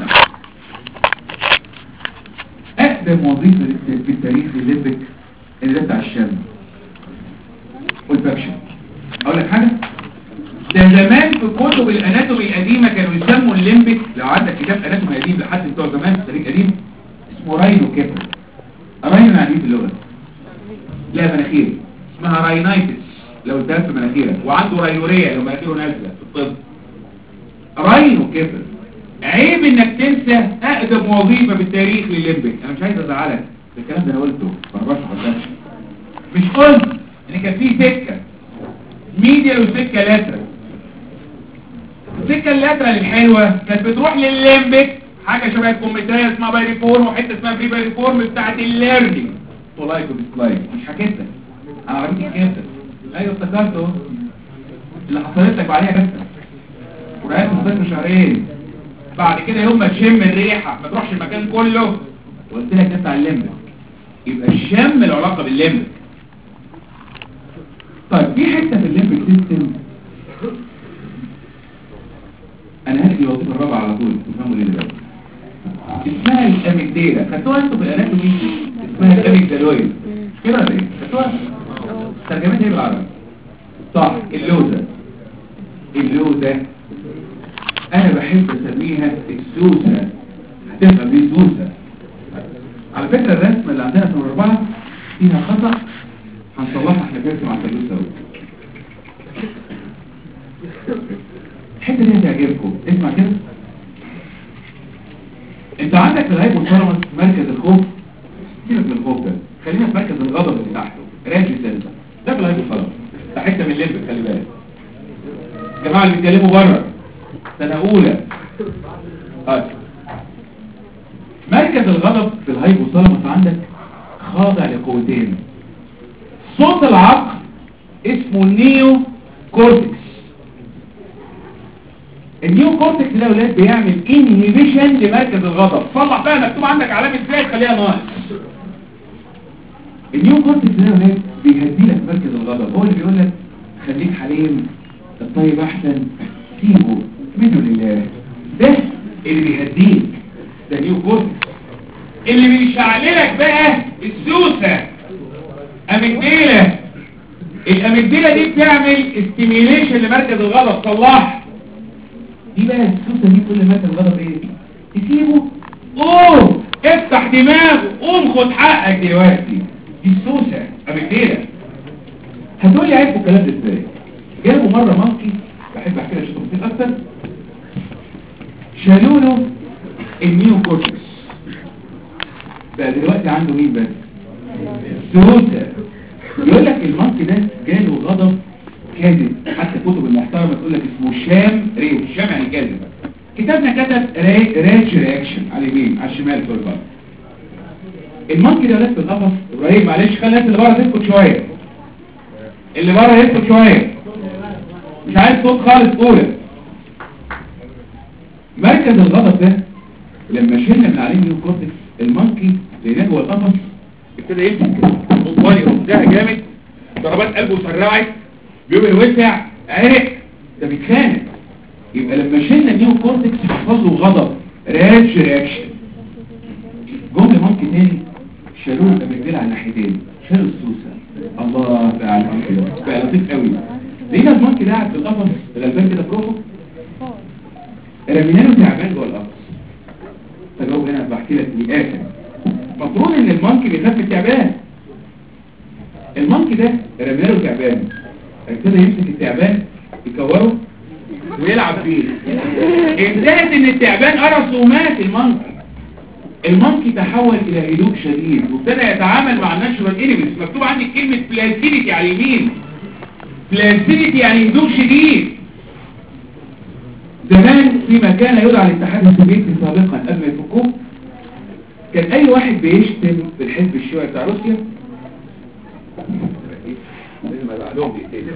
أقدم وظيفة في التاريخ للليمبك اللي ده بتاع الشام والبابشن أقول لك حاجة ده زمان في كتب الاناتومي القديمة كانوا يسموا الليمبك لو عندك كتاب اناتومي قديم لحد بتوع زمان في التاريخ القديم اسمه راينو كيفر راينو يعني ايه في اللغة لا مناخير اسمها راينايتس لو التهاب في مناخيرك وعنده راينوريا لو مناخيره نازلة في الطب راينو كيفر عيب انك تنسى اقدم وظيفة في التاريخ للليمبك انا مش عايز ازعلك الكلام ده انا قلته ما بشرح قدامك مش قلت ان كان في سكة ميديال وسكة لاترال السكة اللاترال الحلوة كانت بتروح للليمبك حاجة شبه الكوميتاية اسمها بايريفورم وحتة اسمها بري بايريفورم بتاعت الليرنينج طولايك وديسلايك مش حكيتها انا عرفتك كده ايوه افتكرت اهو اللي حصلت لك بعديها بس ورقات مستشفى شهرين بعد كده يوم ما تشم الريحة ما تروحش المكان كله وقلت لك تفتح الليمبك يبقى الشم له علاقة بالليمبك طيب في حتة في الليمبك سيستم انا هدي الوظيفة الرابعة على طول تفهموا ليه دلوقتي اسمها الاميجديلا خدتوها انتوا في الاناتومي اسمها الاميجدالويد كده ولا ايه خدتوها ترجمتها ايه بالعربي صح اللوزة اللوزة انا بحب اسميها السوسة هتبقى دي سوسة على فكرة الرسمة اللي عندنا في الاربعة فيها خطأ هنصلحها احنا كده مع التلوث سوا الحته دي هتعجبكم اسمع كده انت عندك في الهايبوثالاموس مركز الخوف سيبك من الخوف ده خلينا في مركز الغضب اللي تحته رانج سنسر ده في الهايبوثالاموس ده حته من الليمب خلي بالك الجماعه اللي بيتكلموا بره سنه اولى طيب مركز الغضب في الهايبوثالاموس عندك خاضع لقوتين صوت العقل اسمه النيو كورتكس النيو كورتكس ده يا ولاد بيعمل انهيبيشن لمركز الغضب صلح بقى مكتوب عندك علامه زائد خليها ناقص النيو كورتكس ده يا ولاد بيهدي لك مركز الغضب هو اللي بيقول لك خليك حليم الطيب احسن سيبه منه لله ده اللي بيهديك ده نيو كورتكس اللي بيشعللك بقى السوسه اميجديلا الاميجديلا دي بتعمل استيميليشن لمركز الغضب صلح دي بقى السوسه دي كل مركز الغضب ايه تسيبه اوه افتح دماغه قوم خد حقك دلوقتي دي السوسه اميجديلا هتقول لي عارفوا الكلام ده ازاي جابوا مره مونكي بحب احكي لك شويه اكتر شالوا له النيو كورتكس بقى دلوقتي عنده مين بس سوسة يقول لك المنك ده جاله غضب كاذب حتى كتب المحترمة تقول لك اسمه شام ريو شام يعني كاذب كتابنا كتب راتش رياكشن على اليمين على الشمال في البر المنك ده لف القفص ابراهيم معلش خلي الناس اللي بره تسكت شويه اللي بره يسكت شويه مش عايز صوت خالص اولى مركز الغضب ده لما شلنا من عليه نيو كورتكس المنكي لقيناه جوه القفص ابتدى يمسك مطوالي وبتاع جامد ضربات قلبه سرعت بيومن وسع عرق ده بيتخانق يبقى لما شلنا نيو كورتكس حصل له غضب راش رياكشن جم ممكن تاني شالوه الاميجدال على الناحيتين شالوا السوسه الله بقى على المنكي بقى لطيف قوي لقينا المنكي ده قاعد في القفص الغلبان كده بروحه رمينا له تعبان جوه القفص تجاوب هنا بحكي لك مئات المفروض ان المنكي بيخاف التعبان المنكي ده رمينا له تعبان ابتدى يمسك التعبان يكوره ويلعب فيه انتهت ان التعبان قرص ومات المنكي المنكي تحول الى هدوء شديد وابتدى يتعامل مع الناشونال انيميز مكتوب عندي كلمة بلاسيديتي على اليمين بلاسيديتي يعني هدوء شديد زمان فيما كان يدعى الاتحاد السوفيتي سابقا قبل ما يفكوه كان اي واحد بيشتم في الحزب الشيوعي بتاع روسيا لازم ابقى لهم دقيقتين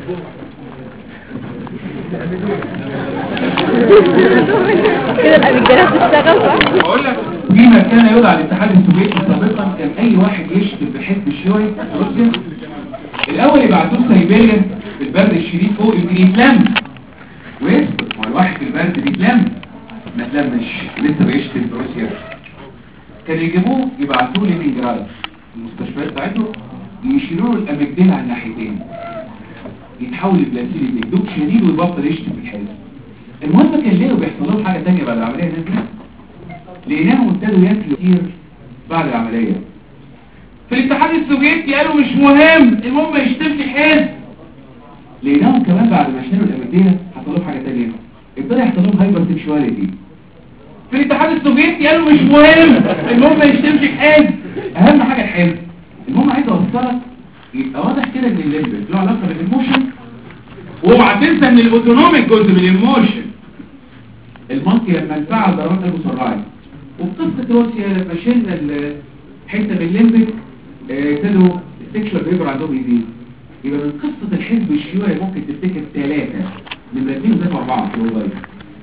كده الاميجدالات بتشتغل صح؟ بقول لك فيما كان يدعى الاتحاد السوفيتي سابقا كان اي واحد يشتم في الحزب الشيوعي في روسيا الاول يبعتوه سيبيريا في البرد الشديد فوق يمكن يتلم ويسكت ما الواحد في البرد بيتلم ما تلمش لسه بيشتم في روسيا كان يجيبوه يبعتوه لينينجراد المستشفيات بتاعته يشيلوا له الاميجدال على الناحيتين يتحول لبلاسيلي بهدوء شديد ويبطل يشتم في الحزب المهم كان ليه بيحصل لهم حاجه ثانيه بعد العمليه هناك لقيناهم ابتدوا ياكلوا كتير بعد العمليه في الاتحاد السوفيتي قالوا مش مهم المهم ما يشتمش الحزب لقيناهم كمان بعد ما شالوا الاميجدال حصل لهم حاجه ثانيه ابتدى يحصل لهم هايبر سيكشواليتي في الاتحاد السوفيتي قالوا مش مهم المهم ما يشتمش الحزب اهم حاجه الحزب المهم عايز اوصلك يبقى واضح كده ان الليمبس له علاقه بالايموشن واوعى تنسى ان الاوتونوميك جزء من الايموشن المنطقه لما انفعل ضربات قلبه سرعت وبقصه روسيا لما شلنا الحته من الليمبك ابتدوا السكشوال بيبر عندهم يزيد يبقى من قصه الحزب الشيوعي ممكن تفتكر ثلاثه نمره اثنين وثلاثه واربعه في الوظائف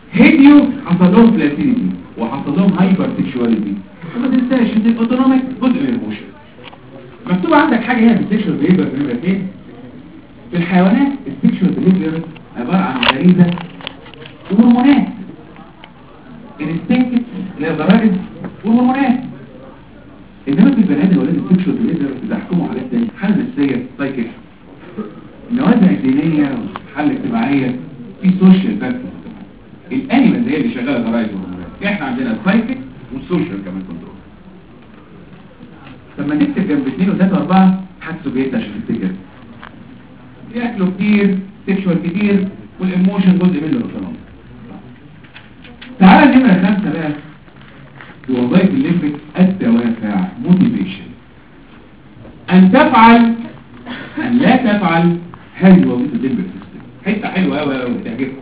هيديو حصل لهم بلاتينيتي وحصل لهم هايبر سيكشواليتي وما تنساش ان الاوتونوميك جزء من الايموشن مكتوب عندك حاجه هنا في السيكشوال بيهيفير في نمره فين في الحيوانات السيكشوال بيهيفير عباره عن غريزه وهرمونات الانستنكت اللي هي الغرائز والهرمونات انما في البني ادم ولاد السيكشوال بيهيفير بيحكموا حاجات تانية حاله نفسيه سايكيك النوازع الدينيه والحاله الاجتماعيه في سوشيال فاكتورز الانيمال هي اللي شغاله غرائز والهرمونات احنا عندنا السايكيك والسوشيال كمان كنترول لما نكتب جنب 2 و3 و4 حدثوا بيت عشان تفتكر ياكلوا كتير سيكشوال كتير والايموشن جزء منه الاوتونومي تعالى نمرة خمسة بقى بوظائف الليمبك الدوافع موتيفيشن أن تفعل أن لا تفعل هذه وظيفة الليمبك سيستم حتة حلوة أوي أوي تعجبكم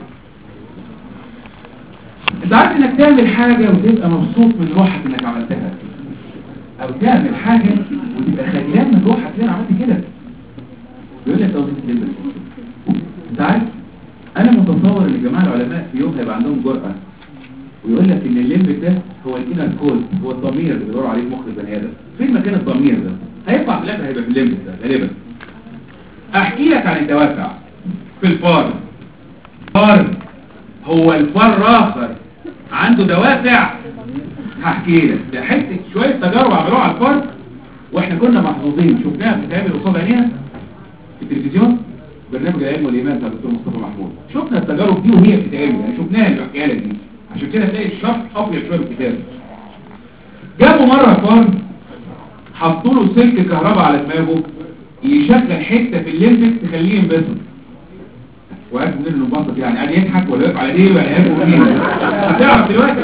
انت عارف انك تعمل حاجة وتبقى مبسوط من روحك انك عملتها او تعمل حاجة وتبقى خجلان من روحك ليه انا عملت كده بيقول لك وظيفة الليمبك سيستم انت عارف انا متصور ان الجماعة العلماء في يوم هيبقى عندهم جرأة ويقول لك ان الليمبك ده هو الانر كود هو الضمير اللي بيدور عليه مخ البني ادم فين مكان الضمير ده هيطلع في الاخر هيبقى في الليمبك ده غالبا احكي لك عن الدوافع في الفار فار هو الفار اخر عنده دوافع هحكي لك ده حته شويه تجارب عملوها على الفار واحنا كنا محظوظين شفناها بتتعمل قصاد عينينا في التلفزيون برنامج العلم والايمان بتاع الدكتور مصطفى محمود شفنا التجارب دي وهي بتتعمل يعني شفناها اللي بحكيها لك دي عشان كده تلاقي الشرح ابيض شويه في الكتاب جابوا مره فار حطوا له سلك كهرباء على دماغه يشغل حته في الليمبك تخليه ينبسط وعارف منين انه انبسط يعني قاعد يضحك ولا يقف على ايديه ولا يعرف مين هتعرف دلوقتي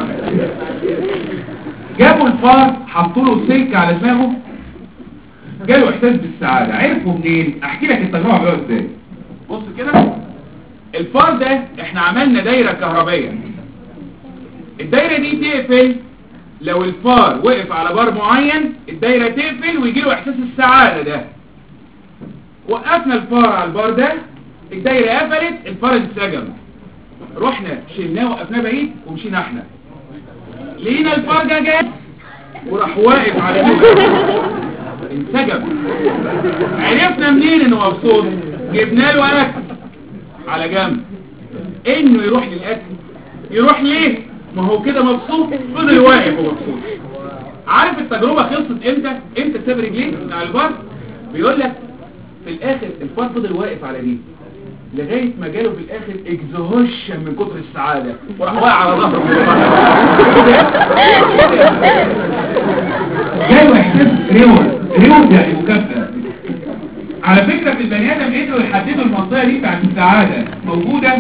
جابوا الفار حطوا له سلك على دماغه جاله احساس بالسعاده عرفوا منين احكي لك التجربه عملوها ازاي بص كده الفار ده احنا عملنا دايره كهربائيه الدايره دي تقفل لو الفار وقف على بار معين الدايره تقفل ويجي له احساس السعاده ده وقفنا الفار على البار ده الدايره قفلت الفار انسجم رحنا شلناه وقفناه بعيد ومشينا احنا لقينا الفار ده جاي وراح واقف على انسجم عرفنا منين انه مبسوط جبنا له اكل على جنب انه يروح للاكل يروح ليه ما هو كده مبسوط فضل واقف ومبسوط عارف التجربة خلصت امتى امتى ساب رجليه من على البار بيقول لك في الاخر الفار فضل واقف على دي لغاية ما جاله في الاخر اكزهوشن من كتر السعادة وراح واقع على ظهره جاله احساس ريول ريول يعني مكافأة على فكرة في البني ادم قدروا يحددوا المنطقة دي بتاعت السعادة موجودة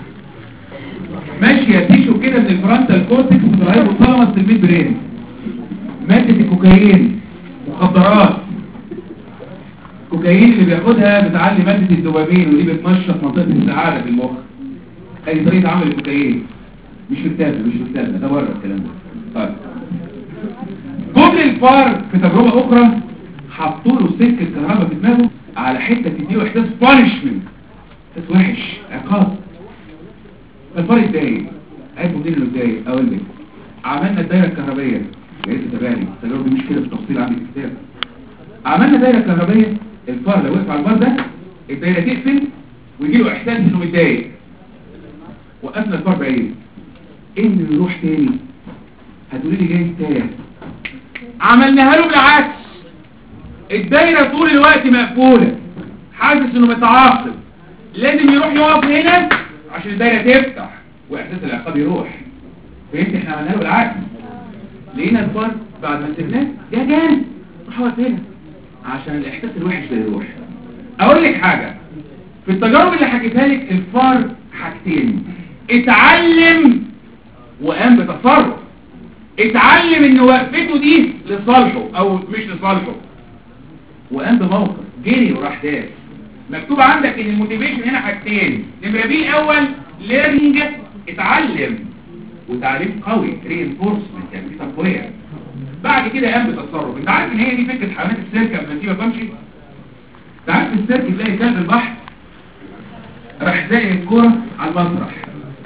ماشية تيشو كده من الفرونتال كورتكس والهايبوثالاموس الميد برين مادة الكوكايين مخدرات الكوكايين اللي بياخدها بتعلي مادة الدوبامين ودي بتنشط منطقة السعادة في المخ ادي طريقة عمل الكوكايين مش في الكتاب مش في الكتاب ده بره الكلام ده طيب جمل الفار في تجربة اخرى حطوا له سلك الكهرباء في دماغه على حتة تديله احساس بانشمنت احساس وحش عقاب الفار اتضايق عارف مدير انه اتضايق اقول لك عملنا الدايره الكهربائيه يا ريت تتابعني التجربه دي مش كده بالتفصيل عندي في الكتاب عملنا دايره كهربائيه الفار لو وقف على البار ده الدايره تقفل ويجي له احساس انه متضايق وقفنا الفار بعيد انه يروح تاني هتقولي لي جاي تاه عملناها له بالعكس الدايره طول الوقت مقفوله حاسس انه متعاقب لازم يروح يقف هنا عشان الدايره تفتح واحساس العقاب يروح فهمت احنا عملنا له بالعكس لقينا الفار بعد ما سيبناه يا جان روح واقف هنا عشان الاحساس الوحش ده يروح اقول لك حاجه في التجارب اللي حكيتها لك الفار حاجتين اتعلم وقام بتصرف اتعلم ان وقفته دي لصالحه او مش لصالحه وقام بموقف جري وراح داس مكتوب عندك ان الموتيفيشن هنا حاجتين نمره بي اول ليرنينج اتعلم وتعليم قوي رينفورسمنت يعني في تقويه بعد كده قام بتصرف انت عارف ان هي دي فكره حمامات السيرك قبل ما تيجي تمشي انت عارف في السيرك تلاقي كلب البحر راح زي الكوره على المسرح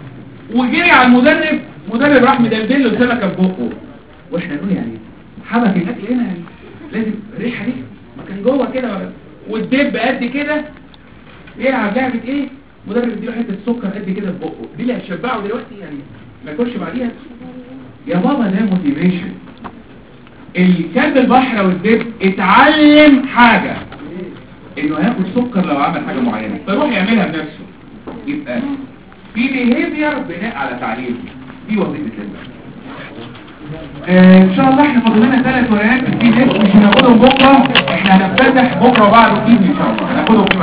وجري على المدرب مدرب راح مدلدل له سمكه في بقه واحنا نقول يعني حبك الاكل هنا يعني لازم الريحه دي ما كان جوه كده ما كان- والدب قد كده يلعب لعبه ايه مدرب يديله حته سكر قد كده في بقه دي اللي هتشبعه دلوقتي يعني ما ياكلش بعديها يا بابا ده موتيفيشن الكلب البحر او الدب اتعلم حاجه انه هياكل سكر لو عمل حاجه معينه فيروح يعملها بنفسه يبقى في بيهيفير بناء على تعليم دي وظيفه الدب آه، ان شاء الله احنا فاضل لنا ثلاث ورقات في ناس مش هناخدهم بكره احنا هنفتتح بكره بعد الدين ان شاء الله هناخدهم في